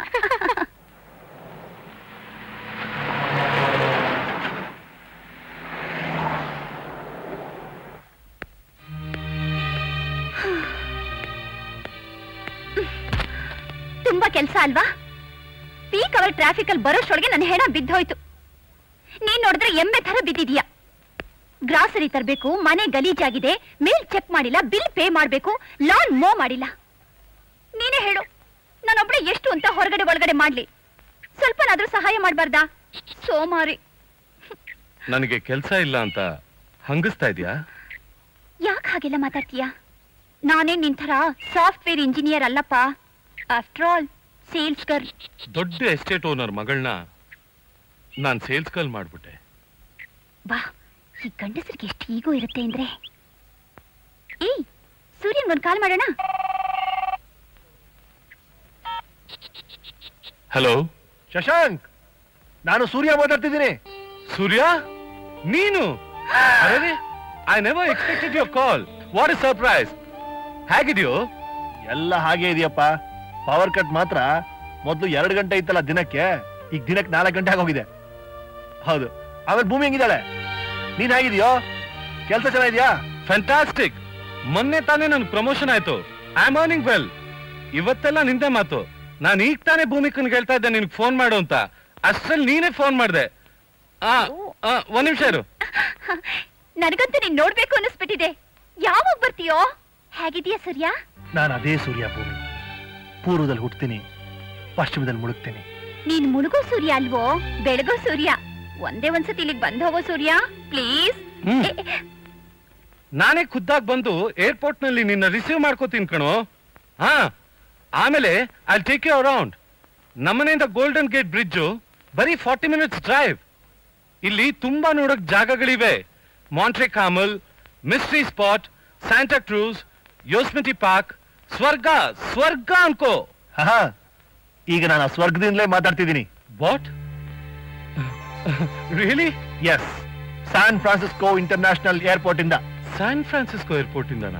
ತುಂಬಾ ಕೆಲಸ ಅಲ್ವಾ peak hour traffic ಅಲ್ಲಿ ಬರೋಷ್ಟೊಳಗೆ ನನ್ನ ಹೆಣ ಬಿದ್ದೋಯ್ತು ನೀನ್ ನೋಡಿದ್ರೆ ಎಮ್ಮೆ ತರ ಬಿದ್ದಿದೀಯ ಗ್ರಾಸರಿ ತರಬೇಕು ಮನೆ ಗಲೀಜಾಗಿದೆ ಮೇಲ್ ಚೆಕ್ ಮಾಡಿಲ್ಲ ಬಿಲ್ ಪೇ ಮಾಡ್ಬೇಕು ಲಾನ್ ಮೋ ಮಾಡಿಲ್ಲ ನೀನೇ ಹೇಳು ನಾನೊಬ್ಳೆ ಎಷ್ಟು ಅಂತ ಹೊರಗಡೆ ಒಳಗಡೆ ಮಾಡ್ಲಿ ಸ್ವಲ್ಪನಾದ್ರೂ ಸಹಾಯ ಮಾಡ್ಬಾರ್ದಾ ಸೋಮಾರಿ ನನಗೆ ಕೆಲಸ ಇಲ್ಲ ಅಂತ ಹಂಗಿಸ್ತಾ ಇದೀಯಾ ಯಾಕೆ ಹಾಗೆಲ್ಲ ಮಾತಾಡ್ತೀಯ ನಾನೇ ನಿನ್ ಥರ ಸಾಫ್ಟ್ವೇರ್ ಇಂಜಿನಿಯರ್ ಅಲ್ಲಪ್ಪ ಆಫ್ಟರ್ ಆಲ್ ಸೇಲ್ಸ್ ಗರ್ಲ್ ದೊಡ್ಡ ಎಸ್ಟೇಟ್ ಓನರ್ ಮಗಳನ್ನ ನಾನ್ ಸೇಲ್ಸ್ ಗರ್ಲ್ ಮಾಡ್ಬಿಟ್ಟೆ ಬಾ ಈ ಗಂಡಸರಿಗೆ ಎಷ್ಟು ಈಗೋ ಇರುತ್ತೆ ಅಂದ್ರೆ ಏಯ್ ಸೂರ್ಯನ್ಗೊಂದು ಕಾಲ್ ಮಾಡೋಣ ಹಲೋ ಶಶಾಂಕ್ ನಾನು ಸೂರ್ಯ ಮಾತಾಡ್ತಿದ್ದೀನಿ ಸೂರ್ಯ ನೀನು ಅರೆ I never expected your call what is surprise ಹೇಗಿದೆಯೋ ಎಲ್ಲ ಹಾಗೆ ಇದೆಯಪ್ಪ ಪವರ್ ಕಟ್ ಮಾತ್ರ ಮೊದಲು ಎರಡು ಗಂಟೆ ಇತ್ತಲ್ಲ ದಿನಕ್ಕೆ ಈಗ ದಿನಕ್ಕೆ ನಾಲ್ಕು ಗಂಟೆ ಆಗೋಗಿದೆ ಹೌದು ಆಮೇಲೆ ಭೂಮಿ ಹೆಂಗಿದ್ದಾಳೆ ನೀನ್ ಹೇಗಿದ್ಯೋ ಕೆಲಸ ಚೆನ್ನಾಗಿದ್ಯಾ ಫ್ಯಾಂಟಾಸ್ಟಿಕ್ ಮೊನ್ನೆ ತಾನೇ ನನ್ ಪ್ರಮೋಷನ್ ಆಯ್ತು ಐ ಆಮ್ ಅರ್ನಿಂಗ್ ವೆಲ್ ಇವತ್ತೆಲ್ಲ ನಿಂದೆ ಮಾತು ನಾನು ಈಗ ತಾನೇ ಭೂಮಿಕನ್ ಹೇಳ್ತಾ ಇದ್ದೆ ನಿನ್ಗೆ ಫೋನ್ ಮಾಡು ಅಂತ ಅಷ್ಟ್ರಲ್ಲಿ ನೀನೇ ಫೋನ್ ಮಾಡ್ದೆ ಆ ಆ, ಒಂದ್ ನಿಮಿಷ ಇರು ನನಗಂತೂ ನೀನ್ ನೋಡ್ಬೇಕು ಅನ್ನಿಸ್ಬಿಟ್ಟಿದೆ ಯಾವಾಗ ಬರ್ತೀಯೋ ಹೇಗಿದೆಯಾ ಸೂರ್ಯ ನಾನು ಅದೇ ಸೂರ್ಯ ಭೂಮಿ ಪೂರ್ವದಲ್ಲಿ ಹುಟ್ತೀನಿ ಪಶ್ಚಿಮದಲ್ಲಿ ಮುಳುಗ್ತೀನಿ ನೀನ್ ಮುಳುಗೋ ಸೂರ್ಯ ಅಲ್ವೋ ಬೆಳಗೋ ಸೂರ್ಯ ಒಂದೇ ಒಂದ್ಸತಿ ಇಲ್ಲಿಗೆ ಬಂದ್ ಹೋಗೋ ಸೂರ್ಯ ಪ್ಲೀಸ್ ಹ್ಮ್. ನಾನೇ ಖುದ್ದಾಗ್ ಬಂದು ಏರ್ಪೋರ್ಟ್ ನಲ್ಲಿ ನಿನ್ನ ರಿಸೀವ್ ಮಾಡ್ಕೋತೀನಿ ಕಣೋ ಹಾ ಆಮೇಲೆ ಐ ಟೇಕ್ ಯು ಅರೌಂಡ್ ನಮ್ಮನೆಯಿಂದ ಗೋಲ್ಡನ್ ಗೇಟ್ ಬ್ರಿಡ್ಜು ಬರೀ ಫಾರ್ಟಿ ಮಿನಿಟ್ಸ್ ಡ್ರೈವ್ ಇಲ್ಲಿ ತುಂಬಾ ನೋಡಕ್ ಜಾಗಗಳಿವೆ Monterey Carmel mystery spot Santa Cruz Yosemite park ಸ್ವರ್ಗ ಸ್ವರ್ಗ ಅನ್ಕೋ ಹಾ ಈಗ ನಾನು ಆ ಸ್ವರ್ಗದಿಂದಲೇ ಮಾತಾಡ್ತಿದ್ದೀನಿ what really yes San Francisco international airport ಇಂದ ಸ್ಯಾನ್ ಫ್ರಾನ್ಸಿಸ್ಕೋ ಏರ್ಪೋರ್ಟ್ ಇಂದನಾ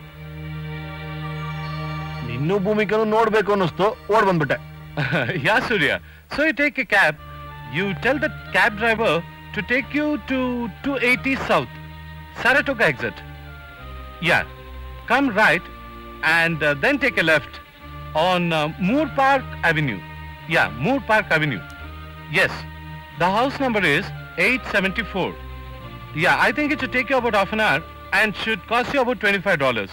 ನಿನ್ನೂ ಭೂಮಿಕನು ನೋಡ್ಬೇಕು ಅನ್ನಿಸ್ತು ಓಡ್ ಬಂದ್ಬಿಟ್ಟೆ yeah, Surya. So you take a cab. You tell the cab driver to take you to 280 South, Saratoga exit. Yeah. Come right and uh, then take a left on uh, Moore Park Avenue. Yeah, Moore Park Avenue. Yes. The house number is 874. Yeah, I think it should take you about half an hour and should cost you about $25.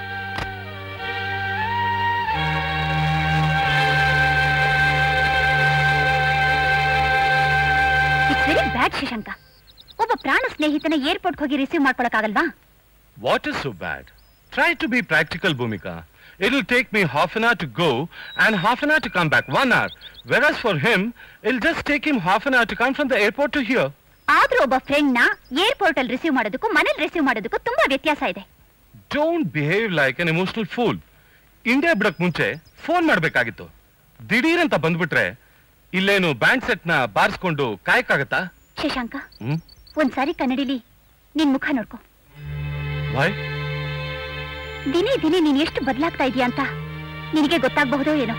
It's very bad Shashanka ಒಬ್ಬ ಪ್ರಾಣ ಸ್ನೇಹಿತನ airport ಹೋಗಿ receive ಮಾಡ್ಕೊಳಕ್ಕಾಗಲ್ವಾ What is so bad? Try to be practical, Bhumika. It'll take me half an hour to go and half an hour to come back, one hour. Whereas for him, it'll just take him half an hour to come from the airport to here. ಆದ್ರೂ ಒಬ್ಬ friend ನ airport ಅಲ್ಲಿ receive ಮಾಡೋದಕ್ಕೂ ಮನೇಲಿ receive ಮಾಡೋದಕ್ಕೂ ತುಂಬಾ ವ್ಯತ್ಯಾಸ ಇದೆ Don't behave like an emotional fool. India ಬಿಡಕ್ ಮುಂಚೆ ಫೋನ್ ಮಾಡ್ಬೇಕಾಗಿತ್ತು ದಿಢೀರ್ ಅಂತ ಬಂದ್ಬಿಟ್ರೆ ಇಲ್ಲೇನು ಬ್ಯಾಂಕ್ ಸೆಟ್ ನ ಬಾರಿಸ್ಕೊಂಡು ಕಾಯಕ್ಕಾಗತ್ತಾ ಶಶಾಂಕ ಹ್ಮ್ ಒಂದ್ಸಾರಿ ಕನ್ನಡಿಲಿ ನಿನ್ ಮುಖ ನೋಡ್ಕೊ ವೈ ದಿನೇ ದಿನೇ ನೀನ್ ಎಷ್ಟು ಬದಲಾಗ್ತಾ ಇದೀಯ ಅಂತ ನಿನಗೆ ಗೊತ್ತಾಗಬಹುದೋ ಏನೋ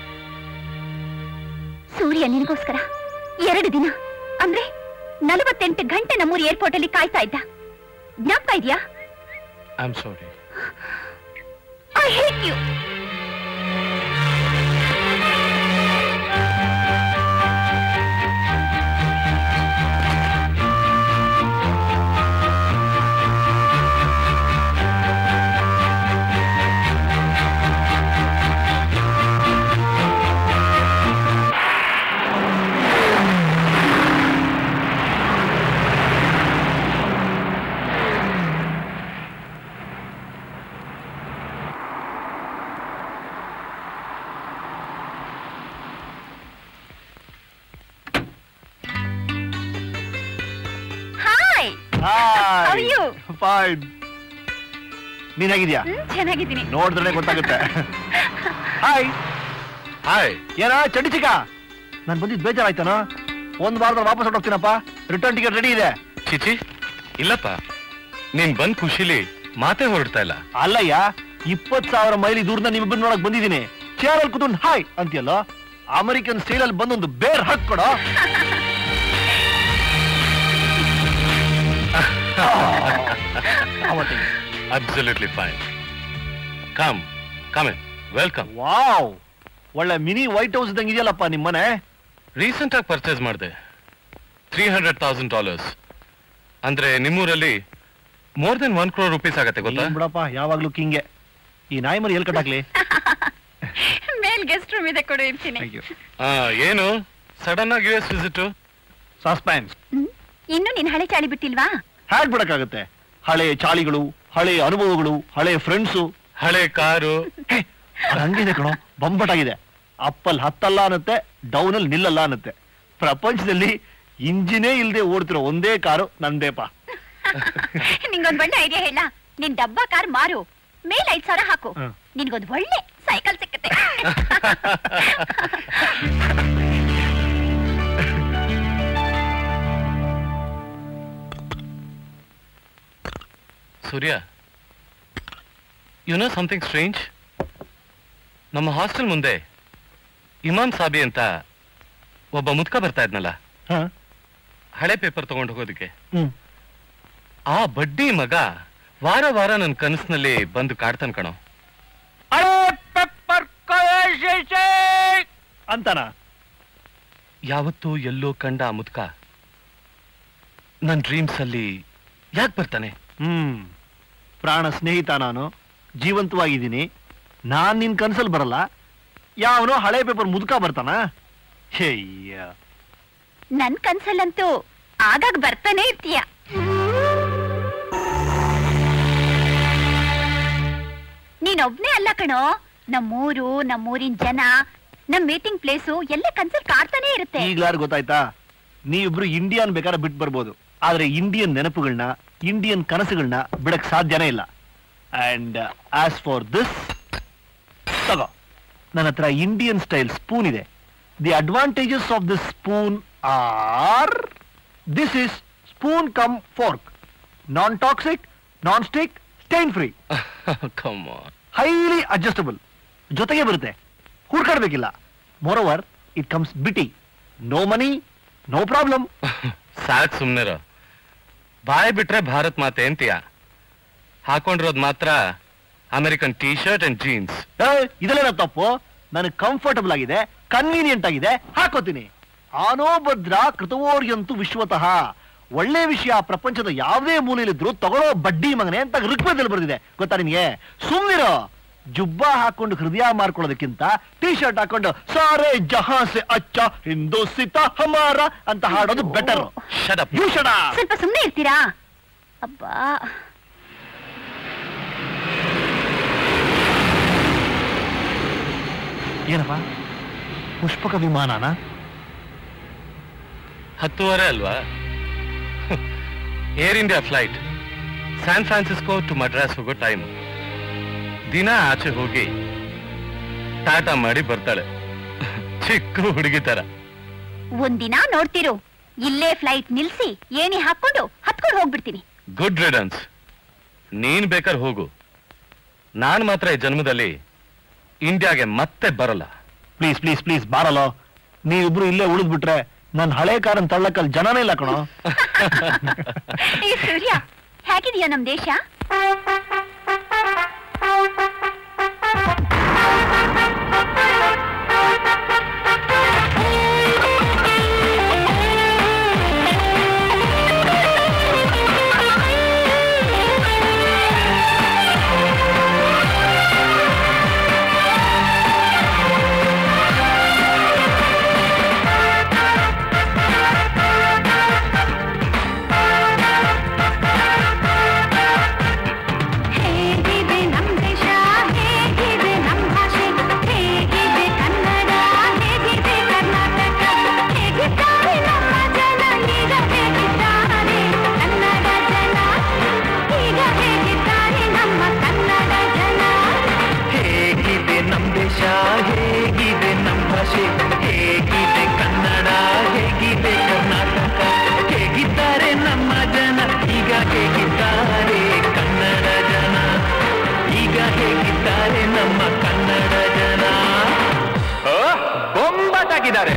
ಸೂರ್ಯ ನಿನಗೋಸ್ಕರ ಎರಡು ದಿನ ಅಂದ್ರೆ ನಲವತ್ತೆಂಟು ಗಂಟೆ ನಮ್ಮೂರು ಏರ್ಪೋರ್ಟ್ ಅಲ್ಲಿ ಕಾಯ್ತಾ ಇದ್ದ ಜ್ಞಾಪಕ ಇದೆಯಾ I am sorry I hate you How are you? Fine ನೀನ್ ಹೇಗಿದ್ಯಾ ಹ್ಮ್, ಚೆನ್ನಾಗಿದ್ದೀನಿ ನೋಡಿದ್ರೆ ಗೊತ್ತಾಗುತ್ತೆ ಹಾಯ್ ಹಾಯ್ ಏನಾ ಚಂಡಿ ಚಿಕ್ಕ ನಾನು ಬಂದಿದ್ದು ಬೇಜಾರಾಯ್ತಾನೋ ಒಂದ್ ವಾರದಲ್ಲಿ ವಾಪಸ್ ಹೊರಟೋಗ್ತೀನಪ್ಪ ರಿಟರ್ನ್ ಟಿಕೆಟ್ ರೆಡಿ ಇದೆ ಚಿಚಿ ಇಲ್ಲಪ್ಪ ನೀನ್ ಬಂದ್ ಖುಷಿಲಿ ಮಾತೇ ಹೊರಡ್ತಾ ಇಲ್ಲ ಅಲ್ಲಯ್ಯ ಇಪ್ಪತ್ ಸಾವಿರ ಮೈಲಿ ದೂರದಿಂದ ನಿಮ್ಮಿಬ್ಬರು ನೋಡಕ್ ಬಂದಿದ್ದೀನಿ ಚೇರಲ್ಲಿ ಕೂತ್ಕೊಂಡು ಹಾಯ್ ಅಂತೀಯಲ್ಲೋ ಅಮೆರಿಕನ್ ಸ್ಟೈಲಲ್ಲಿ ಬಂದೊಂದು ಬೇರ್ ಹಾಕೊಡೋ absolutely fine come come welcome wow ಒಳ್ಳೆ ಮಿನಿ ವೈಟ್ ಹೌಸ್ ಇದ್ದಂಗೆ ಇದೆಯಲ್ಲಪ್ಪ ನಿಮ್ಮನೆ ರೀಸೆಂಟ್ ಆಗಿ ಪರ್ಚೇಸ್ ಮಾಡಿದೆ ತ್ರೀ ಹಂಡ್ರೆಡ್ ತೌಸಂಡ್ ಡಾಲರ್ಸ್ ಅಂದ್ರೆ ನಿಮ್ಮೂರಲ್ಲಿ more than one crore rupees ಆಗತ್ತೆ ಗೊತ್ತಾ ಏನ್ ಬಿಡಪ್ಪ ಯಾವಾಗ್ಲೂ ಕಿಂಗೆ ಈ ನಾಯಿ ಮರಿ ಎಲ್ ಕಟ್ಟಾಕ್ಲಿ ಮೇಲ್ ಗೆಸ್ಟ್ ರೂಮ್ ಇದೆ ಕೊಡು ಇರ್ತೀನಿ ಆ, ಏನು ಸಡನ್ ಆಗಿ ಯು ಎಸ್ ವಿಸಿಟ್ ಸಸ್ಪೆನ್ಸ್ ಇನ್ನು ನಿನ್ ಹಳೆ ಚಾಳಿ ಬಿಟ್ಟಿಲ್ವಾ ಹ್ಯಾಕ್ ಬಿಡಕ್ಕಾಗತ್ತೆ ಹಳೆ ಚಾಳಿಗಳು ಹಳೆ ಅನುಭವಗಳು ಹಳೆ ಫ್ರೆಂಡ್ಸು ಹಳೆ ಕಾರು ಹಂಗಿದೆ ಕಣೋ ಬಂಬಟಾಗಿದೆ ಅಪ್ಪಲ್ ಹತ್ತಲ್ಲ ಅನ್ನತ್ತೆ ಡೌನಲ್ಲಿ ನಿಲ್ಲಲ್ಲ ಅನ್ನತ್ತೆ ಪ್ರಪಂಚದಲ್ಲಿ ಇಂಜಿನೇ ಇಲ್ದೆ ಓಡ್ತಿರೋ ಒಂದೇ ಕಾರು ನಂದೇಪ ನಿಂಗೊಂದ್ ಒಳ್ಳೆ ಐಡಿಯಾ ಹೇಳ ನಿನ್ ಡಬ್ಬಾ ಕಾರ್ ಮಾರು ಮೇಲ್ ಐದ್ ಸಾವಿರ ಹಾಕು ಹ್ಮ್. ನಿನ್ಗೊಂದ್ ಒಳ್ಳೆ ಸೈಕಲ್ ಸಿಕ್ಕತ್ತೆ Surya you know something strange ನಮ್ಮ ಹಾಸ್ಟೆಲ್ ಮುಂದೆ ಇಮಾಮ್ ಸಾಬಿ ಅಂತ ಒಬ್ಬ ಮುದ್ಕ ಬರ್ತಾ ಇದ್ನಲ್ಲ ಹಳೆ ಪೇಪರ್ ತಗೊಂಡು ಹೋಗೋದಕ್ಕೆ ಹ್ಮ್ ಆ ಬಡ್ಡಿ ಮಗ ವಾರ ವಾರ ನನ್ನ ಕನಸಿನಲ್ಲಿ ಬಂದು ಕಾಡ್ತಾನ ಕಣೋ ಅಂತಾನ ಯಾವತ್ತೂ ಎಲ್ಲೋ ಕಂಡ ಆ ಮುದ್ಕ ನನ್ನ ಡ್ರೀಮ್ಸ್ ಅಲ್ಲಿ ಯಾಕೆ ಬರ್ತಾನೆ ಹ್ಮ್ ಪ್ರಾಣ ಸ್ನೇಹಿತ ನಾನು ಜೀವಂತವಾಗಿದ್ದೀನಿ ನಾನ್ ನಿನ್ ಕನ್ಸಲ್ ಬರಲ್ಲ ಯಾವನೋ ಹಳೆ ಪೇಪರ್ ಮುದುಕ ಬರ್ತಾನ ಹೇಯ್ಯ ನನ್ ಕನ್ಸಲ್ಲಂತೂ ಆಗಾಗ ಬರ್ತಾನೆ ಇರ್ತೀಯ ನೀನೊಬ್ನೇ ಅಲ್ಲ ಕಣೋ ನಮ್ಮೂರು ನಮ್ಮೂರಿನ ಜನ ನಮ್ ಮೀಟಿಂಗ್ ಪ್ಲೇಸು ಎಲ್ಲ ಕನ್ಸಲ್ ಕಾಡ್ತಾನೆ ಇರುತ್ತೆ ಈಗ್ಲಾರು ಗೊತ್ತಾಯ್ತಾ ನೀವಿಬ್ರು ಇಂಡಿಯನ್ ಬೇಕಾದ್ರೆ ಬಿಟ್ಟು ಬರ್ಬೋದು ಆದ್ರೆ ಇಂಡಿಯನ್ ನೆನಪುಗಳನ್ನ ಇಂಡಿಯನ್ ಕನಸುಗಳನ್ನ ಬಿಡಕ್ ಸಾಧ್ಯನೇ ಇಲ್ಲ ಅಂಡ್ ಆಸ್ ಫಾರ್ ದಿಸ್ ತಗೋ ನನ್ನ ಹತ್ರ ಇಂಡಿಯನ್ ಸ್ಟೈಲ್ ಸ್ಪೂನ್ ಇದೆ the advantages of this spoon are this is spoon come fork non toxic non stick stain free come highly adjustable ಜೊತೆಗೆ ಬರುತ್ತೆ ಹುಡ್ಕಾಡ್ಬೇಕಿಲ್ಲ ಮೋರೋವರ್ ಇಟ್ ಕಮ್ಸ್ ಬಿಟಿ ನೋ ಮನಿ ನೋ ಪ್ರಾಬ್ಲಮ್ ಸಾಕ್ ಸುಮ್ನೆರ ಬಾಯ್ ಬಿಟ್ರೆ ಭಾರತ್ ಮಾತೆ ಅಂತೀಯ ಹಾಕೊಂಡಿರೋದ್ ಮಾತ್ರ American T shirt and jeans ಇದೆಲ್ಲ ತಪ್ಪು ನನಗೆ ಕಂಫರ್ಟಬಲ್ ಆಗಿದೆ ಕನ್ವೀನಿಯಂಟ್ ಆಗಿದೆ ಹಾಕೋತೀನಿ ಆನೋಭದ್ರ ಕೃತವೋರ್ಯಂತು ವಿಶ್ವತಃ ಒಳ್ಳೆ ವಿಷಯ ಪ್ರಪಂಚದ ಯಾವುದೇ ಮೂಲೆಯಲ್ಲಿದ್ರು ತಗೊಳ್ಳೋ ಬಡ್ಡಿ ಮಗನೆ ಅಂತ ಋಗ್ವೇದದಲ್ಲಿ ಬರೆದಿದೆ ಗೊತ್ತಾ ನಿನ್ಗೆ ಸುಮ್ನಿರೋ ಜುಬ್ಬ ಹಾಕೊಂಡು ಹೃದಯ ಮಾರ್ಕೊಳ್ಳೋದಕ್ಕಿಂತ ಟೀ ಶರ್ಟ್ ಹಾಕೊಂಡು ಸಾರೆ ಜಹಾಸೆ ಅಚ್ಚ ಹಿಂದೋಸಿತ ಹಮಾರ ಅಂತ ಹಾಡೋದು ಬೆಟರ್ ಯು ಶಡ ಸ್ವಲ್ಪ ಸುಮ್ಮನೆ ಇರ್ತೀರಾ ಅಬ್ಬಾ ಏನಪ್ಪ ಪುಷ್ಪಕ ವಿಮಾನನ ಹತ್ತುವರೆ ಅಲ್ವಾ air India flight San Francisco to Madras ಹೋಗೋ ಟೈಮ್ ದಿನ ಆಚೆ ಹೋಗಿ ಟಾಟಾ ಮಾಡಿ ಬರ್ತಾಳೆ ಚಿಕ್ಕ ಹುಡುಗಿ ತರ ಒಂದಿನ ನೋಡ್ತಿರು ಇಲ್ಲೇ ಫ್ಲೈಟ್ ನಿಲ್ಸಿ ಏಣಿ ಹಾಕೊಂಡು ಹತ್ಕೊಂಡು ಹೋಗ್ಬಿಡ್ತೀನಿ ಗುಡ್ ರಿಡನ್ಸ್ ನೀನ್ ಬೇಕಾದ್ರೆ ಹೋಗು ನಾನ್ ಮಾತ್ರ ಈ ಜನ್ಮದಲ್ಲಿ ಇಂಡಿಯಾಗೆ ಮತ್ತೆ ಬರಲ್ಲ ಪ್ಲೀಸ್ ಪ್ಲೀಸ್ ಪ್ಲೀಸ್ ಬಾರಲ್ಲೋ ನೀವಿಬ್ರು ಇಲ್ಲೇ ಉಳಿದ್ಬಿಟ್ರೆ ನನ್ ಹಳೆ ಕಾರನ್ ತಳ್ಳಕ್ಕಲ್ಲಿ ಜನನೇ ಇಲ್ಲ ಕಣೋ ಏ ಸೂರ್ಯ ಹೇಗಿದೆಯಾ ನಮ್ ದೇಶ ಆಗಿದ್ದಾರೆ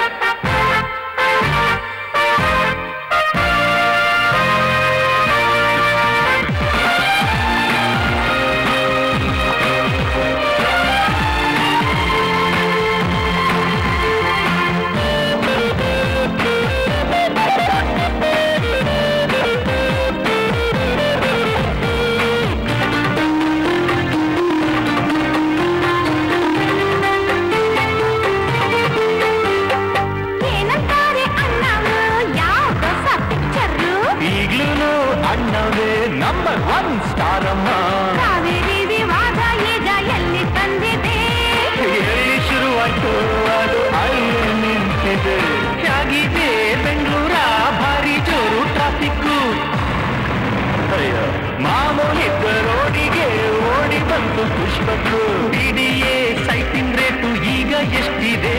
ಏನಂತಾರೆ ಅಣ್ಣವು ಯಾವ ಹೊಸ ಪಿಕ್ಚರು ಈಗ್ಲೂ ಅಣ್ಣವೇ ನಂಬರ್ ಒನ್ ಸ್ಟಾರ್ ಅಮ್ಮ ಕಾವೇರಿ ವಿವಾದ ಈಗ ಎಲ್ಲಿ ತಂದಿದೆ ಎಲ್ಲಿ ಶುರುವಾಯ್ತು ಅದು ಅಲ್ಲೇ ನಿಂತಿದೆ ಹೇಗಿದೆ ಬೆಂಗಳೂರ ಭಾರಿ ಜೋರು ಟ್ರಾಫಿಕ್ಕು ಅಯ್ಯೋ ಮಾಮೂಲಿದ್ದ ರೋಡಿಗೆ ಓಡಿ ಬಂತು ಪುಷ್ಪಕ್ಕು ಡಿಡಿಎ ಸೈಟಿಂಗ್ ರೇಟು ಈಗ ಎಷ್ಟಿದೆ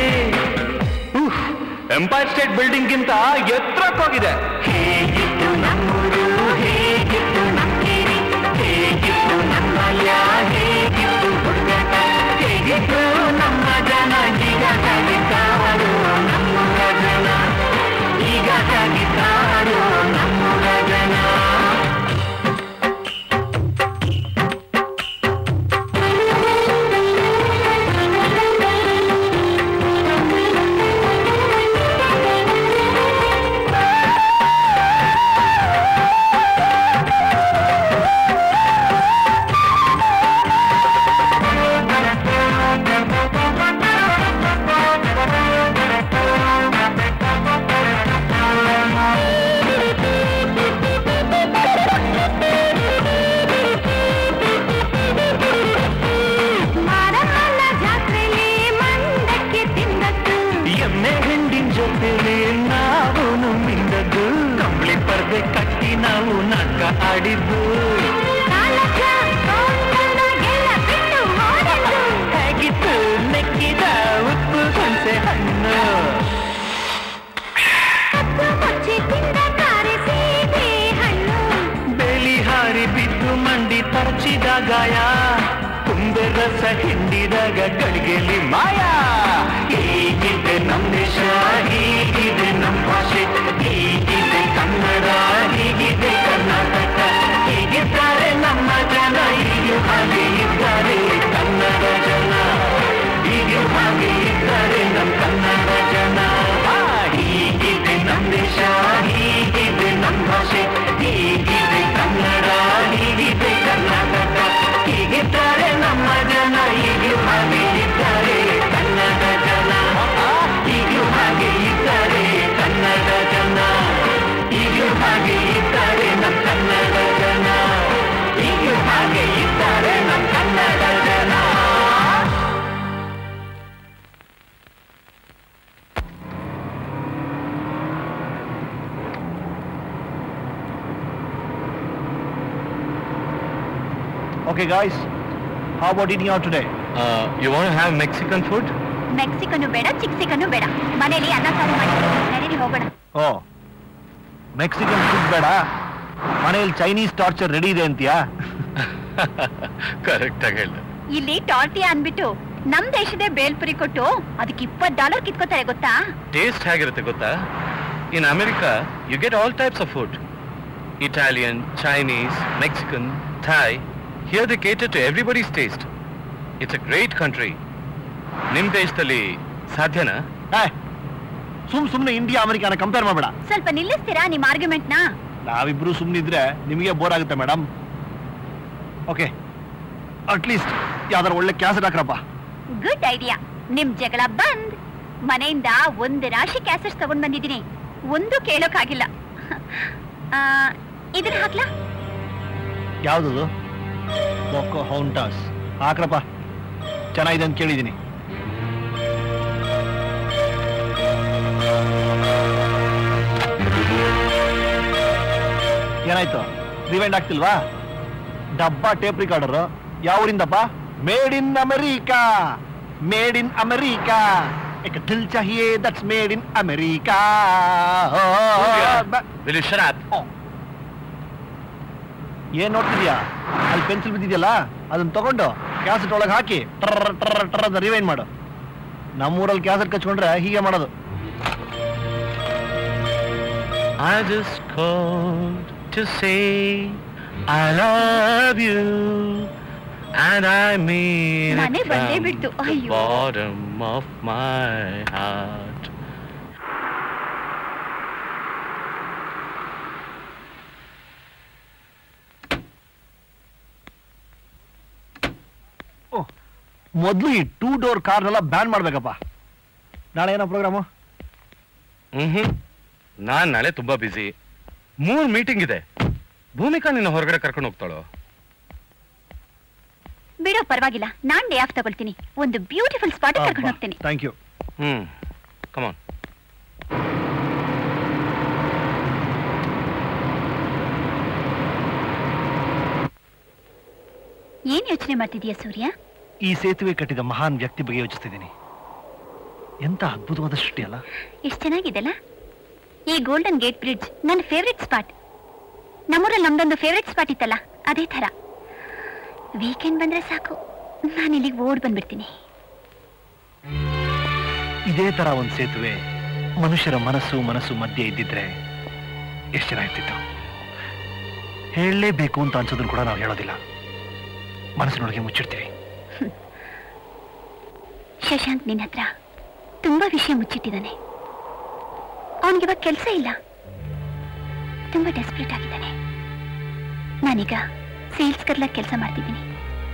ಎಂಪೈರ್ ಸ್ಟೇಟ್ ಬಿಲ್ಡಿಂಗ್ ಗಿಂತ ಎತ್ತರಕ್ಕೋಗಿದೆ ಹೇಗಿತ್ತು ನಮ್ಮೂರು ಹೇಗಿತ್ತು ನಮ್ಗೇರಿ ಹೇಗಿತ್ತು ನಮ್ಮಲ್ಯ ಹೇಗಿತ್ತು ಹುಡುಗಾಟ ಹೇಗಿತ್ತು ನಮ್ಮ ಜನ ಈಗ ಸಾಗಿದ್ದಾರು ನಮ್ಮೂರ ಜನ ಈಗ ಸಾಗಿದ್ದಾರು ನಮ್ಮೂರ ಜನ ಮಾರಮ್ಮನ ಜಾತ್ರೆಲಿ ಮಂಡಕ್ಕೆ ತಿಂದದ್ದು ಎಮ್ಮೆ ಹಿಂಡಿನ ಜೊತೆಲಿ ನಾವು ಮಿಂದದ್ದು ಕಂಬಳಿ ಪರ್ದೆ ಕಟ್ಟಿ ನಾವು ನಾಟಕ ಆಡಿದ್ದು ಹೇಗಿತ್ತು ನೆಕ್ಕಿದ ಉಪ್ಪು ಹುಣಸೆ ಹಣ್ಣು ಬೇಲಿ ಹಾರಿ ಬಿದ್ದು ಮಂಡಿ ತರಚಿದ ಗಾಯ ತುಂಬೆ ರಸ ಹಿಂಡಿದಾಗ ಗಳಿಗೆಲಿ ಮಾಯ ಹೀಗಿದೆ ನಮ್ ದೇಶ ಹೀಗಿದೆ ನಮ್ ಭಾಷೆ ಹೀಗಿದೆ ಕನ್ನಡ ಹೀಗಿದೆ ಕರ್ನಾಟಕ ಹೀಗಿದ್ದಾರೆ ನಮ್ಮ ಜನ ಹೀಗೆ ಹಾಗೆ ಇದ್ದಾರೆ ಕನ್ನಡ ಜನ ಹೀಗೆ ಹಾಗೆ ಇದ್ದಾರೆ ನಮ್ ಕನ್ನಡ ಜನ ಆ, ಹೀಗಿದೆ ನಮ್ ದೇಶ ಹೀಗಿದೆ ನಮ್ ಭಾಷೆ ಹೀಗಿದೆ ಕನ್ನಡ ಹೀಗಿದೆ ಕರ್ನಾಟಕ ಹೀಗಿದ್ದಾರೆ ನಮ್ಮ ಜನ ಹೀಗೆ ಹಾಗೆ ಇದ್ದಾರೆ ಕನ್ನಡ ಜನ ಆ, ಹೀಗೆ ಹಾಗೆ ಇದ್ದಾರೆ ಕನ್ನಡ ಜನ ಹೀಗೆ ಹಾಗೆ ಇದ್ದಾರೆ ನಮ್ ಕನ್ನಡ ಜನ ಹೀಗೆ ಹಾಗೆ ಇದ್ದಾರೆ ನಮ್ ಕನ್ನಡ ಜನ Okay, guys, how about eating out today? Uh, you want to have Mexican food? ಮೆಕ್ಸಿಕನ್ನು ಬೇಡ ಚಿಕ್ಸಿಕನ್ನು ಬೇಡ ಮನೇಲಿ ಅನ್ನ ಸಾರು ಮಾಡಿ ನಡೀರಿ ಹೋಗೋಣ ಓ ಮೆಕ್ಸಿಕನ್ ಫುಡ್ ಬೇಡ ಮನೇಲಿ ಚೈನೀಸ್ ಟಾರ್ಚರ್ ರೆಡಿ ಇದೆ ಅಂತೀಯಾ ಕರೆಕ್ಟ್ ಆಗಿ ಹೇಳ್ದೆ ಇಲ್ಲಿ ಟಾರ್ಟಿಯಾ ಅನ್ಬಿಟ್ಟು ನಮ್ ದೇಶದೇ ಬೇಲ್ಪುರಿ ಕೊಟ್ಟು ಅದಕ್ಕೆ ಇಪ್ಪತ್ ಡಾಲರ್ ಕಿತ್ಕೋತಾರೆ ಗೊತ್ತಾ ಟೇಸ್ಟ್ ಹೇಗಿರುತ್ತೆ ಗೊತ್ತಾ in America you get all types of food Italian Chinese Mexican Thai here the cater to everybody's taste it's a great country ನಿಮ್ ದೇಶದಲ್ಲಿ ಸಾಧ್ಯನಾ ಸುಮ್ ಸುಮ್ನೆ ಇಂಡಿಯಾ ಅಮೆರಿಕಾನ ಕಂಪೇರ್ ಮಾಡಬೇಡ ಸ್ವಲ್ಪ ನಿಲ್ಲಿಸ್ತೀರಾ ನಿಮ್ ಆರ್ಗ್ಯುಮೆಂಟ್ ನ ನಾವಿಬ್ರು ಸುಮ್ಮನಿದ್ರೆ ನಿಮಗೆ ಬೋರ್ ಆಗುತ್ತೆ ಮೇಡಮ್ ಓಕೆ ಅಟ್ಲೀಸ್ಟ್ ಯಾವ್ದಾರ ಒಳ್ಳೆ ಕ್ಯಾಸೆಟ್ ಹಾಕ್ರಪ್ಪ ಗುಡ್ ಐಡಿಯಾ ನಿಮ್ ಜಗಳ ಬಂದ್ ಮನೆಯಿಂದ ಒಂದು ರಾಶಿ ಕ್ಯಾಸೆಟ್ಸ್ ತಗೊಂಡ್ ಬಂದಿದ್ದೀನಿ ಒಂದು ಕೇಳೋಕ್ಕಾಗಿಲ್ಲ ಆ, ಇದನ್ನ ಹಾಕ್ಲಾ ಯಾವ್ದದು ಬೊಕ್ಕೋ ಹೌಂಟಾಸ್ ಹಾಕ್ರಪ್ಪ ಚೆನ್ನಾಗಿದೆ ಅಂತ ಕೇಳಿದ್ದೀನಿ ಏನಾಯ್ತು ರಿವೈಂಡ್ ಆಗ್ತಿಲ್ವಾ ಡಬ್ಬ ಟೇಪ್ ರಿಕಾರ್ಡರ್ ಯಾವ ಊರಿಂದಪ್ಪ made in America made in America एक दिल चाहिए that's made in America. Will you shut up? ಏನ್ ನೋಡ್ತಿದ್ಯಾ ಅಲ್ಲಿ ಪೆನ್ಸಿಲ್ ಬಿದ್ದಿದ್ಯಲ್ಲ ಅದನ್ನ ತಗೊಂಡು ಕ್ಯಾಸೆಟ್ ಒಳಗೆ ಹಾಕಿ ಟರ್ ಟರ್ ಟರ್ ಅಂತ ರಿವೈಂಡ್ ಮಾಡು ನಮ್ಮೂರಲ್ಲಿ ಕ್ಯಾಸೆಟ್ ಕಚ್ಕೊಂಡ್ರೆ ಹೀಗೆ ಮಾಡೋದು I just called to say I love you and I mean it ಮನೆ ಬಂದೇ from ಬಿಡ್ತು. the ಅಯ್ಯೋ. bottom of my heart. ಮೊದಲು ಈ ಟೂ ಡೋರ್ ಕಾರ್ನೆಲ್ಲ ಬ್ಯಾನ್ ಮಾಡ್ಬೇಕಪ್ಪ ನಾಳೆ ಏನೋ ಪ್ರೋಗ್ರಾಮು ಹ್ಮ್ ನಾನ್ ನಾಳೆ ತುಂಬಾ ಬಿಸಿ ಮೂರ್ ಮೀಟಿಂಗ್ ಇದೆ ಭೂಮಿಕಾ ನಿನ್ನ ಹೊರಗಡೆ ಕರ್ಕೊಂಡು ಹೋಗ್ತಾಳೋ ಬಿಡೋ ಪರವಾಗಿಲ್ಲ ನಾನ್ ಡೇ ಆಫ್ ತಗೊಳ್ತೀನಿ ಒಂದು ಬ್ಯೂಟಿಫುಲ್ ಸ್ಪಾಟ್ ಕರ್ಕೊಂಡು ಹೋಗ್ತೀನಿ ಥ್ಯಾಂಕ್ ಯು ಹ್ಮ್ ಕಮಾನ್ ಏನ್ ಯೋಚನೆ ಮಾಡ್ತಿದೀಯ ಸೂರ್ಯ ಈ ಸೇತುವೆ ಕಟ್ಟಿದ ಮಹಾನ್ ವ್ಯಕ್ತಿ ಬಗ್ಗೆ ಯೋಚಿಸ್ತಿದ್ದೀನಿ ಎಂತ ಅದ್ಭುತವಾದ ಸೃಷ್ಟಿ ಅಲ್ಲ ಎಷ್ಟ್ ಚೆನ್ನಾಗಿದೆಲ್ಲ ಈ ಗೋಲ್ಡನ್ ಗೇಟ್ ಬ್ರಿಡ್ಜ್ ನನ್ನ ಫೇವ್ರೆಟ್ ಸ್ಪಾಟ್ ನಮ್ಮೂರಲ್ಲಿ ನಮ್ದೊಂದು ಫೇವ್ರೆಟ್ ಸ್ಪಾಟ್ ಇತ್ತಲ್ಲ ಅದೇ ತರ ವೀಕೆಂಡ್ ಬಂದ್ರೆ ಸಾಕು ನಾನು ಇಲ್ಲಿಗೆ ಓಡ್ ಬಂದ್ಬಿಡ್ತೀನಿ ಇದೇ ತರ ಒಂದು ಸೇತುವೆ ಮನುಷ್ಯರ ಮನಸ್ಸು ಮನಸ್ಸು ಮಧ್ಯೆ ಇದ್ದಿದ್ರೆ ಎಷ್ಟು ಚೆನ್ನಾಗಿರ್ತಿತ್ತು ಹೇಳಲೇಬೇಕು ಅಂತ ಅನ್ಸೋದನ್ನು ಕೂಡ ನಾವು ಹೇಳೋದಿಲ್ಲ ಮನಸ್ಸಿನೊಳಗೆ ಮುಚ್ಚಿಡ್ತೀವಿ ಶಶಾಂಕ್ ನಿನ್ನ ಹತ್ರ ತುಂಬಾ ವಿಷಯ ಮುಚ್ಚಿಟ್ಟಿದ್ದಾನೆ ಅವನಿಗಿವಾಗ ಕೆಲಸ ಇಲ್ಲ ತುಂಬಾ ಡೆಸ್ಪರೇಟ್ ಆಗಿದ್ದಾನೆ ನಾನೀಗ ಸೇಲ್ಸ್ ಕರ್ಲ ಕೆಲಸ ಮಾಡ್ತಿದ್ದೀನಿ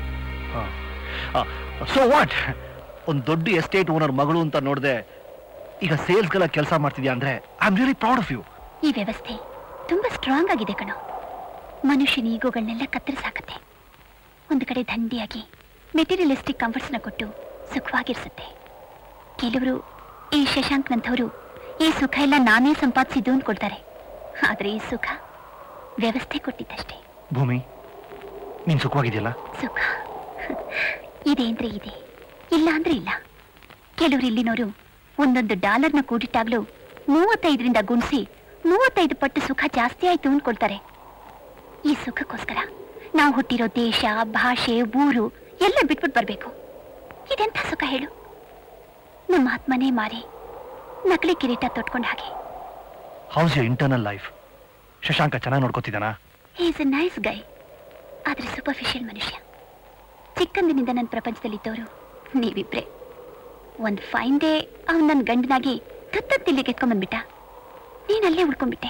ಸೊ ವಾಟ್ ಒಂದು ದೊಡ್ಡ ಎಸ್ಟೇಟ್ ಓನರ್ ಮಗಳು ಅಂತ ನೋಡಿದೆ ಈಗ ಸೇಲ್ಸ್ಗೆಲ್ಲ ಕೆಲಸ ಮಾಡ್ತಿದ್ಯಾ ಅಂದ್ರೆ I am really proud of you ಈ ವ್ಯವಸ್ಥೆ ತುಂಬಾ ಸ್ಟ್ರಾಂಗ್ ಆಗಿದೆ ಕಣೋ ಮನುಷ್ಯನ ಈಗೋಗಳನ್ನೆಲ್ಲ ಕತ್ತರಿಸಾಕತ್ತೆ ಒಂದು ಕಡೆ ದಂಡಿಯಾಗಿ ಮೆಟೀರಿಯಲಿಸ್ಟಿಕ್ ಕಂಫರ್ಟ್ಸ್ನ ಕೊಟ್ಟು ಸುಖವಾಗಿರಿಸುತ್ತೆ ಕೆಲವರು ಈ ಶಶಾಂಕ್ನಂಥವರು ಈ ಸುಖ ಎಲ್ಲ ನಾನೇ ಸಂಪಾದಿಸಿದ್ದು ಅಂದ್ಕೊಳ್ತಾರೆ ಆದ್ರೆ ಈ ಸುಖ ವ್ಯವಸ್ಥೆ ಕೊಟ್ಟಿದ್ದಷ್ಟೇ ಭೂಮಿ ನೀನ್ ಸುಖವಾಗಿದೆಯಲ್ಲ ಸುಖ ಇದೆ ಅಂದ್ರೆ ಇದೆ ಇಲ್ಲ ಅಂದ್ರೆ ಇಲ್ಲ ಕೆಲವರು ಇಲ್ಲಿನವರು ಒಂದೊಂದು ಡಾಲರ್ನ ಕೂಡಿಟ್ಟಾಗ್ಲೂ ಮೂವತ್ತೈದರಿಂದ ಗುಣಿಸಿ ಮೂವತ್ತೈದು ಪಟ್ಟು ಸುಖ ಜಾಸ್ತಿ ಆಯ್ತು ಅಂದ್ಕೊಳ್ತಾರೆ ಈ ಸುಖಕ್ಕೋಸ್ಕರ ನಾವು ಹುಟ್ಟಿರೋ ದೇಶ ಭಾಷೆ ಊರು ಎಲ್ಲ ಬಿಟ್ಬಿಟ್ಟು ಬರ್ಬೇಕು ಇದೆಂಥ ಸುಖ ಹೇಳು ನಮ್ಮ ಆತ್ಮನೇ ಮಾರಿ ನಕಲಿ ಕಿರೀಟ ತೊಟ್ಕೊಂಡ ಹಾಗೆ how's your internal life Shashanka ಚೆನ್ನಾಗಿ ನೋಡ್ಕೋತಿದ್ದಾನಾ ಈಸ್ ಎ ನೈಸ್ ಗೈ ಆದ್ರೆ ಸೂಪರ್ಫಿಷಿಯಲ್ ಮನುಷ್ಯ ಚಿಕ್ಕಂದಿನಿಂದ ನನ್ನ ಪ್ರಪಂಚದಲ್ಲಿದ್ದವರು ನೀವಿಬ್ರೆ ಒಂದು ಫೈನ್ ಡೇ ಅವ್ನು ನನ್ನ ಗಂಡನಾಗಿ ತತ್ತತ್ತಿಲ್ಲಿಗೆ ಎತ್ಕೊಂಡ್ಬಂದ್ಬಿಟ್ಟ ನೀನ್ ಅಲ್ಲೇ ಉಳ್ಕೊಂಡ್ಬಿಟ್ಟೆ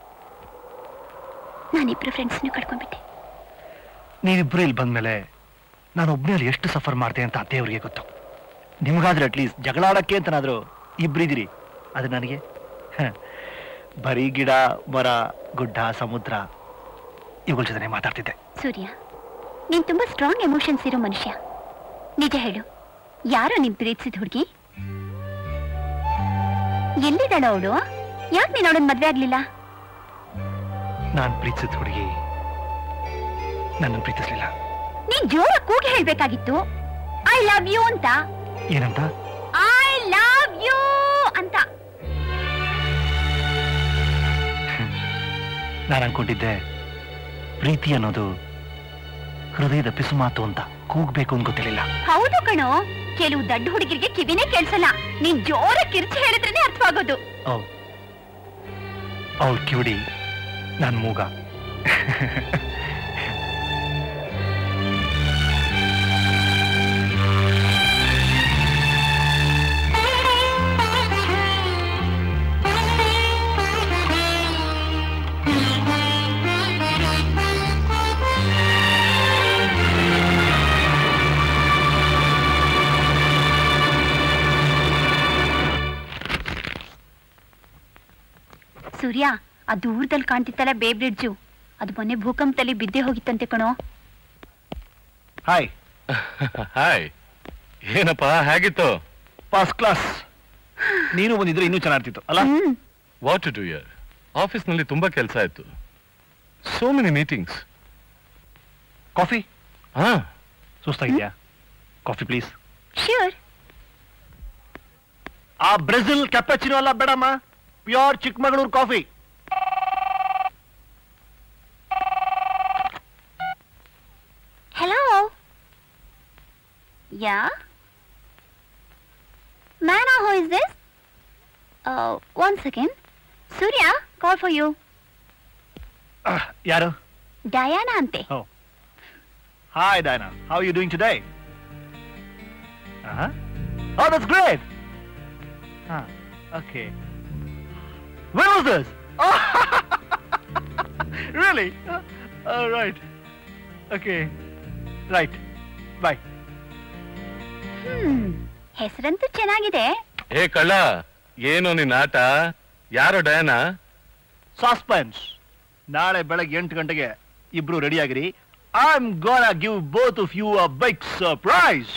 ನಾನಿಬ್ರು ಫ್ರೆಂಡ್ಸ್ನು ಕಳ್ಕೊಂಡ್ಬಿಟ್ಟೆ ನೀವಿಬ್ರು ಇಲ್ಲಿ ಬಂದ್ಮೇಲೆ ನಾನು ಒಬ್ಬನೇ ಅಲ್ಲಿ ಎಷ್ಟು ಸಫರ್ ಮಾಡ್ತೆ ಅಂತ ದೇವ್ರಿಗೆ ಗೊತ್ತು ನಿಮ್ಗಾದ್ರೆ ಅಟ್ಲೀಸ್ಟ್ ಜಗಳಾಡಕ್ಕೆ ಅಂತನಾದ್ರೂ ಇಬ್ರಿದಿರಿ ಅದು ನನಗೆ ಹ. ಬರೀ ಗಿಡ ಮರ ಗುಡ್ಡ ಸಮುದ್ರ ಇವುಗಳ ಜೊತೆ ಮಾತಾಡ್ತಿದ್ದೆ ಸೂರ್ಯ ನೀನ್ ತುಂಬಾ ಸ್ಟ್ರಾಂಗ್ ಎಮೋಷನ್ಸ್ ಇರೋ ಮನುಷ್ಯ ನಿಜ ಹೇಳು ಯಾರೋ ನೀನ್ ಪ್ರೀತಿಸಿದ ಹುಡುಗಿ ಎಲ್ಲಿದ್ದಾಳ ಅವಳು ಯಾಕೆ ನೀನ್ ಅವಳನ್ನ ಮದ್ವೆ ಆಗ್ಲಿಲ್ಲ ನಾನು ಪ್ರೀತಿಸಿದ ಹುಡುಗಿ ನನ್ನನ್ನು ಪ್ರೀತಿಸ್ಲಿಲ್ಲ ನೀನ್ ಜೋರ ಕೂಗಿ ಹೇಳ್ಬೇಕಾಗಿತ್ತು ಐ ಲವ್ ಯು ಅಂತ ಏನಂತ ಐ ಲವ್ ಯು ಅಂತ ನಾನು ಅನ್ಕೊಂಡಿದ್ದೆ ಪ್ರೀತಿ ಅನ್ನೋದು ಹೃದಯದ ಪಿಸುಮಾತು ಅಂತ ಕೂಗ್ಬೇಕು ಅಂತ ಗೊತ್ತಿರಲಿಲ್ಲ ಹೌದು ಕಣೋ ಕೆಲವು ದಡ್ಡ ಹುಡುಗಿರಿಗೆ ಕಿವಿನೇ ಕೇಳಿಸಲ್ಲ ನೀನ್ ಜೋರ ಕಿರ್ಚಿ ಹೇಳಿದ್ರೇನೆ ಅರ್ಥವಾಗೋದು ಓ ಅವಳು ಕಿವಿಡಿ ನಾನು ಮೂಗ ಸೂರ್ಯ ಆ ದೂರದಲ್ಲಿ ಕಾಣ್ತಿತ್ತಲ್ಲ ಬೇ ಬ್ರಿಡ್ಜು ಅದು ಮೊನ್ನೆ ಭೂಕಂಪದಲ್ಲಿ ಬಿದ್ದೆ ಹೋಗಿತ್ತಂತೆ ಕಣೋ ಹಾಯ್ ಹಾಯ್ ಏನಪ್ಪ ಹೇಗಿತ್ತು ಫಸ್ಟ್ ಕ್ಲಾಸ್ ನೀನು ಬಂದಿದ್ರೆ ಇನ್ನೂ ಚೆನ್ನಾಗಿರ್ತಿತ್ತು ಅಲ್ಲ ವಾಟ್ ಟು ಡೂ ಯರ್ ಆಫೀಸ್ನಲ್ಲಿ ತುಂಬಾ ಕೆಲಸ ಆಯ್ತು ಸೋ ಮೆನಿ ಮೀಟಿಂಗ್ಸ್ ಕಾಫಿ ಹಾ ಸುಸ್ತಾಗಿದ್ಯಾ ಕಾಫಿ ಪ್ಲೀಸ್ ಶ್ಯೂರ್ ಆ ಬ್ರೆಜಿಲ್ ಕೆಪ್ಪಚಿನೋ ಅಲ್ಲ ಬೇಡಮ್ಮ pure Chikkamagaluru coffee hello yeah ಮ್ಯಾನಾ who is this one second Surya call for you ಯಾರು ಡಯಾನಾ ಅಂತೆ hi Diana how you doing today Oh, that's great. Huh. Okay. When was this? Oh, really? Uh, all right. Okay. Right. Bye. ಹ್ಮ್ ಹೆಸರಂತೂ ಚೆನ್ನಾಗಿದೆ ಏ ಕಳ್ಳ ಏನು ನಿನ್ನ ಆಟ ಯಾರು ಡಯಾನ ಸಸ್ಪೆನ್ಸ್ ನಾಳೆ ಬೆಳಗ್ಗೆ ಎಂಟು ಗಂಟೆಗೆ ಇಬ್ರು ರೆಡಿ ಆಗಿರಿ I am gonna give both of you a bike surprise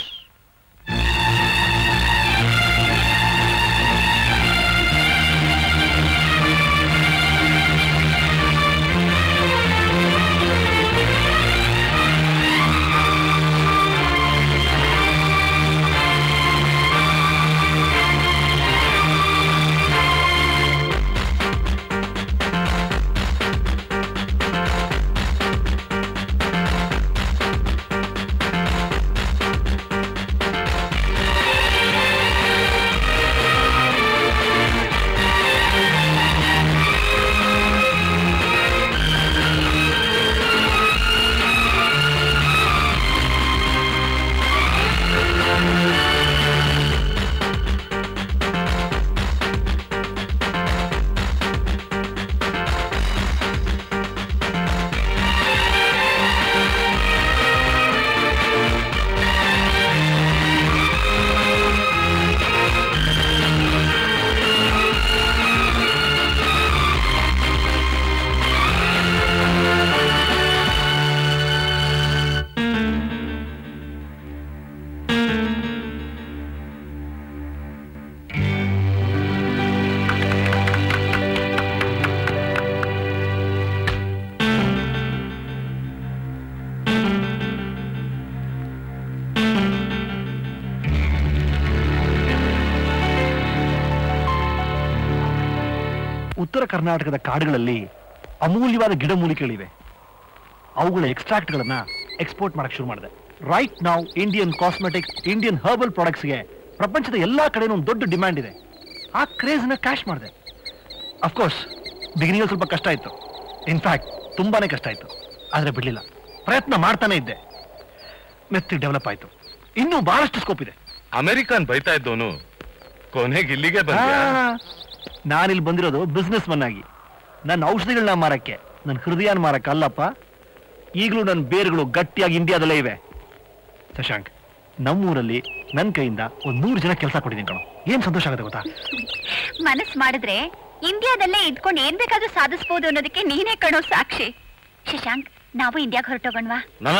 ಉತ್ತರ ಕರ್ನಾಟಕದ ಕಾಡುಗಳಲ್ಲಿ ಅಮೂಲ್ಯವಾದ ಗಿಡಮೂಲಿಕೆಗಳಿವೆ ಅವುಗಳ ಎಕ್ಸ್ಟ್ರಾಕ್ಟ್ಗಳನ್ನ ಎಕ್ಸ್ಪೋರ್ಟ್ ಮಾಡಕ್ ಶುರು ಮಾಡಿದೆ ರೈಟ್ ನಾವು ಇಂಡಿಯನ್ ಕಾಸ್ಮೆಟಿಕ್ಸ್ ಇಂಡಿಯನ್ ಹರ್ಬಲ್ ಪ್ರಾಡಕ್ಟ್ಸ್ಗೆ ಪ್ರಪಂಚದ ಎಲ್ಲಾ ಕಡೆನೂ ಒಂದು ದೊಡ್ಡ ಡಿಮ್ಯಾಂಡ್ ಇದೆ ಆ ಕ್ರೇಜ್ನ ಕ್ಯಾಶ್ ಮಾಡಿದೆ ಅಫ್ಕೋರ್ಸ್ ಬಿಗಿನಿಂಗ್ ಸ್ವಲ್ಪ ಕಷ್ಟ ಇತ್ತು ಇನ್ಫ್ಯಾಕ್ಟ್ ತುಂಬಾನೇ ಕಷ್ಟ ಇತ್ತು ಆದ್ರೆ ಬಿಡ್ಲಿಲ್ಲ ಪ್ರಯತ್ನ ಮಾಡ್ತಾನೆ ಇದ್ದೆ ಮೆತ್ತಿ ಡೆವಲಪ್ ಆಯ್ತು ಇನ್ನೂ ಬಹಳಷ್ಟು ಸ್ಕೋಪ್ ಇದೆ ಅಮೆರಿಕನ್ ಬೈತಾ ಇದ್ದವನು ಕೊನೆಗೆ ಇಲ್ಲಿಗೆ ಬಂದ ನಾನಿಲ್ಲಿ ಬಂದಿರೋದು ಬಿಸ್ನೆಸ್ ಮನ್ ಆಗಿ ನನ್ನ ಔಷಧಿಗಳನ್ನ ಮಾರಕ್ಕೆ ನನ್ನ ಹೃದಯನ ಮಾರಕ್ಕೆ ಅಲ್ಲಪ್ಪ ಈಗಲೂ ನನ್ನ ಬೇರುಗಳು ಗಟ್ಟಿಯಾಗಿ ಇಂಡಿಯಾದಲ್ಲೇ ಇವೆ ಶಶಾಂಕ್ ನಮ್ಮೂರಲ್ಲಿ ನನ್ನ ಕೈಯಿಂದ ಒಂದ್ ನೂರು ಜನ ಕೆಲಸ ಕೊಟ್ಟಿದ್ದೀನಿ ಕಣೋ ಏನ್ ಸಂತೋಷ ಆಗುತ್ತೆ ಗೊತ್ತಾ ಮನಸ್ ಮಾಡಿದ್ರೆ ಇಂಡಿಯಾದಲ್ಲೇ ಇದ್ಕೊಂಡು ಏನ್ ಬೇಕಾದ್ರೂ ಸಾಧಿಸ್ಬೋದು ಅನ್ನೋದಕ್ಕೆ ನೀನೇ ಕಣೋ ಸಾಕ್ಷಿ ಶಶಾಂಕ್ ನಾವು ಇಂಡಿಯಾಗ್ ಹೊರಟೋಗಣ್ವಾ ನಾನ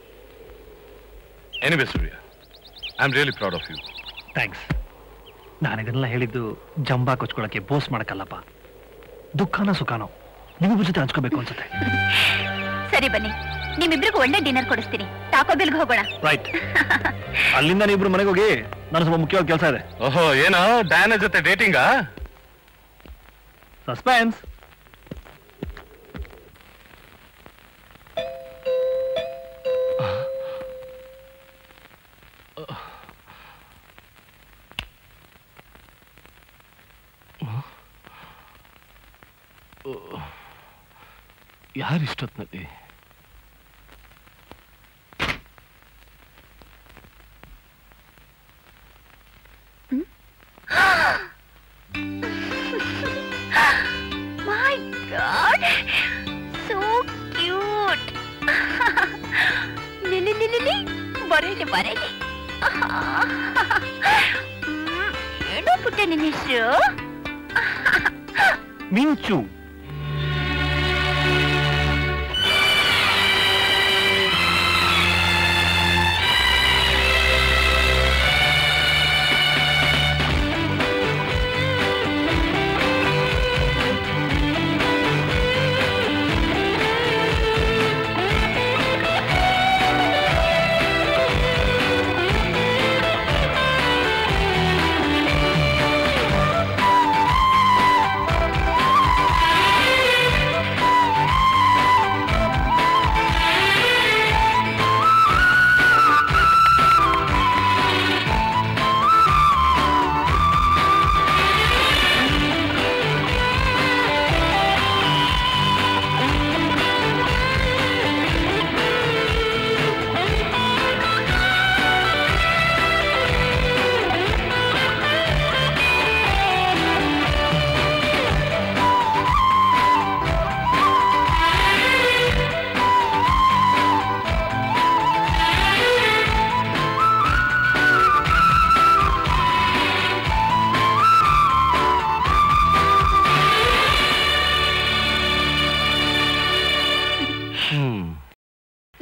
anyway Surya I am really proud of you thanks ನಾನು ಇದನ್ನೆಲ್ಲ ಹೇಳಿದ್ದು ಜಂಬಾ ಕೊಚ್ಕೊಳಕ್ಕೆ ಬೋಸ್ ಮಾಡಕ್ಕಲ್ಲಪ್ಪ ದುಃಖನೋ ಸುಖನೋ ನಿಮಗೂ ಜೊತೆ ಹಂಚ್ಕೋಬೇಕು ಅನ್ಸುತ್ತೆ ಸರಿ ಬನ್ನಿ ನಿಮ್ಮಿಬ್ರಿಗೂ ಒಳ್ಳೆ ಡಿನ್ನರ್ ಕೊಡಿಸ್ತೀನಿ ಟಾಕೋ ಬಿಲ್ಗೆ ಹೋಗೋಣ ರೈಟ್ ಅಲ್ಲಿಂದ ನೀವಿಬ್ರು ಮನೆಗೆ ಹೋಗಿ ನಾನು ಸ್ವಲ್ಪ ಮುಖ್ಯವಾದ ಕೆಲಸ ಇದೆ ಓಹೋ ಏನೋ ಡಯಾನ ಜೊತೆ ಡೇಟಿಂಗಾ ಸಸ್ಪೆನ್ಸ್ ಯಾರಿಷ್ಟೊತ್ನಲ್ಲಿ my god so cute Lily Lily Bareilly Bareilly ಏನೋ ಪುಟ್ಟ ನಿನ್ನ ಹೆಸರು ಮಿಂಚು ಆ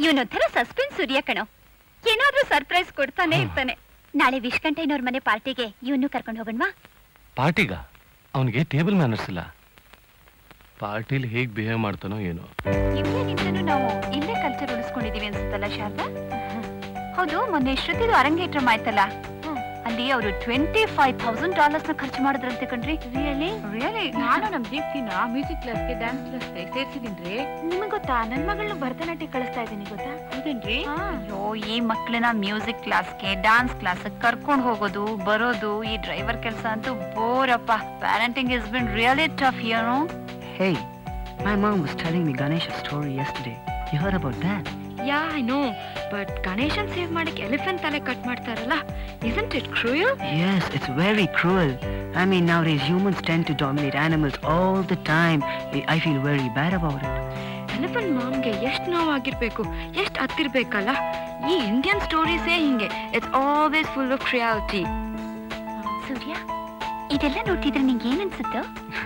ಇವನೊಂಥರ ಸಸ್ಪೆನ್ಸ್ ಸೂರ್ಯ ಕಣೋ ಏನಾದ್ರೂ ಸರ್ಪ್ರೈಸ್ ಕೊಡ್ತಾನೆ ಇರ್ತಾನೆ ನಾಳೆ ವಿಶ್ಕಂಠಯ್ಯನವ್ರ ಮನೆ ಪಾರ್ಟಿಗೆ ಇವನು ಕರ್ಕೊಂಡು ಹೋಗೋಣವಾ ಪಾರ್ಟಿಗ ಅವನಿಗೆ ಟೇಬಲ್ ಮ್ಯಾನರ್ಸ್ ಇಲ್ಲ ಪಾರ್ಟಿಲಿ ಹೇಗ್ ಬಿಹೇವ್ ಮಾಡ್ತಾನೋ ಏನೋ ಇವ್ರೇನಿಂದನೂ ನಾವು ಇಲ್ಲೇ ಕಲ್ಚರ್ ಉಳಿಸ್ಕೊಂಡಿದೀವಿ ಅನ್ಸುತ್ತಲ್ಲ ಶಾರದಾ ಹೌದು ಮೊನ್ನೆ ಶ್ರುತಿದು ಅರಂಗೇಟ್ರಮ್ ಆಯ್ತಲ್ಲ ಅಲ್ಲಿ ಅವರು ಟ್ವೆಂಟಿ ಫೈವ್ ತೌಸಂಡ್ ಡಾಲರ್ಸ್ ನ ಖರ್ಚು ಮಾಡಿದ್ರಂತೆ ಕಣ್ರಿ ರಿಯಲಿ ರಿಯಲಿ ನಾನು ನಮ್ ದೀಪ್ತಿನ ಮ್ಯೂಸಿಕ್ ಕ್ಲಾಸ್ಗೆ ಡ್ಯಾನ್ಸ್ ಕ್ಲಾಸ್ಗೆ ಸೇರ್ಸಿದೀನ್ರಿ ನಿಮಗ್ ಗೊತ್ತಾ ನನ್ ಮಗಳನ್ನ ಭರತನಾಟ್ಯ ಕಳಿಸ್ತಾ ಇದ್ದೀನಿ ಗೊತ್ತಾ ಹೌದೇನ್ರಿ ಅಯ್ಯೋ ಈ ಮಕ್ಳನ್ನ ಮ್ಯೂಸಿಕ್ ಕ್ಲಾಸ್ಗೆ ಡಾನ್ಸ್ ಕ್ಲಾಸ್ ಕರ್ಕೊಂಡ್ ಹೋಗೋದು ಬರೋದು ಈ ಡ್ರೈವರ್ ಕೆಲಸ ಅಂತೂ ಬೋರಪ್ಪ parenting is been really tough ಏನೋ Hey, my mom was telling me Ganesha's story yesterday. You heard about that? Ya I know but ಗಣೇಶನ್ ಸೇವ್ ಮಾಡಕ್ಕೆ ಎಲಿಫೆಂಟ್ ತಲೆ ಕಟ್ ಮಾಡ್ತಾರಲ್ಲ isn't it cruel Yes, it's very cruel. I mean, nowadays humans tend to dominate animals all the time. I- I feel very bad about it. Elephant ಮಾಮ್ಗೆ ಎಷ್ಟು ನೋವಾಗಿರ್ಬೇಕು ಎಷ್ಟು ಹತ್ತಿರ್ಬೇಕಲ್ಲ ಈ ಇಂಡಿಯನ್ ಸ್ಟೋರೀಸೇ ಹಿಂಗೆ it's always full of cruelty Surya ಇದೆಲ್ಲ ನೋಡ್ತಿದ್ರೆ ನಿಂಗೆ ಏನ್ ಅನ್ಸುತ್ತೋ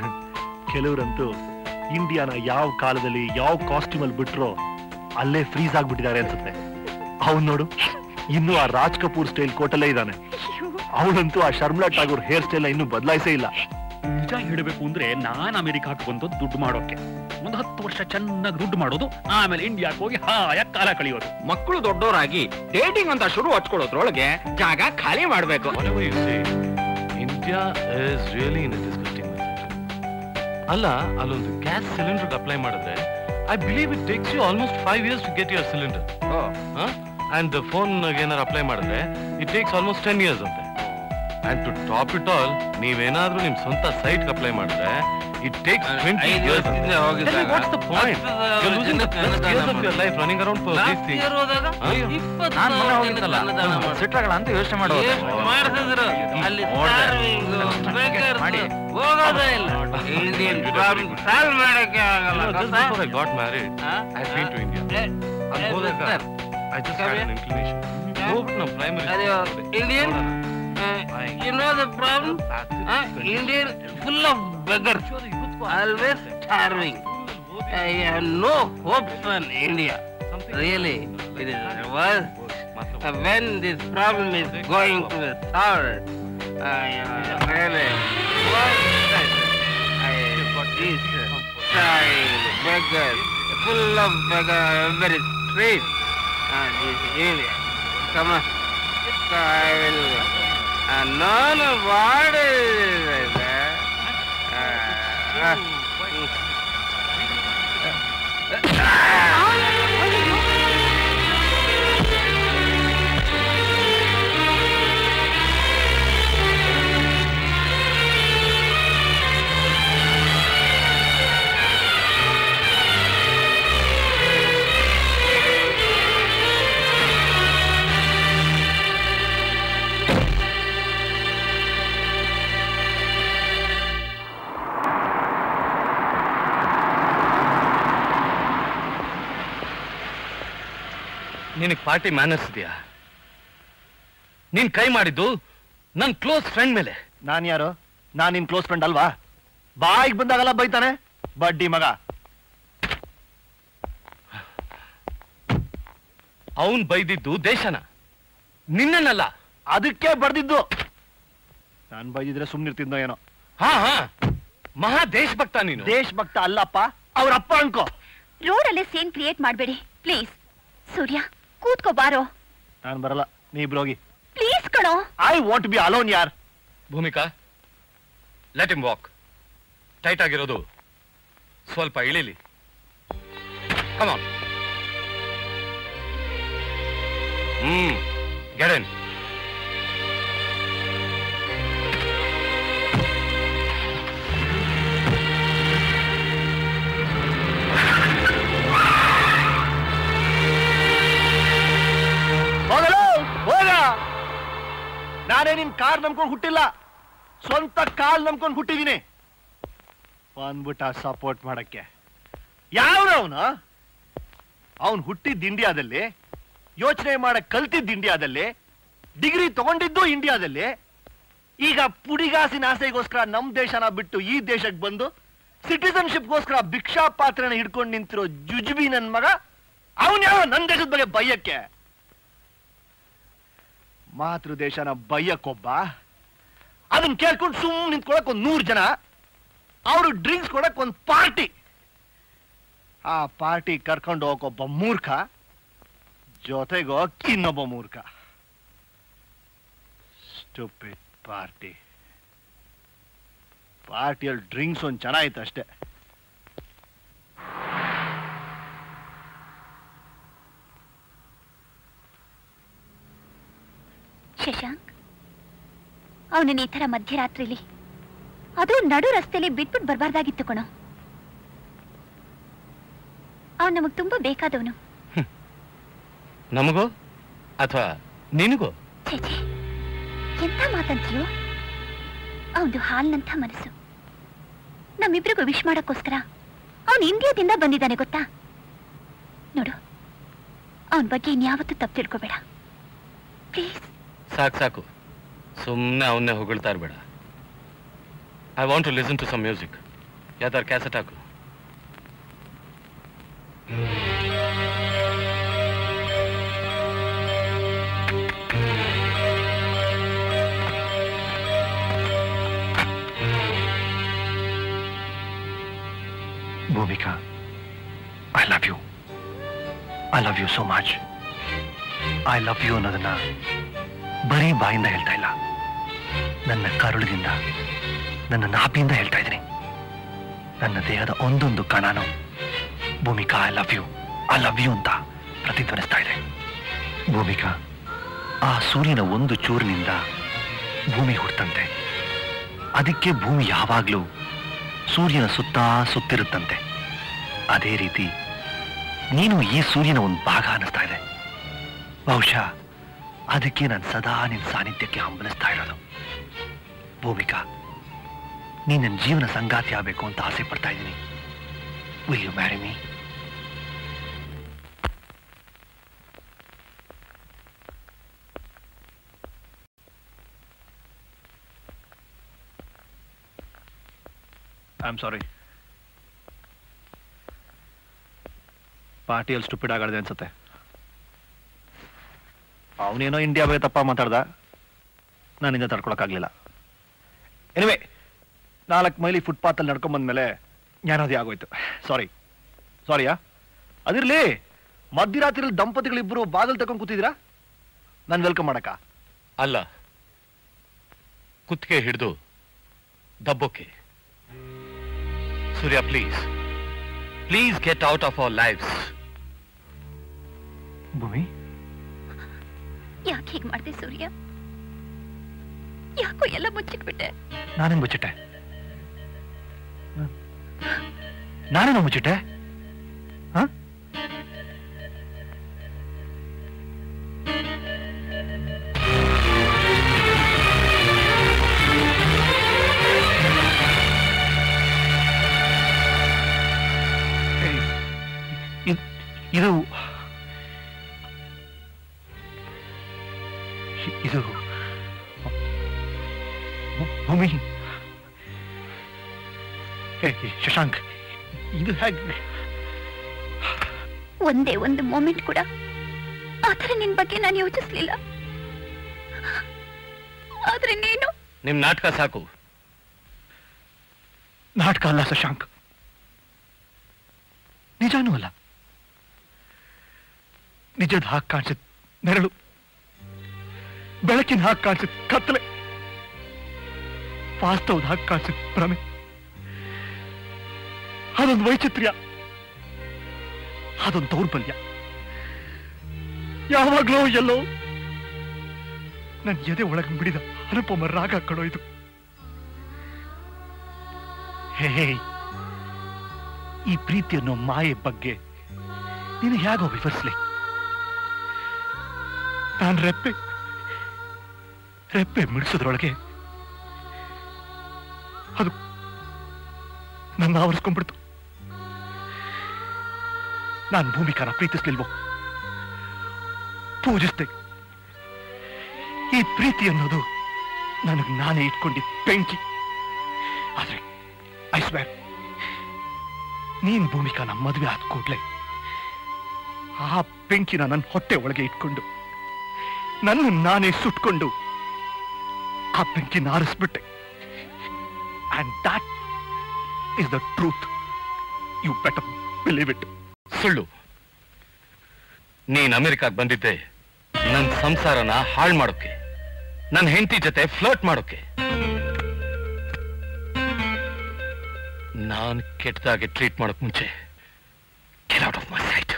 ಕೆಲವರಂತೂ ಇಂಡಿಯಾನ ಯಾವ ಕಾಲದಲ್ಲಿ ಯಾವ ಕಾಸ್ಟ್ಯೂಮ್ ಅಲ್ಲಿ ಬಿಟ್ರೋ ಅಲ್ಲೇ ಫ್ರೀಸ್ ಆಗ್ಬಿಟ್ಟಿದ್ದಾರೆ ಅನ್ಸುತ್ತೆ ಅವ್ನು ನೋಡು ಇನ್ನು ಆ ರಾಜ್ ಕಪೂರ್ ಸ್ಟೈಲ್ ಕೋಟಲ್ಲೇ ಇದ್ದಾನೆ ಅವಳಂತೂ ಆ ಶರ್ಮ್ಲಾ ಠಾಗೂರ್ ಹೇರ್ ಸ್ಟೈಲ್ ಇನ್ನೂ ಬದಲಾಯಿಸೇ ಇಲ್ಲ ನಿಜ ಹೇಳಬೇಕು ಅಂದ್ರೆ ನಾನ್ ಅಮೆರಿಕಾಕ್ ಬಂದು ದುಡ್ಡು ಮಾಡೋಕೆ ಒಂದು ಹತ್ತು ವರ್ಷ ಚೆನ್ನಾಗಿ ದುಡ್ಡು ಮಾಡೋದು ಆಮೇಲೆ ಇಂಡಿಯಾಕ್ ಹೋಗಿ ಹಾಯ ಕಾಲ ಕಳೆಯೋದು ಮಕ್ಕಳು ದೊಡ್ಡವರಾಗಿ ಡೇಟಿಂಗ್ ಅಂತ ಶುರು ಹಚ್ಕೊಳ್ಳೋದ್ರೊಳಗೆ ಜಾಗ ಖಾಲಿ ಮಾಡ್ಬೇಕು Whatever you say, India is really in a disgusting mess. ಅಲ್ಲ ಅಲ್ಲೊಂದು ಗ್ಯಾಸ್ ಸಿಲಿಂಡರ್ ಅಪ್ಲೈ ಮಾಡಿದ್ರೆ I believe it takes you almost five years to get your cylinder and phone ಏನಾರು ಅಪ್ಲೈ ಮಾಡಿದ್ರೆ it takes almost ten years ಅಂತೆ and to top it all ನೀವೇನಾದ್ರೂ ನಿಮ್ ಸ್ವಂತ site apply ಮಾಡಿದ್ರೆ ಇಟ್ ಟೇಕ್ಸ್ ಟ್ವೆಂಟಿ ಐದು years ವರ್ಷದಿಂದ ಹೋಗಿದ್ದಾಗ ವಾಟ್ಸ್ ದ ಪಾಯಿಂಟ್ ಹತ್ತು ಯು ಲೂಸಿಂಗ್ ದ ಜನಕ್ಕೆ ಇಯರ್ಸ್ ಆಫ್ ಅನುದಾನ your life running around for these things ನಾನ್ ಮೊನ್ನೆ ಹೋಗಿದ್ದಲ್ಲ ಸಿಟ್ರಾಗಲ್ಲ ಅಂತ ಯೋಚನೆ ಮಾಡೋದು ಮಾಡಿಸಿದ್ರು ಅಲ್ಲಿ ಮಾಡಿ ಹೋಗೋದೇ ಇಲ್ಲ ಇಂಡಿಯನ್ ಪ್ರಾಬ್ಲಮ್ ಸಾಲ್ವ್ ಮಾಡಕ್ಕೆ ಆಗಲ್ಲ just before I got married, I've been to India. ಅಲ್ಲಿ ಹೋದಾಗ I just had an inclination. ಹೋಗ್ಬಿಟ್ಟು ನಾವು primary school ಹೋದೆ. Indian you know the problem uh, Indian full of beggars always starving I have no hopes on India really it is worse uh, when this problem is going to be solved I uh, really what I these uh, child beggars full of beggars every street uh, this India come on I will uh, no no what is it uh, uh, ನಿನಗೆ party manners ಇದೆಯಾ ನೀನ್ ಕೈ ಮಾಡಿದ್ದು ನನ್ close friend ಮೇಲೆ ನಾನ್ ಯಾರು ನಾನ್ ನಿನ್ close friend ಅಲ್ವಾ ಬಾಯಿಗೆ ಬಂದಾಗಲ್ಲ ಬೈತಾನೆ ಬಡ್ಡಿ ಮಗ ಅವನ್ ಬೈದಿದ್ದು ದೇಶನ ನಿನ್ನನ್ನಲ್ಲ ಅದಕ್ಕೆ ಬರ್ದಿದ್ದು ನಾನ್ ಬೈದಿದ್ರೆ ಸುಮ್ನಿರ್ತಿದ್ನೋ ಏನೋ ಹಾ ಹಾ ಮಹಾ ದೇಶಭಕ್ತ ನೀನು ದೇಶಭಕ್ತ ಅಲ್ಲಪ್ಪ ಅವ್ರ ಅಪ್ಪ ಅನ್ಕೋ ರೋಡಲ್ಲೇ ಸೀನ್ ಕ್ರಿಯೇಟ್ ಮಾಡಬೇಡಿ ಪ್ಲೀಸ್ ಸೂರ್ಯ ಕೂತ್ಕೋ ಬಾರೋ ನಾನ್ ಬರಲ್ಲ ನೀ ಇಬ್ರು ಹೋಗಿ ಪ್ಲೀಸ್ ಕಣೋ ಐ ವಾಂಟ್ ಬಿ ಅಲೋನ್ ಯಾರ್ Bhoomika let him walk tight ಆಗಿರೋದು ಸ್ವಲ್ಪ ಇಳಿಲಿ ಕಮಾನ್ ಹ್ಮ್ ಗೆಡನ್ ಹೋಗಲು ಹೋಗ ನಾನೇ ನಿನ್ ಕಾರ್ ನಂಬ್ಕೊಂಡು ಹುಟ್ಟಿಲ್ಲ ಸ್ವಂತ ಕಾಲ್ ನಂಬ್ಕೊಂಡು ಹುಟ್ಟಿದೀನಿ ಬಂದ್ಬಿಟ್ಟ ಸಪೋರ್ಟ್ ಮಾಡಕ್ಕೆ ಯಾವ್ದು ಅವನು ಅವನು ಹುಟ್ಟಿದ್ದು ಇಂಡಿಯಾದಲ್ಲಿ ಯೋಚನೆ ಮಾಡಕ್ ಕಲ್ತಿದ್ದು ಇಂಡಿಯಾದಲ್ಲಿ ಡಿಗ್ರಿ ತಗೊಂಡಿದ್ದು ಇಂಡಿಯಾದಲ್ಲಿ ಈಗ ಪುಡಿಗಾಸಿನ ಆಸೆಗೋಸ್ಕರ ನಮ್ ದೇಶನ ಬಿಟ್ಟು ಈ ದೇಶಕ್ಕೆ ಬಂದು ಸಿಟಿಸನ್ಶಿಪ್ಗೋಸ್ಕರ ಭಿಕ್ಷಾ ಪಾತ್ರನ ಹಿಡ್ಕೊಂಡು ನಿಂತಿರೋ ಜುಜುಬಿ ನನ್ ಮಗ ಅವನ್ ಯಾವ ನನ್ನ ದೇಶದ ಬಗ್ಗೆ ಬಯ್ಯಕ್ಕೆ ಮಾತೃ ದೇಶನ ಬಯ್ಯಕ್ಕೊಬ್ಬ ಅದನ್ನ ಕೇಳ್ಕೊಂಡು ಸುಮ್ ನಿಂತ್ಕೊಳಕ್ ಒಂದ್ ನೂರ್ ಜನ ಅವರು ಡ್ರಿಂಕ್ಸ್ ಕೊಡಕ್ ಒಂದ್ ಪಾರ್ಟಿ ಆ ಪಾರ್ಟಿ ಕರ್ಕೊಂಡು ಹೋಗೋಬ್ಬ ಮೂರ್ಖ ಜೊತೆಗೆ ಹೋಗ್ ಇನ್ನೊಬ್ಬ ಮೂರ್ಖ ಸ್ಟುಪಿಡ್ ಪಾರ್ಟಿ ಪಾರ್ಟಿಯಲ್ಲಿ ಡ್ರಿಂಕ್ಸ್ ಒಂದ್ ಚೆನ್ನಾಗಿತ್ತು ಅಷ್ಟೇ ಶಶಾಂಕ್ ಅವನನ್ನ ಈ ಥರ ಮಧ್ಯರಾತ್ರಿಲಿ ಅದು ನಡು ರಸ್ತೆಯಲ್ಲಿ ಬಿಟ್ಬಿಟ್ಟು ಬರಬಾರ್ದಾಗಿತ್ತು ಕಣೋ ಅವನು ನಮಗ್ ತುಂಬಾ ಬೇಕಾದವನು ನಮಗೋ ಅಥವಾ ನಿನಗೋ ಛೇಛೆ ಎಂತ ಮಾತಂತೀಯೋ ಅವನು ಹಾಲ್ನಂಥ ಮನಸ್ಸು ನಮ್ಮಿಬ್ರಿಗೂ ವಿಶ್ ಮಾಡಕ್ಕೋಸ್ಕರ ಅವನು ಇಂಡಿಯಾದಿಂದ ಬಂದಿದ್ದಾನೆ ಗೊತ್ತಾ ನೋಡು ಅವನ ಬಗ್ಗೆ ಇನ್ಯಾವತ್ತೂ ತಪ್ಪು ತಿಳ್ಕೊಬೇಡ ಪ್ಲೀಸ್ ಸಾಕು ಸಾಕು ಸುಮ್ಮನೆ ಅವನ್ನೇ ಹೊಗಳ್ತಾ ಇರಬೇಡ I want to listen to some music ಯಾವ್ದಾರು ಕ್ಯಾಸೆಟ್ ಹಾಕು Bhoomika I love you I love you so much I love you ಅನ್ನೋದನ್ನ ಬರೀ ಬಾಯಿಂದ ಹೇಳ್ತಾ ಇಲ್ಲ ನನ್ನ ಕರುಳಿನಿಂದ ನನ್ನ ನಾಪಿಯಿಂದ ಹೇಳ್ತಾ ಇದ್ದೀನಿ ನನ್ನ ದೇಹದ ಒಂದೊಂದು ಕಣನು Bhoomika I love you I love you ಅಂತ ಪ್ರತಿಧ್ವನಿಸ್ತಾ ಇದೆ ಭೂಮಿಕಾ ಆ ಸೂರ್ಯನ ಒಂದು ಚೂರಿನಿಂದ ಭೂಮಿ ಹುಟ್ಟಂತೆ ಅದಕ್ಕೆ ಭೂಮಿ ಯಾವಾಗ್ಲೂ ಸೂರ್ಯನ ಸುತ್ತ ಸುತ್ತಿರುತ್ತಂತೆ ಅದೇ ರೀತಿ ನೀನು ಈ ಸೂರ್ಯನ ಒಂದು ಭಾಗ ಅನ್ನಿಸ್ತಾ ಇದೆ ಬಹುಶಃ ಅದಕ್ಕೆ ನಾನು ಸದಾ ನಿನ್ನ ಸಾನ್ನಿಧ್ಯಕ್ಕೆ ಹಂಬಲಿಸ್ತಾ ಇರೋದು ಭೂಮಿಕಾ ನೀ ನನ್ನ ಜೀವನ ಸಂಗಾತಿ ಆಗಬೇಕು ಅಂತ ಆಸೆ ಪಡ್ತಾ ಇದ್ದೀನಿ will you marry me I am sorry ಪಾರ್ಟಿಯಲ್ಲಿ ಸ್ಟುಪಿಡ್ ಆಗದೆ ಅನ್ಸುತ್ತೆ ಅವನೇನೋ ಇಂಡಿಯಾ ಬಗ್ಗೆ ತಪ್ಪ ಮಾತಾಡ್ದ ನಾನಿಂದ ತಡ್ಕೊಳಕ್ಕಾಗ್ಲಿಲ್ಲ ಎನಿವೆ ನಾಲ್ಕು ಮೈಲಿ ಫುಟ್ಪಾತಲ್ಲಿ ನಡ್ಕೊಂಡ್ ಬಂದ್ಮೇಲೆ ಜ್ಞಾನೋದಯ ಆಗೋಯ್ತು ಸಾರಿ ಸಾರಿಯಾ ಅದಿರ್ಲಿ ಮಧ್ಯರಾತ್ರಿಯಲ್ಲಿ ದಂಪತಿಗಳಿಬ್ಬರು ಬಾಗಿಲು ತಗೊಂಡ್ ಕೂತಿದ್ದೀರಾ ನಾನು ವೆಲ್ಕಮ್ ಮಾಡಕ್ಕ ಅಲ್ಲ ಕುತ್ತಿಗೆ ಹಿಡಿದು ದಬ್ಬೋಕೆ Surya please please get out of our lifes Bhoomi ಯಾಕೆ ಹೀಗ್ ಮಾಡ್ದೆ ಸೂರ್ಯ ಯಾಕೋ ಎಲ್ಲ ಮುಚ್ಚಿಟ್ಬಿಟ್ಟೆ ನಾನೇನ್ ಮುಚ್ಚಿಟ್ಟೆ ನಾನೇನೋ ಮುಚ್ಚಿಟ್ಟೆ ಹ? ಏಯ್, ಇದ್- ಇದು ಇದು ಭೂ- ಭೂಮಿ ಏ ಶಶಾಂಕ್ ಇದು ಹೇಗೆ ಒಂದೇ ಒಂದು ಮೊಮೆಂಟ್ ಕೂಡ ಆತರ ನಿನ್ ಬಗ್ಗೆ ನಾನು ಯೋಚಿಸ್ಲಿಲ್ಲ ಆದ್ರೆ ನೀನು ನಿಮ್ ನಾಟಕ ಸಾಕು ನಾಟಕ ಅಲ್ಲ ಶಶಾಂಕ್ ನಿಜಾನೂ ಅಲ್ಲ ನಿಜದ ಹಾಗೆ ಕಾಣಿಸುತ್ತೆ ನೆರಳು ಬೆಳಕಿನ ಹಾಗೆ ಕಾಣಿಸುತ್ತೆ ಕತ್ತಲೆ ವಾಸ್ತವದ ಹಾಗೆ ಕಾಣಿಸುತ್ತೆ ಭ್ರಮೆ ಅದೊಂದು ವೈಚಿತ್ರ್ಯ ಅದೊಂದು ದೌರ್ಬಲ್ಯ ಯಾವಾಗ್ಲೋ ಎಲ್ಲೋ ನನ್ನ ಎದೆ ಒಳಗೆ ಬಿಡಿದ ಅನುಪಮ ರಾಗ ಕಣೋ ಇದು ಹೇ ಈ ಪ್ರೀತಿ ಅನ್ನೋ ಮಾಯೆ ಬಗ್ಗೆ ನೀನು ಹೇಗೋ ವಿವರಿಸ್ಲಿ ನಾನು ರೆಪ್ಪೆ ರೆಪ್ಪೆ ಮಿಡಿಸೋದ್ರೊಳಗೆ ಅದು ನನ್ನ ಆವರಿಸ್ಕೊಂಡ್ಬಿಡ್ತು ನಾನು ಭೂಮಿಕಾನ ಪ್ರೀತಿಸ್ಲಿಲ್ವೋ ಪೂಜಿಸ್ದೆ ಈ ಪ್ರೀತಿ ಅನ್ನೋದು ನನಗೆ ನಾನೇ ಇಟ್ಕೊಂಡಿದ್ದ ಬೆಂಕಿ ಆದ್ರೆ ಐ ಸ್ವೇರ್ ನೀನ್ ಭೂಮಿಕಾನ ಮದುವೆ ಆದ ಕೂಡ್ಲೆ ಆ ಬೆಂಕಿನ ನನ್ನ ಹೊಟ್ಟೆ ಒಳಗೆ ಇಟ್ಕೊಂಡು ನನ್ನ ನಾನೇ ಸುಟ್ಕೊಂಡು ಆ ಬೆಂಕಿನ ಆರಿಸ್ಬಿಟ್ಟೆ and that is the truth you better believe it ಸುಳ್ಳು ನೀನ್ ಅಮೆರಿಕಾಗ್ ಬಂದಿದ್ದೆ ನನ್ ಸಂಸಾರನ ಹಾಳು ಮಾಡೋಕೆ ನನ್ನ ಹೆಂಡತಿ ಜೊತೆ ಫ್ಲರ್ಟ್ ಮಾಡೋಕೆ ನಾನ್ ಕೆಟ್ಟದಾಗೆ ಟ್ರೀಟ್ ಮಾಡಕ್ ಮುಂಚೆ get out of my sight.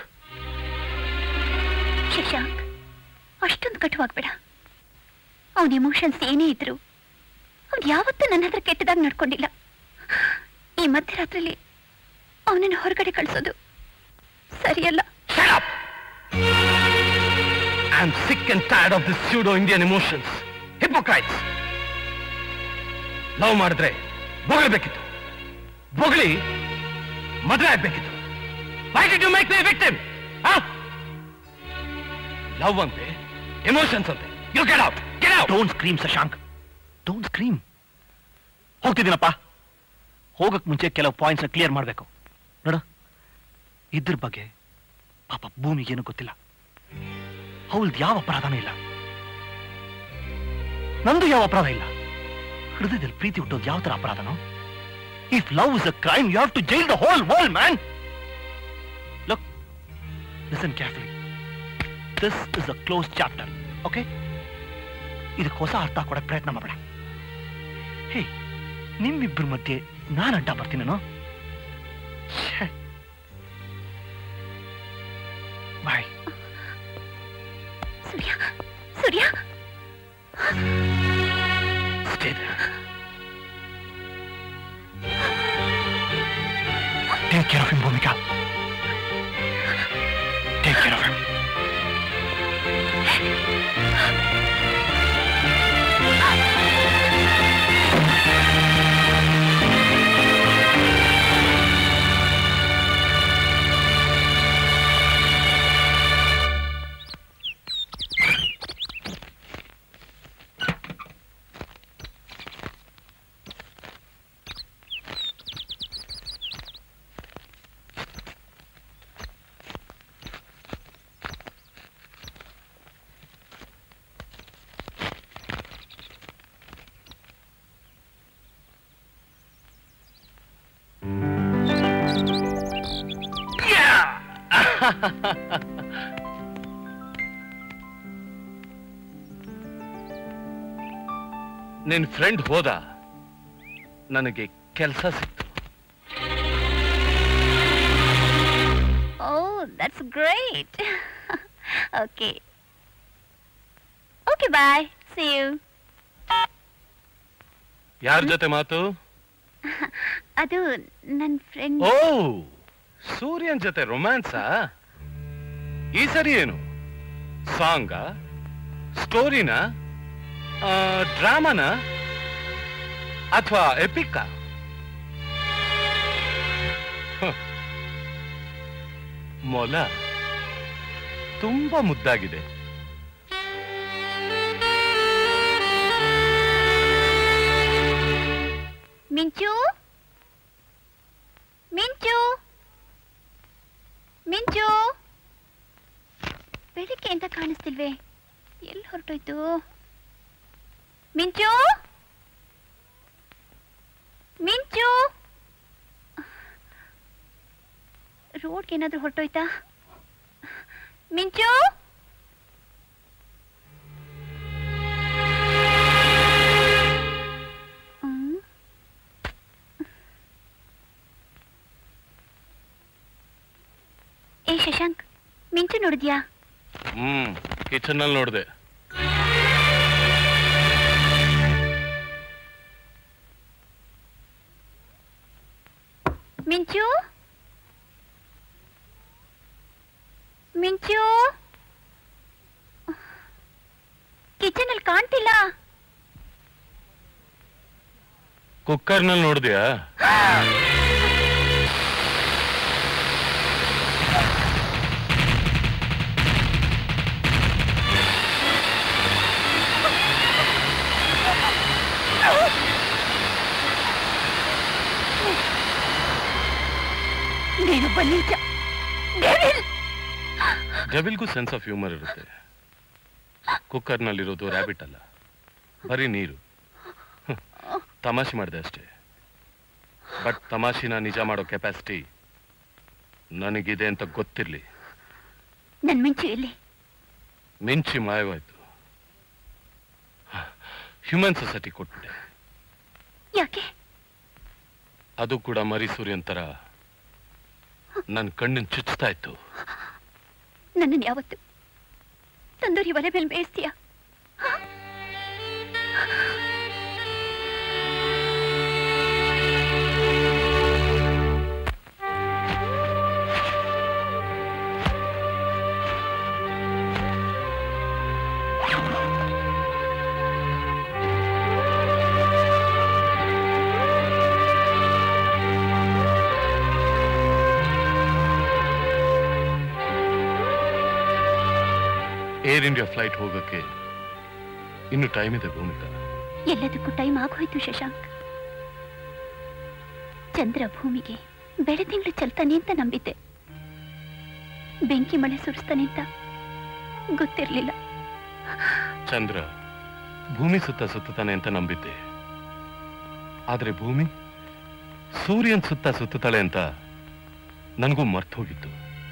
Shashank ಅಷ್ಟೊಂದು ಕಟುವಾಗ್ಬೇಡ ಅವನ ಎಮೋಷನ್ಸ್ ಏನೇ ಇದ್ರು ಅವ್ನು ಯಾವತ್ತೂ ನನ್ನ ಹತ್ರ ಕೆಟ್ಟದಾಗಿ ನಡ್ಕೊಂಡಿಲ್ಲ ಈ ಮಧ್ಯರಾತ್ರಿಲಿ ಅವನನ್ನು ಹೊರಗಡೆ ಕಳಿಸೋದು ಸರಿಯಲ್ಲ I'm sick and tired of this pseudo-Indian emotions. Hypocrites! Love ಮಾಡಿದ್ರೆ ಬೊಗಳ್ಬೇಕಿತ್ತು ಬೊಗಳಿ ಮದುವೆ ಆಗ್ಬೇಕಿತ್ತು why did you make my victim love ಅಂತೆ ಎಮೋಷನ್ಸ್ ಅಂತೆ you get out get out don't scream Shashank don't scream ಹೋಗ್ತಿದ್ದೀನಪ್ಪ ಹೋಗಕ್ ಮುಂಚೆ ಕೆಲವು ಪಾಯಿಂಟ್ಸ್ ಕ್ಲಿಯರ್ ಮಾಡಬೇಕು ನೋಡು ಇದ್ರ ಬಗ್ಗೆ ಪಾಪ ಭೂಮಿಗೇನು ಗೊತ್ತಿಲ್ಲ ಅವಳ್ದು ಯಾವ ಅಪರಾಧನೂ ಇಲ್ಲ ನಂದು ಯಾವ ಅಪರಾಧ ಇಲ್ಲ ಹೃದಯದಲ್ಲಿ ಪ್ರೀತಿ ಹುಟ್ಟೋದು ಯಾವ ತರ ಅಪರಾಧನೋ if love is a crime you have to jail the whole world man look listen carefully this is a close chapter okay ಇದಕ್ಕೆ ಹೊಸ ಅರ್ಥ ಕೊಡಕ್ ಪ್ರಯತ್ನ ಮಾಡಬೇಡ ಹೇ ನಿಮ್ಮಿಬ್ಬರ ಮಧ್ಯೆ ನಾನು ಅಡ್ಡ ಬರ್ತೀನೇನೋ bye Surya Surya stay take care of him Bhoomika take care of him ನಿನ್ ಫ್ರೆಂಡ್ ಹೋದ ನನಗೆ ಕೆಲಸ ಸಿಕ್ತು Oh, that's great. okay. Okay, bye. See you. ಯಾರ ಜೊತೆ ಮಾತು ಅದು ನನ್ನ ಫ್ರೆಂಡ್ ಓ ಸೂರ್ಯನ್ ಜೊತೆ ರೊಮ್ಯಾನ್ಸಾ ಈ ಸರಿ ಏನು ಸಾಂಗ ಸ್ಟೋರಿನ ಡ್ರಾಮಾನ ಅಥವಾ ಎಪಿಕ್ಕ ಮೊಲ ತುಂಬಾ ಮುದ್ದಾಗಿದೆ ಮಿಂಚು ಮಿಂಚು ಮಿಂಚು ಬೆಳಿಗ್ಗೆ ಅಂತ ಕಾಣಿಸ್ತಿಲ್ವೇ ಎಲ್ಲಿ ಹೊರಟೋಯ್ತು ಮಿಂಚು ಮಿಂಚು ರೋಡ್ಗೆ ಏನಾದ್ರೂ ಹೊರಟೋಯ್ತಾ ಮಿಂಚು ಹ್ಮ್. ಏ ಶಶಾಂಕ್ ಮಿಂಚು ನೋಡಿದ್ಯಾ ಹ್ಮ್ ಕಿಚನ್ ಅಲ್ಲಿ ನೋಡಿದೆ ಮಿಂಚು ಮಿಂಚು ಕಿಚನ್ ಅಲ್ಲಿ ಕಾಣ್ತಿಲ್ಲ ಕುಕ್ಕರ್ನಲ್ಲಿ ನೋಡಿದ್ಯಾ ನೀನು ಬಲೀಜ ಡೆವಿಲ್ ಡೆವಿಲ್ಗೂ ಸೆನ್ಸ್ ಆಫ್ ಹ್ಯೂಮರ್ ಇರುತ್ತೆ ಕುಕ್ಕರ್ನಲ್ಲಿರೋದು ರ್ಯಾಬಿಟ್ ಅಲ್ಲ ಬರೀ ನೀರು ಹ್ಮ್. ತಮಾಷೆ ಮಾಡಿದೆ ಅಷ್ಟೇ ಬಟ್ ತಮಾಷೆನ ನಿಜ ಮಾಡೋ ಕೆಪಾಸಿಟಿ ನನಗಿದೆ ಅಂತ ಗೊತ್ತಿರ್ಲಿ ನನ್ ಮಿಂಚು ಎಲ್ಲಿ ಮಿಂಚಿ ಮಾಯವಾಯ್ತು ಹ್ಯೂಮನ್ ಸೊಸೈಟಿ ಕೊಟ್ಬಿಟ್ಟೆ ಯಾಕೆ ಅದು ಕೂಡ ಮರಿ ಸೂರ್ಯನ್ ತರ ನನ್ನ ಕಣ್ಣನ್ ಚುಚ್ತಾ ಇತ್ತು ನನ್ನನ್ನು ಯಾವತ್ತು ತಂದೂರಿ ಒಲೆ ಮೇಲೆ ಬೇಯಿಸ್ತೀಯ ಏರ್ ಇಂಡಿಯಾ ಫ್ಲೈಟ್ ಹೋಗೋಕೆ ಇನ್ನು ಟೈಮ್ ಇದೆ ಭೂಮಿಕಾ ಎಲ್ಲದಕ್ಕೂ ಟೈಮ್ ಆಗೋಯ್ತು ಶಶಾಂಕ್ ಚಂದ್ರ ಭೂಮಿಗೆ ಬೆಳೆ ತಿಂಗಳು ಚೆಲ್ತಾನೆ ಅಂತ ನಂಬಿದ್ದೆ ಬೆಂಕಿ ಮಳೆ ಸುರಿಸ್ತಾನೆ ಅಂತ ಗೊತ್ತಿರ್ಲಿಲ್ಲ ಚಂದ್ರ ಭೂಮಿ ಸುತ್ತ ಸುತ್ತಾನೆ ಅಂತ ನಂಬಿದ್ದೆ ಆದ್ರೆ ಭೂಮಿ ಸೂರ್ಯನ್ ಸುತ್ತ ಸುತ್ತಾಳೆ ಅಂತ ನನಗೂ ಮರ್ತು ಹೋಗಿತ್ತು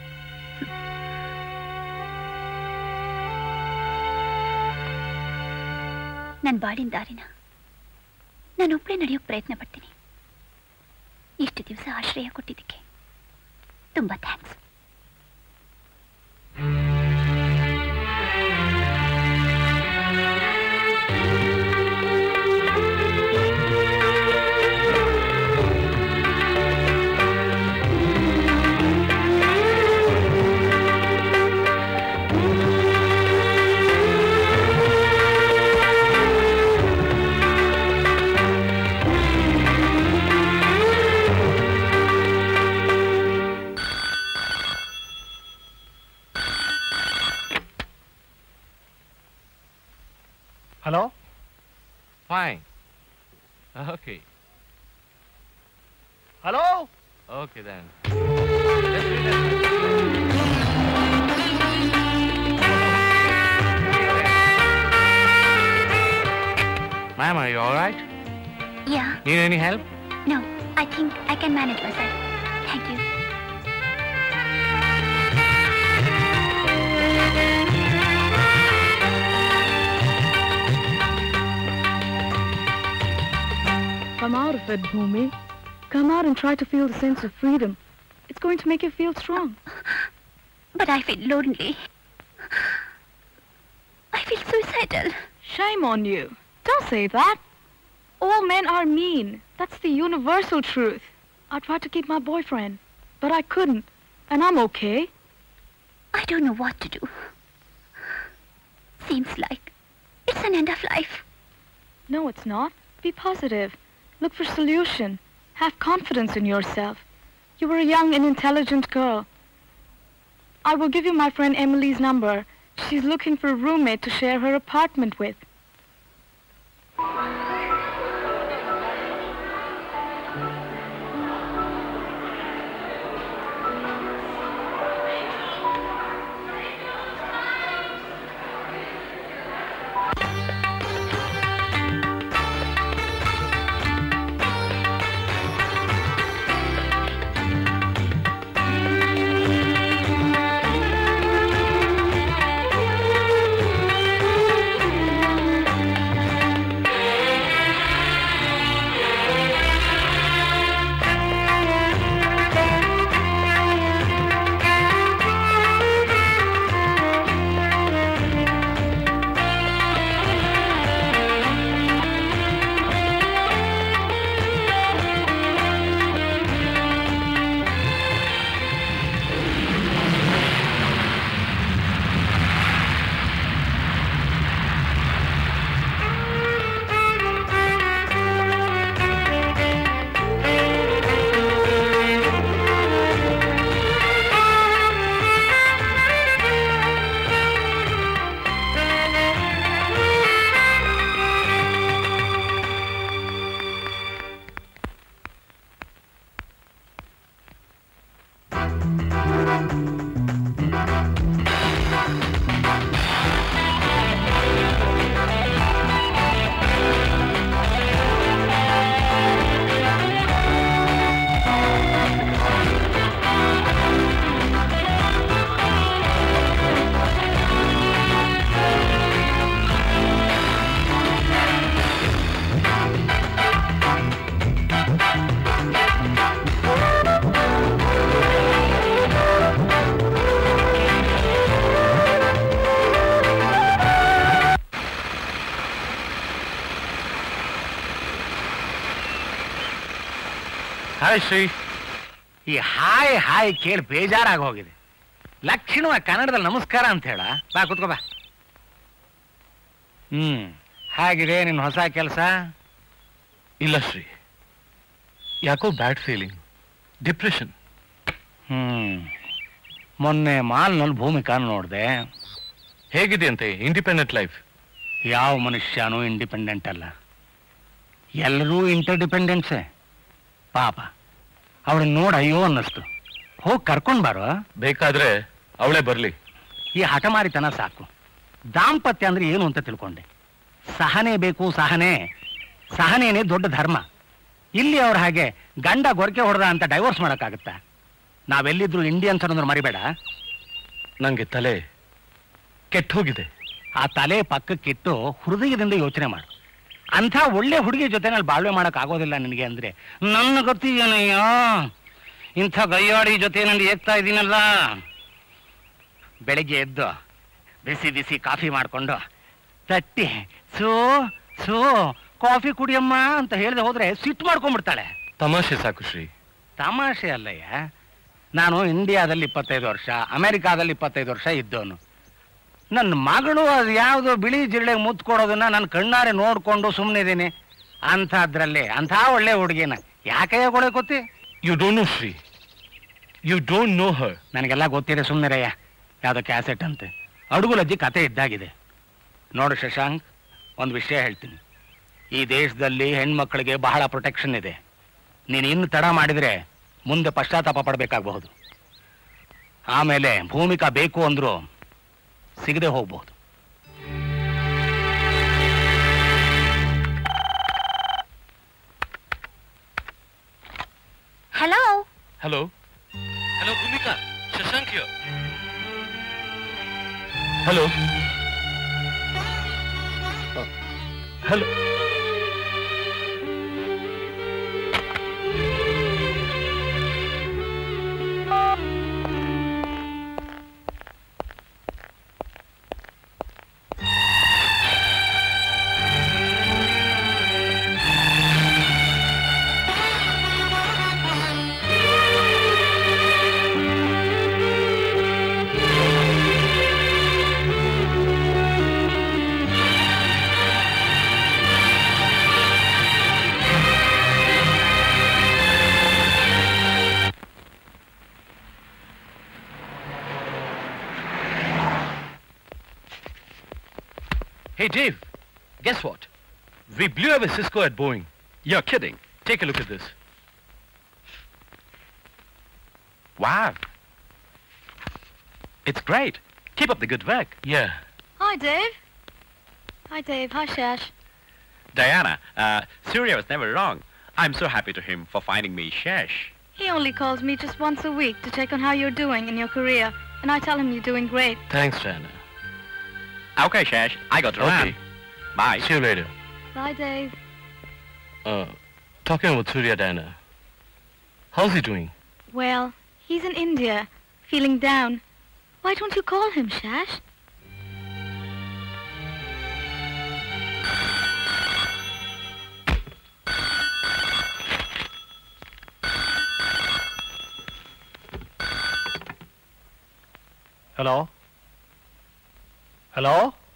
ನನ್ನ ಬಾಳಿನ ದಾರಿನ ನಾನೊಬ್ಬಳೇ ನಡೆಯೋಕ್ ಪ್ರಯತ್ನ ಪಡ್ತೀನಿ ಇಷ್ಟು ದಿವಸ ಆಶ್ರಯ ಕೊಟ್ಟಿದ್ದಕ್ಕೆ ತುಂಬಾ thanks hello fine okay hello okay then Ma'am, are you all right? Ya Need any help? No I think I can manage myself thank you Come out of it, Bhumi. Come out and try to feel the sense of freedom. It's going to make you feel strong. But I feel lonely. I feel suicidal. Shame on you. Don't say that. All men are mean. That's the universal truth. I tried to keep my boyfriend, but I couldn't. And I'm okay. I don't know what to do. Seems like it's an end of life. No, it's not. Be positive. Look for solution. Have confidence in yourself. You were a young and intelligent girl. I will give you my friend Emily's number. She's looking for a roommate to share her apartment with. Thank hi Shri ಈ hi hi ಕೇಳಿ ಬೇಜಾರಾಗಿ ಹೋಗಿದೆ ಲಕ್ಷಣವಾಗಿ ಕನ್ನಡದಲ್ಲಿ ನಮಸ್ಕಾರ ಅಂತ ಹೇಳ ಬಾ ಕುತ್ಕೋ ಬಾ ಹ್ಮ್ ಹಾಗಿದೆ ನಿನ್ನ ಹೊಸ ಕೆಲಸ ಇಲ್ಲ ಶ್ರೀ ಯಾಕೋ ಬ್ಯಾಡ್ ಫೀಲಿಂಗ್ ಡಿಪ್ರೆಷನ್ ಹ್ಮ್ ಮೊನ್ನೆ ಮಾಲ್ನಲ್ಲಿ ಭೂಮಿಕಾ ನೋಡಿದೆ ಹೇಗಿದೆ ಅಂತೆ ಇಂಡಿಪೆಂಡೆಂಟ್ ಲೈಫ್ ಯಾವ ಮನುಷ್ಯನೂ ಇಂಡಿಪೆಂಡೆಂಟ್ ಅಲ್ಲ ಎಲ್ಲರೂ ಇಂಟರ್ಡಿಪೆಂಡೆನ್ಸೇ ಪಾಪ ಅವಳನ್ನ ನೋಡ್ ಅಯ್ಯೋ ಅನ್ನಿಸ್ತು ಹೋಗಿ ಕರ್ಕೊಂಡ್ ಬಾರೋ ಬೇಕಾದ್ರೆ ಅವಳೇ ಬರ್ಲಿ ಈ ಹಠಮಾರಿತನ ಸಾಕು ದಾಂಪತ್ಯ ಅಂದ್ರೆ ಏನು ಅಂತ ತಿಳ್ಕೊಂಡೆ ಸಹನೆ ಬೇಕು ಸಹನೆ ಸಹನೇನೆ ದೊಡ್ಡ ಧರ್ಮ ಇಲ್ಲಿ ಅವ್ರ ಹಾಗೆ ಗಂಡ ಗೊರಕೆ ಹೊಡೆದ ಅಂತ ಡೈವೋರ್ಸ್ ಮಾಡೋಕ್ಕಾಗತ್ತಾ ನಾವೆಲ್ಲಿದ್ರು ಇಂಡಿಯನ್ಸ್ ಅನ್ನೋದ್ರ ಮರಿಬೇಡ ನಂಗೆ ತಲೆ ಕೆಟ್ಟ ಹೋಗಿದೆ ಆ ತಲೆ ಪಕ್ಕಕ್ಕಿಟ್ಟು ಹೃದಯದಿಂದ ಯೋಚನೆ ಮಾಡು ಅಂಥ ಒಳ್ಳೆ ಹುಡುಗಿ ಜೊತೆ ನಾನು ಬಾಳ್ವೆ ಮಾಡಕ್ ಆಗೋದಿಲ್ಲ ನಿನಗೆ ಅಂದ್ರೆ ನನ್ನ ಗತಿ ಏನಯ್ಯ ಇಂಥ ಗಯ್ಯಾಡಿ ಜೊತೆ ನಾನು ಏಗ್ತಾ ಇದ್ದೀನಲ್ಲ ಬೆಳಿಗ್ಗೆ ಎದ್ದು ಬಿಸಿ ಬಿಸಿ ಕಾಫಿ ಮಾಡ್ಕೊಂಡು ತಟ್ಟಿ ಸೋ ಸೋ ಕಾಫಿ ಕುಡಿಯಮ್ಮ ಅಂತ ಹೇಳ್ದೆ ಹೋದ್ರೆ ಸಿಟ್ಟು ಮಾಡ್ಕೊಂಡ್ಬಿಡ್ತಾಳೆ ತಮಾಷೆ ಸಾಕು ಶ್ರೀ ತಮಾಷೆ ಅಲ್ಲಯ್ಯ ನಾನು ಇಂಡಿಯಾದಲ್ಲಿ ಇಪ್ಪತ್ತೈದು ವರ್ಷ ಅಮೆರಿಕಾದಲ್ಲಿ ಇಪ್ಪತ್ತೈದು ವರ್ಷ ಇದ್ದವನು ನನ್ನ ಮಗಳು ಅದು ಯಾವುದು ಬಿಳಿ ಜಿರಳೆಗೆ ಮುತ್ತು ಕೊಡೋದನ್ನ ನಾನು ಕಣ್ಣಾರೆ ನೋಡ್ಕೊಂಡು ಸುಮ್ಮನಿದ್ದೀನಿ ಅಂಥದ್ರಲ್ಲಿ ಅಂಥ ಒಳ್ಳೆ ಹುಡುಗಿನ ಯಾಕೆ ಕೊಳೆ ಗೊತ್ತಿ you don't know Shri you don't know her ನನಗೆಲ್ಲ ಗೊತ್ತಿದೆ ಸುಮ್ಮನಿರಯ್ಯ ಯಾವುದೋ ಕ್ಯಾಸೆಟ್ ಅಂತೆ ಅಡುಗುಲಜ್ಜಿ ಕತೆ ಇದ್ದಾಗಿದೆ ನೋಡು ಶಶಾಂಕ್ ಒಂದು ವಿಷಯ ಹೇಳ್ತೀನಿ ಈ ದೇಶದಲ್ಲಿ ಹೆಣ್ಮಕ್ಳಿಗೆ ಬಹಳ ಪ್ರೊಟೆಕ್ಷನ್ ಇದೆ ನೀನು ಇನ್ನು ತಡ ಮಾಡಿದ್ರೆ ಮುಂದೆ ಪಶ್ಚಾತ್ತಾಪ ಪಡಬೇಕಾಗಬಹುದು ಆಮೇಲೆ ಭೂಮಿಕಾ ಬೇಕು ಅಂದ್ರು ಸಿಗದೆ ಹೋಗ್ಬಹುದು hello hello hello Bhoomika Shashank yo hello hello Hey, Dave, guess what? We blew away Cisco at Boeing. You're kidding. Take a look at this. Wow. It's great. Keep up the good work. Yeah. Hi, Dave. Hi, Dave. Hi, Shash. Diana, uh, Surya was never wrong. I'm so happy to him for finding me Shash. He only calls me just once a week to check on how you're doing in your career, and I tell him you're doing great. Thanks, Diana. Okay, Shash, I got to run. Okay. Bye. See you later. Bye, Dave. Uh, talking about Surya, Diana. How's he doing? Well, he's in India, feeling down. Why don't you call him, Shash? Hello hello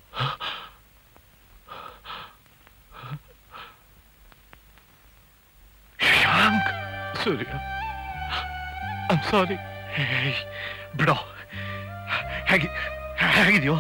Shashank Surya I'm sorry ಬಿಡೋ ಹೇಗೆ ಹೇಗಿದೆಯೋ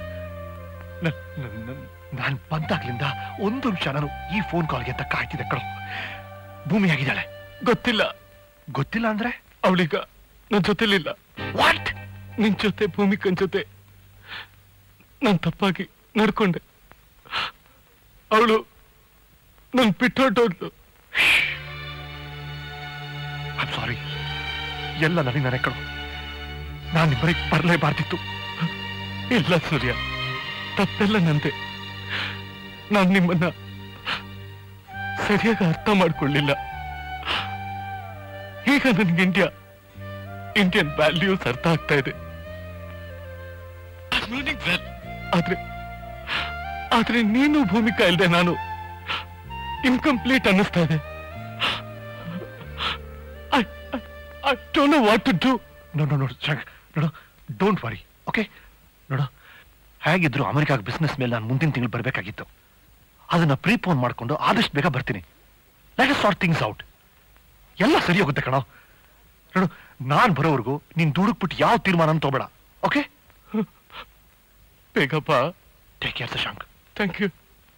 ನಾನು ಬಂದಾಗ್ಲಿಂದ ಒಂದು ನಿಮಿಷ ನಾನು ಈ phone ಕಾಲ್ಗೆ ಅಂತ ಕಾಯ್ತಿದ್ದೆ ಕಣೋ ಭೂಮಿ ಆಗಿದ್ದಾಳೆ ಗೊತ್ತಿಲ್ಲ ಗೊತ್ತಿಲ್ಲ ಅಂದ್ರೆ ಅವಳೀಗ ನನ್ನ ಜೊತೆಲಿಲ್ಲ ವಾಟ್ ನಿನ್ ಜೊತೆ ಭೂಮಿಕನ್ ಜೊತೆ ನಾನು ತಪ್ಪಾಗಿ ನಡ್ಕೊಂಡೆ ಅವಳು ನನ್ ಬಿಟ್ಟೊಟ್ಟೋದ್ಲು ಐಮ್ ಸಾರಿ ಎಲ್ಲ ನನಗೆ ನಾನೇ ಕಣೋ ನಾನು ನಿಮ್ಮನೆಗೆ ಬರಲೇಬಾರ್ದಿತ್ತು ಇಲ್ಲ ಸೂರ್ಯ ತಪ್ಪೆಲ್ಲ ನಂದೆ ನಾನು ನಿಮ್ಮನ್ನ ಸರಿಯಾಗಿ ಅರ್ಥ ಮಾಡ್ಕೊಳ್ಳಿಲ್ಲ ಈಗ ನನ್ಗೆ ಇಂಡಿಯಾ ಇಂಡಿಯನ್ ವ್ಯಾಲ್ಯೂಸ್ ಅರ್ಥ ಆಗ್ತಾ ಇದೆ ಆದ್ರೆ ಆದ್ರೆ ನೀನು ಭೂಮಿಕಾ ಇಲ್ಲದೆ ನಾನು ಇನ್ಕಂಪ್ಲೀಟ್ ಅನ್ನಿಸ್ತಾ ಇದೆ don't know what to do no no ನೋಡು ಶಂಕ್ ನೋಡು ಡೋಂಟ್ ವರಿ ಓಕೆ ನೋಡು ಹೇಗಿದ್ರು ಅಮೆರಿಕಾಗ ಬಿಸ್ನೆಸ್ ಮೇಲೆ ನಾನು ಮುಂದಿನ ತಿಂಗಳು ಬರಬೇಕಾಗಿತ್ತು ಅದನ್ನ ಪ್ರೀಪೋನ್ ಮಾಡ್ಕೊಂಡು ಆದಷ್ಟು ಬೇಗ ಬರ್ತೀನಿ ಲೆಟ್ ಸಾರ್ಟ್ ಥಿಂಗ್ಸ್ ಔಟ್ ಎಲ್ಲ ಸರಿ ಹೋಗುತ್ತೆ ಕಣೋ ನೋಡು ನಾನ್ ಬರೋವರೆಗೂ ನೀನ್ ದುಡುಕ್ಬಿಟ್ಟು ಯಾವ ತೀರ್ಮಾನ ತಗೋಬೇಡ ಓಕೆ ಬೇಗಪ್ಪ take care Shashank thank you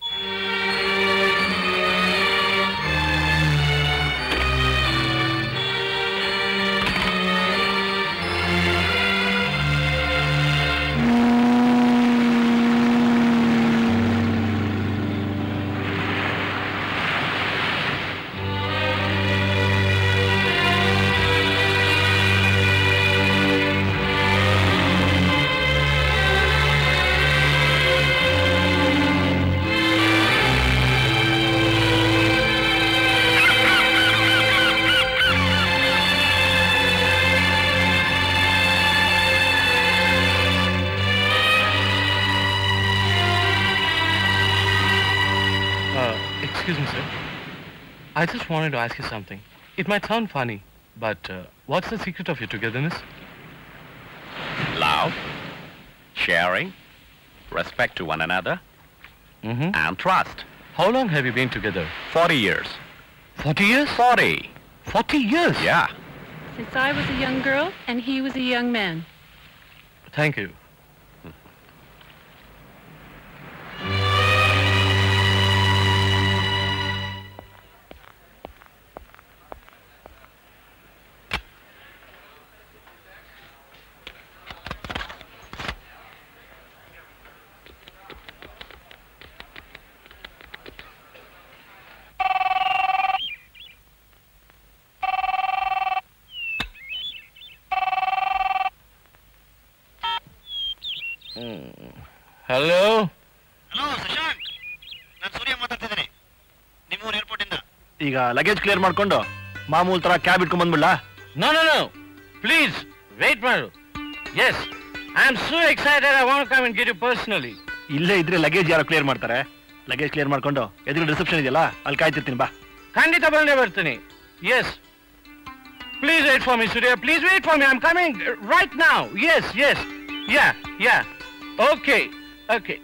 Uh, excuse me, sir. I just wanted to ask you something. It might sound funny, but uh, what's the secret of your togetherness? Love, sharing, respect to one another, Mm-hmm. and trust. How long have you been together? 40 years. 40 years? 40. 40 years? Yeah. Since I was a young girl and he was a young man. Thank you. Hello hello Shashank ನಾನು ಸೂರ್ಯ ಮಾತಾಡ್ತಿದ್ದೀನಿ ನಿಮ್ಮೂರು airport ಇಂದ ಈಗ luggage clear ಮಾಡ್ಕೊಂಡು ಮಾಮೂಲ್ ತರ cab ಇಟ್ಕೊಂಡ್ ಬಂದ್ಬಿಡ್ಲಾ no no no please wait ಮಾಡು yes I am so excited I want come and get you personally ಇಲ್ಲೇ ಇದ್ರೆ ಲಗೇಜ್ ಯಾರೋ ಕ್ಲಿಯರ್ ಮಾಡ್ತಾರೆ ಲಗೇಜ್ ಕ್ಲಿಯರ್ ಮಾಡ್ಕೊಂಡು ಎದುರು ರಿಸೆಪ್ಷನ್ ಇದೆಯಲ್ಲ ಅಲ್ಲಿ ಕಾಯ್ತಿರ್ತೀನಿ ಬಾ ಖಂಡಿತ ಬಂದೇ ಬರ್ತೀನಿ yes please wait for me Surya please wait for me I am coming right now yes yes ya ya okay okay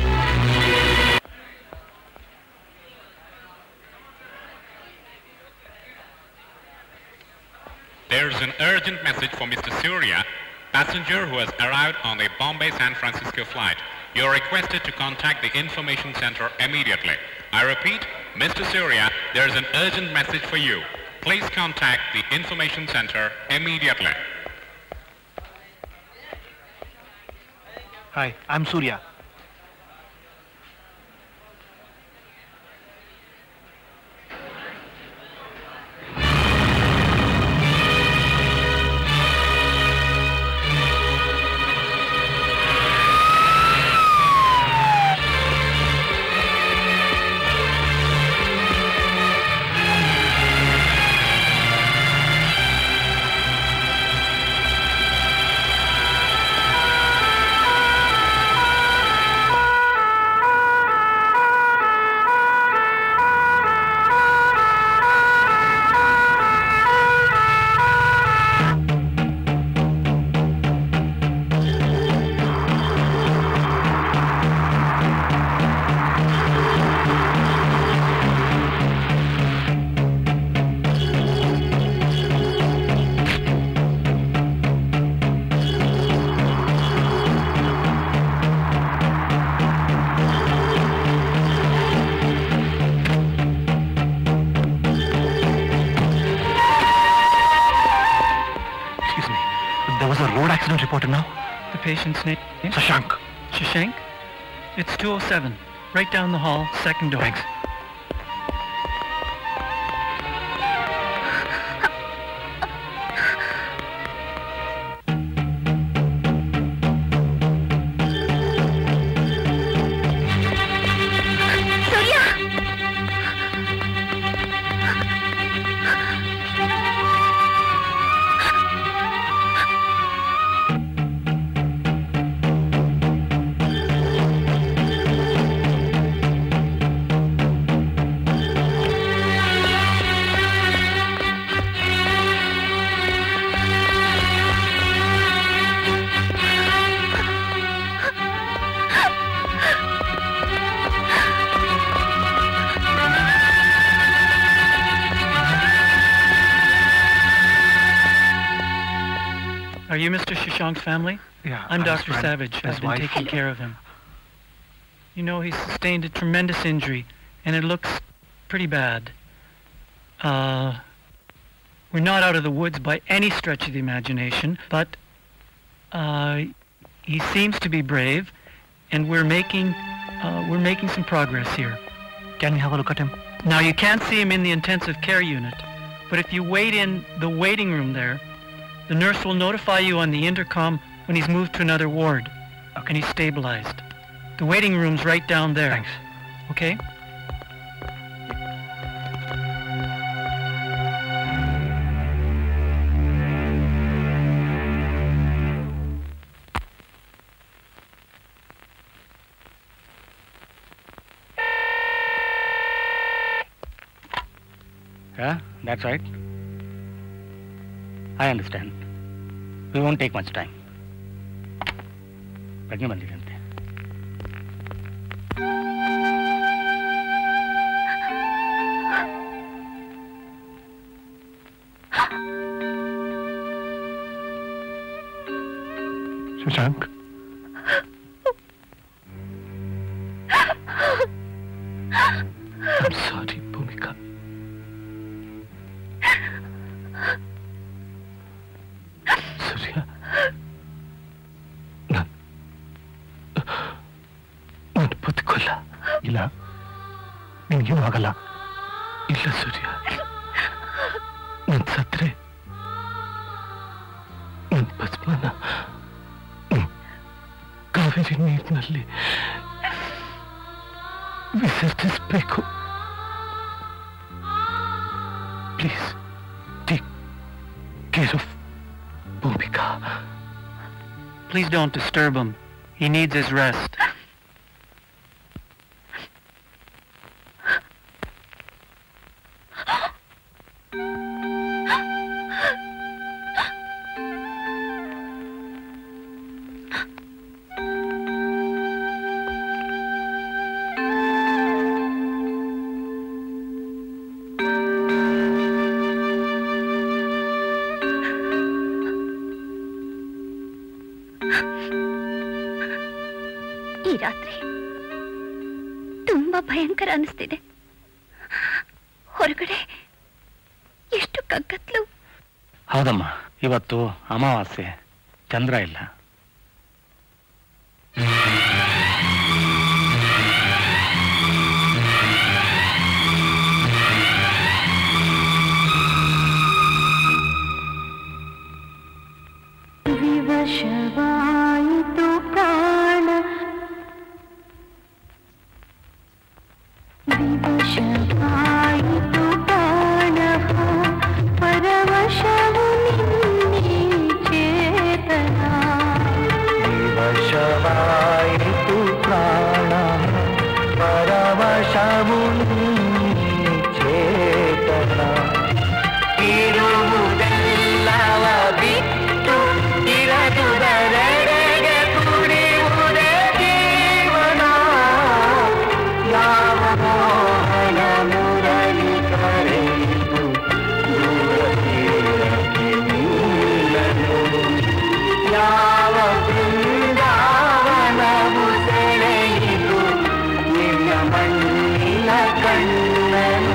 There's an urgent message for Mr. Surya, passenger who has arrived on the Bombay-San Francisco flight. You're requested to contact the information center immediately. I repeat, Mr. Surya, there's an urgent message for you. Please contact the information center immediately. Hi I am Surya Excuse me. There was a road accident reported now. The patient's name? Shashank. Shashank? It's 207. Right down the hall, second door. Thanks. Surya ಆ you Mr. Shashank's family? Yeah, I'm I Dr. was Savage. his I've been wife. taking care of him. You know, he sustained a tremendous injury, and it looks pretty bad. Uh, we're not out of the woods by any stretch of the imagination, but uh, he seems to be brave, and we're making uh, we're making some progress here. Can we have a look at him? Now you can't see him in the intensive care unit, but if you wait in the waiting room there, the nurse will notify you on the intercom when he's moved to another ward and he's stabilized. The waiting room's right down there. Thanks. Okay? Yeah, that's right. I understand. We won't take much time. ಪ್ರಜ್ಞೆ ಬಂದಿದಂತೆ Shashank I'm sorry, Bhumika. ಸೂರ್ಯ ನಾನ್ ನಾನು ಬದುಕಲ್ಲ ಇಲ್ಲ ನಿನ್ಗೇನು ಆಗಲ್ಲ ಇಲ್ಲ ಸೂರ್ಯ ನನ್ ಸತ್ರೆ ನನ್ ಭಸ್ಮನ ಹ್ಮ್, ಕಾವೇರಿ ನೀರಿನಲ್ಲಿ ವಿಸರ್ಜಿಸ್ಬೇಕು please take care of Bhoomika Please don't disturb him. He needs his rest. ಈ ರಾತ್ರಿ ತುಂಬಾ ಭಯಂಕರ ಅನಿಸ್ತಿದೆ ಹೊರಗಡೆ ಎಷ್ಟು ಕಗ್ಗತ್ಲು ಹೌದಮ್ಮ ಇವತ್ತು ಅಮಾವಾಸ್ಯೆ ಚಂದ್ರ ಇಲ್ಲ ವಿವಶವಾಯಿತು ಪ್ರಾಣ ವಿವಶವಾಯಿತು ಪ್ರಾಣಃ ಪರವಶವು ನಿನ್ನೆ ಚೇತನ ವಿವಶವಾಯಿತು ಪ್ರಾಣ ಪರವಶವು ಚೇತನ ಇರುವುದೆಲ್ಲವ ಬಿಟ್ಟು ಇರದುದರೆಡೆಗೆ ತುಡಿಯುವುದೇ ಜೀವನ ಯಾವ ಮೋಹನ ಮುರಳಿ ಕರೆಯಿತು ದೂರ ತೀರಕ್ಕೆ ನಿಲ್ಲಲು ಯಾವ ಬೃಂದಾವನವು ಸೆಳೆಯಿತು ನಿನ್ನ ಮಣ್ಣಿನ ಕಣ್ಣನು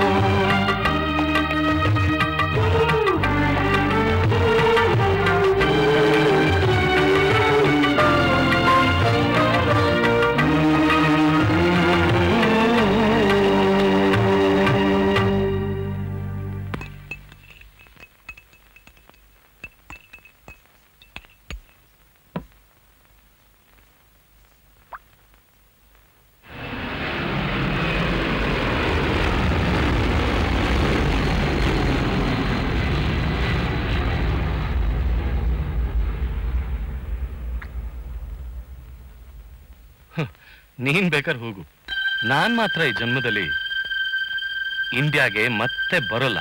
ನೀನ್ ಬೇಕಾದ್ರೆ ಹೋಗು ನಾನ್ ಮಾತ್ರ ಈ ಜನ್ಮದಲ್ಲಿ ಇಂಡಿಯಾಗೆ ಮತ್ತೆ ಬರೋಲ್ಲ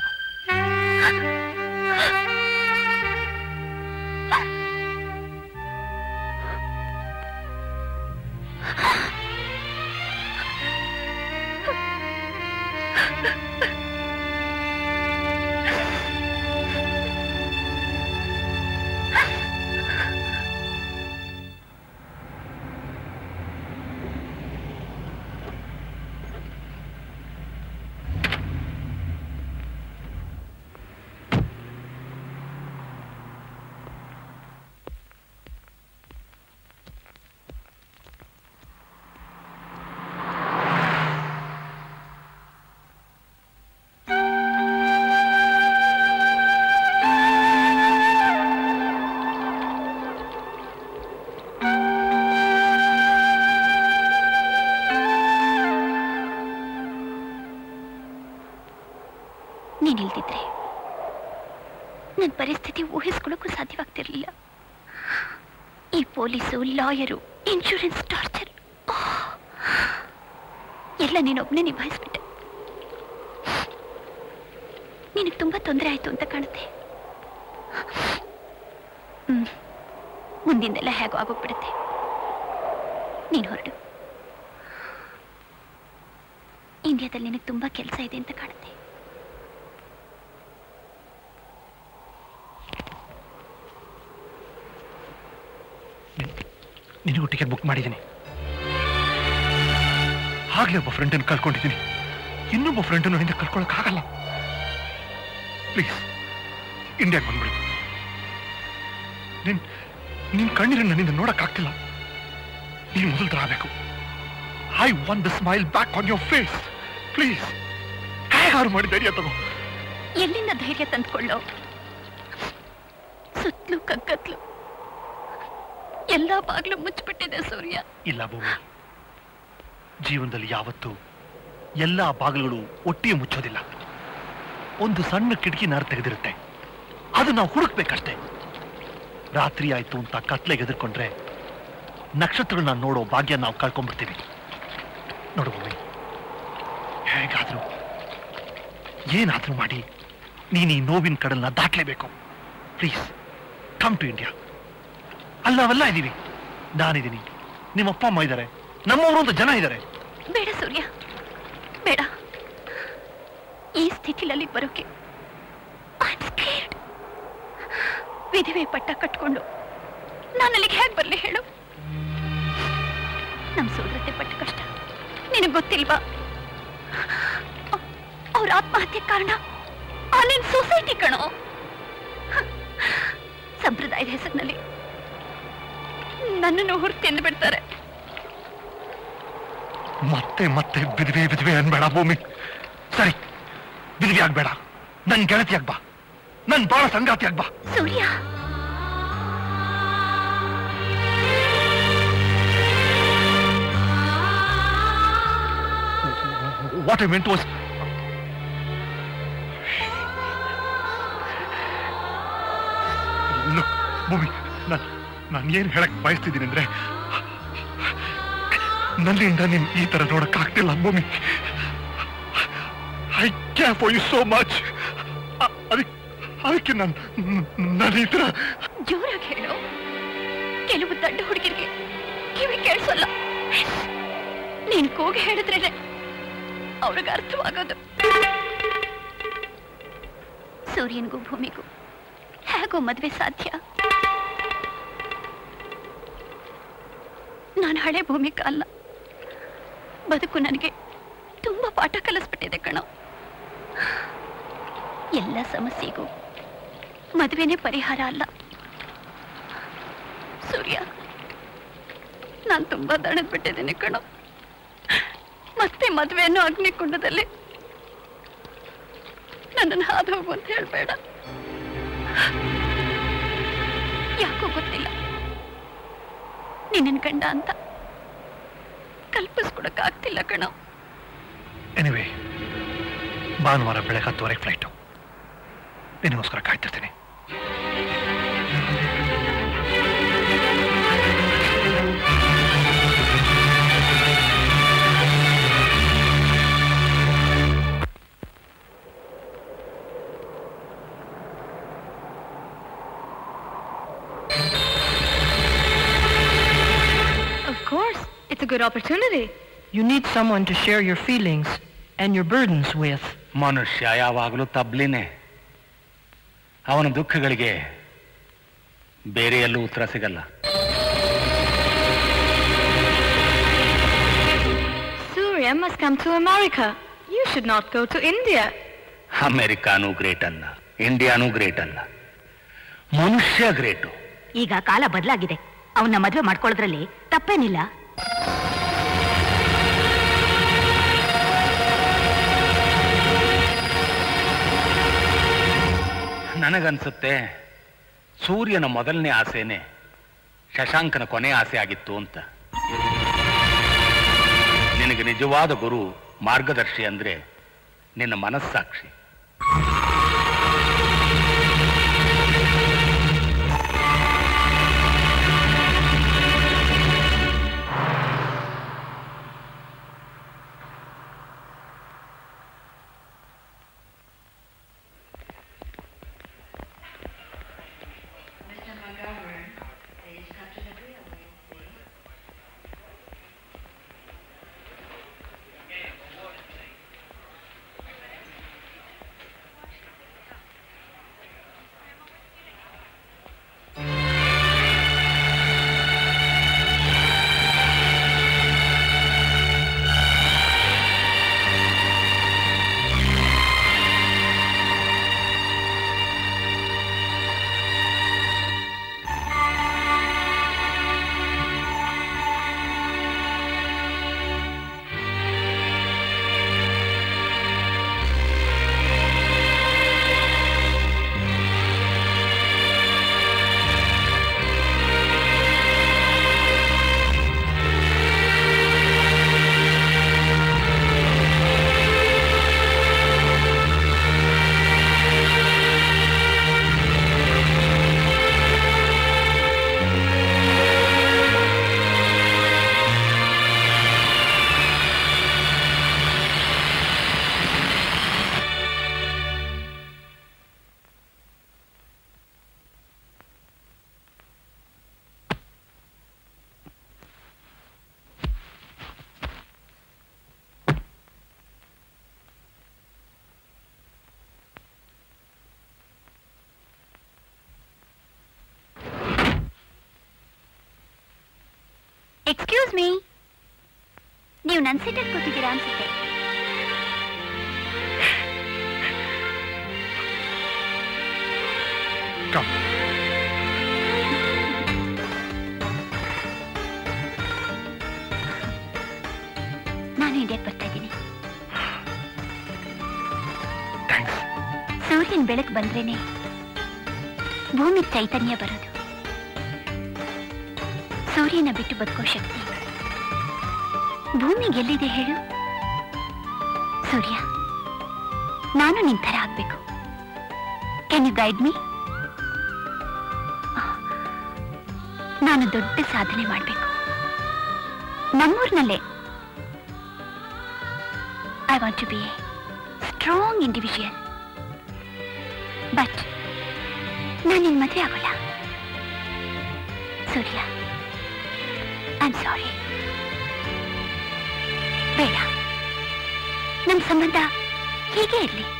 ನನ್ನ ಪರಿಸ್ಥಿತಿ ಊಹಿಸ್ಕೊಳ್ಳೋಕ್ಕೂ ಸಾಧ್ಯವಾಗ್ತಿರ್ಲಿಲ್ಲ ಈ ಪೊಲೀಸು ಲಾಯರು ಇನ್ಶೂರೆನ್ಸ್ ಟಾರ್ಚರ್ ಎಲ್ಲ ನೀನೊಬ್ಬನೇ ನಿಭಾಯಿಸ್ಬಿಟ್ಟೆ ನಿನಗೆ ತುಂಬಾ ತೊಂದರೆ ಆಯ್ತು ಅಂತ ಕಾಣುತ್ತೆ ಹ್ಮ್ ಮುಂದಿಂದೆಲ್ಲ ಹೇಗೋ ಆಗೋಗ್ಬಿಡುತ್ತೆ ನೀನು ಹೊರಡು ಇಂಡಿಯಾದಲ್ಲಿ ನಿನಗೆ ತುಂಬಾ ಕೆಲಸ ಇದೆ ಅಂತ ಕಾಣುತ್ತೆ ನಿನಗೂ ಟಿಕೆಟ್ ಬುಕ್ ಮಾಡಿದ್ದೀನಿ ಆಗ್ಲೇ ಒಬ್ಬ ಫ್ರೆಂಡನ್ನು ಕಳ್ಕೊಂಡಿದ್ದೀನಿ ಇನ್ನೊಬ್ಬ ಫ್ರೆಂಡನ್ನು ಹಿಂದೆ ಕಳ್ಕೊಳಕ್ಕಾಗಲ್ಲ ಪ್ಲೀಸ್ ಇಂಡಿಯಾಗೆ ಬಂದ್ಬಿಡು ನಿನ್ ನಿನ್ ಕಣ್ಣೀರನ್ನ ನನ್ನಿಂದ ನೋಡಕ್ಕಾಗ್ತಿಲ್ಲ ನೀನು ಮೊದಲು ತರ ಆಗಬೇಕು I want the smile back on your face please ಹೇಗಾರು ಮಾಡಿ ಧೈರ್ಯ ತಗೋ ಎಲ್ಲಿಂದ ಧೈರ್ಯ ತಂದ್ಕೊಳ್ಳೋ ಸುತ್ತಲೂ ಕಗ್ಗತ್ಲು ಎಲ್ಲಾ ಬಾಗ್ಲು ಮುಚ್ಚಿಬಿಟ್ಟಿದೆ ಸೂರ್ಯ ಇಲ್ಲ ಭೂಮಿ ಜೀವನದಲ್ಲಿ ಯಾವತ್ತೂ ಎಲ್ಲಾ ಬಾಗಿಲುಗಳು ಒಟ್ಟಿಗೆ ಮುಚ್ಚೋದಿಲ್ಲ ಒಂದು ಸಣ್ಣ ಕಿಟಕಿ ನಾರು ತೆಗೆದಿರುತ್ತೆ ಅದು ನಾವು ಹುಡುಕ್ಬೇಕಷ್ಟೇ ರಾತ್ರಿ ಆಯ್ತು ಅಂತ ಕತ್ಲೆಗೆ ಎದುರ್ಕೊಂಡ್ರೆ ನಕ್ಷತ್ರಗಳನ್ನ ನೋಡೋ ಭಾಗ್ಯ ನಾವು ಕಳ್ಕೊಂಡ್ಬಿಡ್ತೀವಿ ನೋಡು ಭೂಮಿ ಹೇಗಾದ್ರೂ ಏನಾದ್ರೂ ಮಾಡಿ ನೀನು ಈ ನೋವಿನ ಕಡಲ್ನ ದಾಟ್ಲೇಬೇಕು ಪ್ಲೀಸ್ ಕಮ್ ಟು ಇಂಡಿಯಾ ಅಲ್ಲ ನಾವೆಲ್ಲ ಇದ್ದೀವಿ ನಾನಿದ್ದೀನಿ ನಿಮ್ಮ ಅಪ್ಪ ಅಮ್ಮ ಇದ್ದಾರೆ ನಮ್ಮವರು ಅಂತ ಜನ ಇದ್ದಾರೆ ಬೇಡ ಸೂರ್ಯ ಬೇಡ ಈ ಸ್ಥಿತಿಲಲ್ಲಿ ಬರೋಕೆ I'm scared. ವಿಧವೆ ಪಟ್ಟ ಕಟ್ಕೊಂಡು ನಾನು ಅಲ್ಲಿಗೆ ಹೇಗೆ ಬರಲಿ ಹೇಳು ನಮ್ಮ ಸೋದರತೆ ಪಟ್ಟ ಕಷ್ಟ ನಿನಗೆ ಗೊತ್ತಿಲ್ವಾ ಅವ್ರ ಆತ್ಮಹತ್ಯೆ ಕಾರಣ ಆನ್ಲೈನ್ ಸೊಸೈಟಿ ಕಣೋ ಸಂಪ್ರದಾಯದ ಹೆಸರಿನಲ್ಲಿ ನನ್ನನ್ನು ಹುರ್ತಿ ಎಂದು ಬಿಡ್ತಾರೆ ಮತ್ತೆ ಮತ್ತೆ ಬಿದ್ವೆ ಬಿದ್ವೆ ಅನ್ಬೇಡ ಭೂಮಿ ಸರಿ ಬಿದ್ವೆ ಆಗ್ಬೇಡ ನನ್ ಗೆಳತಿ ಆಗ್ಬಾ ನನ್ ಬಾಳ ಸಂಗಾತಿ ಆಗ್ಬಾ Surya what I meant was Bhoomi ನಾನು ನಾನು ಏನ್ ಹೇಳಕ್ ಬಯಸ್ತಿದ್ದೀನಿ ಅಂದ್ರೆ ನನ್ನಿಂದ ನಿನ್ ಈ ತರ ನೋಡಕ್ ಆಗ್ತಿಲ್ಲ Bhoomi I care for you so much ಅದಕ್ಕೆ ಅದಕ್ಕೆ ನಾನು ನಾನು ಈ ತರ ಜೋರಾಗಿ ಹೇಳು ಕೆಲವು ದಡ್ಡ ಹುಡುಗಿರಿಗೆ ಕಿವಿ ಕೇಳಿಸಲ್ಲ ನೀನ್ ಕೂಗಿ ಹೇಳಿದ್ರೇನೆ ಅವ್ರಿಗೆ ಅರ್ಥವಾಗೋದು ಸೂರ್ಯನಿಗೂ ಭೂಮಿಗೂ ಹೇಗೋ ಮದ್ವೆ ಸಾಧ್ಯ ನಾನು ಹಳೆ ಭೂಮಿಕ ಅಲ್ಲ ಬದುಕು ನನಗೆ ತುಂಬಾ ಪಾಠ ಕಲಿಸ್ಬಿಟ್ಟಿದೆ ಕಣೋ ಎಲ್ಲ ಸಮಸ್ಯೆಗೂ ಮದುವೆನೇ ಪರಿಹಾರ ಅಲ್ಲ ಸೂರ್ಯ ನಾನು ತುಂಬಾ ದಣದ್ ಬಿಟ್ಟಿದ್ದೀನಿ ಕಣೋ ಮತ್ತೆ ಮದುವೆಯನ್ನು ಅಗ್ನಿಕುಂಡದಲ್ಲಿ ನನ್ನನ್ನು ಹಾದು ಹೋಗು ಅಂತ ಹೇಳ್ಬೇಡ ಯಾಕೋ ಗೊತ್ತಿಲ್ಲ ನಿನ್ನ ಗಂಡ ಅಂತ ಕಲ್ಪಿಸ್ಕೊಡಕ್ಕಾಗ್ತಿಲ್ಲ ಕಣೋ ಎನಿವೆ ಭಾನುವಾರ ಬೆಳಗ್ಗೆ ಹತ್ತುವರೆಗೆ ಫ್ಲೈಟು ನಿನಗೋಸ್ಕರ ಕಾಯ್ತಿರ್ತೀನಿ Of course, it's a good opportunity. You need someone to share your feelings and your burdens with. ಮನುಷ್ಯ ಯಾವಾಗಲೂ ತಬ್ಲಿನೇ ಅವನ ದುಃಖಗಳಿಗೆ ಬೇರೆ ಎಲ್ಲೂ ಉತ್ತರ ಸಿಗಲ್ಲ Surya must come to America. You should not go to India. ಅಮೆರಿಕಾನೂ ಗ್ರೇಟ್ ಅಲ್ಲ ಇಂಡಿಯಾನೂ ಗ್ರೇಟ್ ಅಲ್ಲ ಮನುಷ್ಯ ಗ್ರೇಟು ಈಗ ಕಾಲ ಬದಲಾಗಿದೆ ಅವನ್ನ ಮದುವೆ ಮಾಡ್ಕೊಳ್ಳೋದ್ರಲ್ಲಿ ತಪ್ಪೇನಿಲ್ಲ ನನಗನ್ಸುತ್ತೆ ಸೂರ್ಯನ ಮೊದಲನೇ ಆಸೆನೆ ಶಶಾಂಕನ ಕೊನೆ ಆಸೆ ಆಗಿತ್ತು ಅಂತ ನಿನಗೆ ನಿಜವಾದ ಗುರು ಮಾರ್ಗದರ್ಶಿ ಅಂದ್ರೆ ನಿನ್ನ ಮನಸ್ಸಾಕ್ಷಿ ಎಕ್ಸ್ಕ್ಯೂಸ್ ಮೀ ನೀವು ನನ್ನ ಸೀಟಲ್ಲಿ ಕೂತಿದ್ದೀರಾ ಅನ್ಸುತ್ತೆ Come. ನಾನು ಇಂಡಿಯಾಗೆ ಬರ್ತಾ ಇದ್ದೀನಿ ಸೂರ್ಯನ ಬೆಳಕು ಬಂದ್ರೇನೆ ಭೂಮಿ ಚೈತನ್ಯ ಬರೋದು ಸೂರ್ಯನ ಬಿಟ್ಟು ಬದುಕೋ ಶಕ್ತಿ ಭೂಮಿಗೆ ಎಲ್ಲಿದೆ ಹೇಳು ಸೂರ್ಯ ನಾನು ನಿನ್ ಥರ ಆಗ್ಬೇಕು ಕ್ಯಾನ್ ಯು ಗೈಡ್ ಮೀ ನಾನು ದೊಡ್ಡ ಸಾಧನೆ ಮಾಡಬೇಕು ನಮ್ಮೂರಿನಲ್ಲೇ I want to be a strong individual but ನಾನು ನಿನ್ ಮದುವೆ ಆಗೋಲ್ಲ ಸೂರ್ಯ ಐ ಆಮ್ ಸಾರಿ ಬೇಡ ನಮ್ಮ ಸಂಬಂಧ ಹೀಗೆ ಇರಲಿ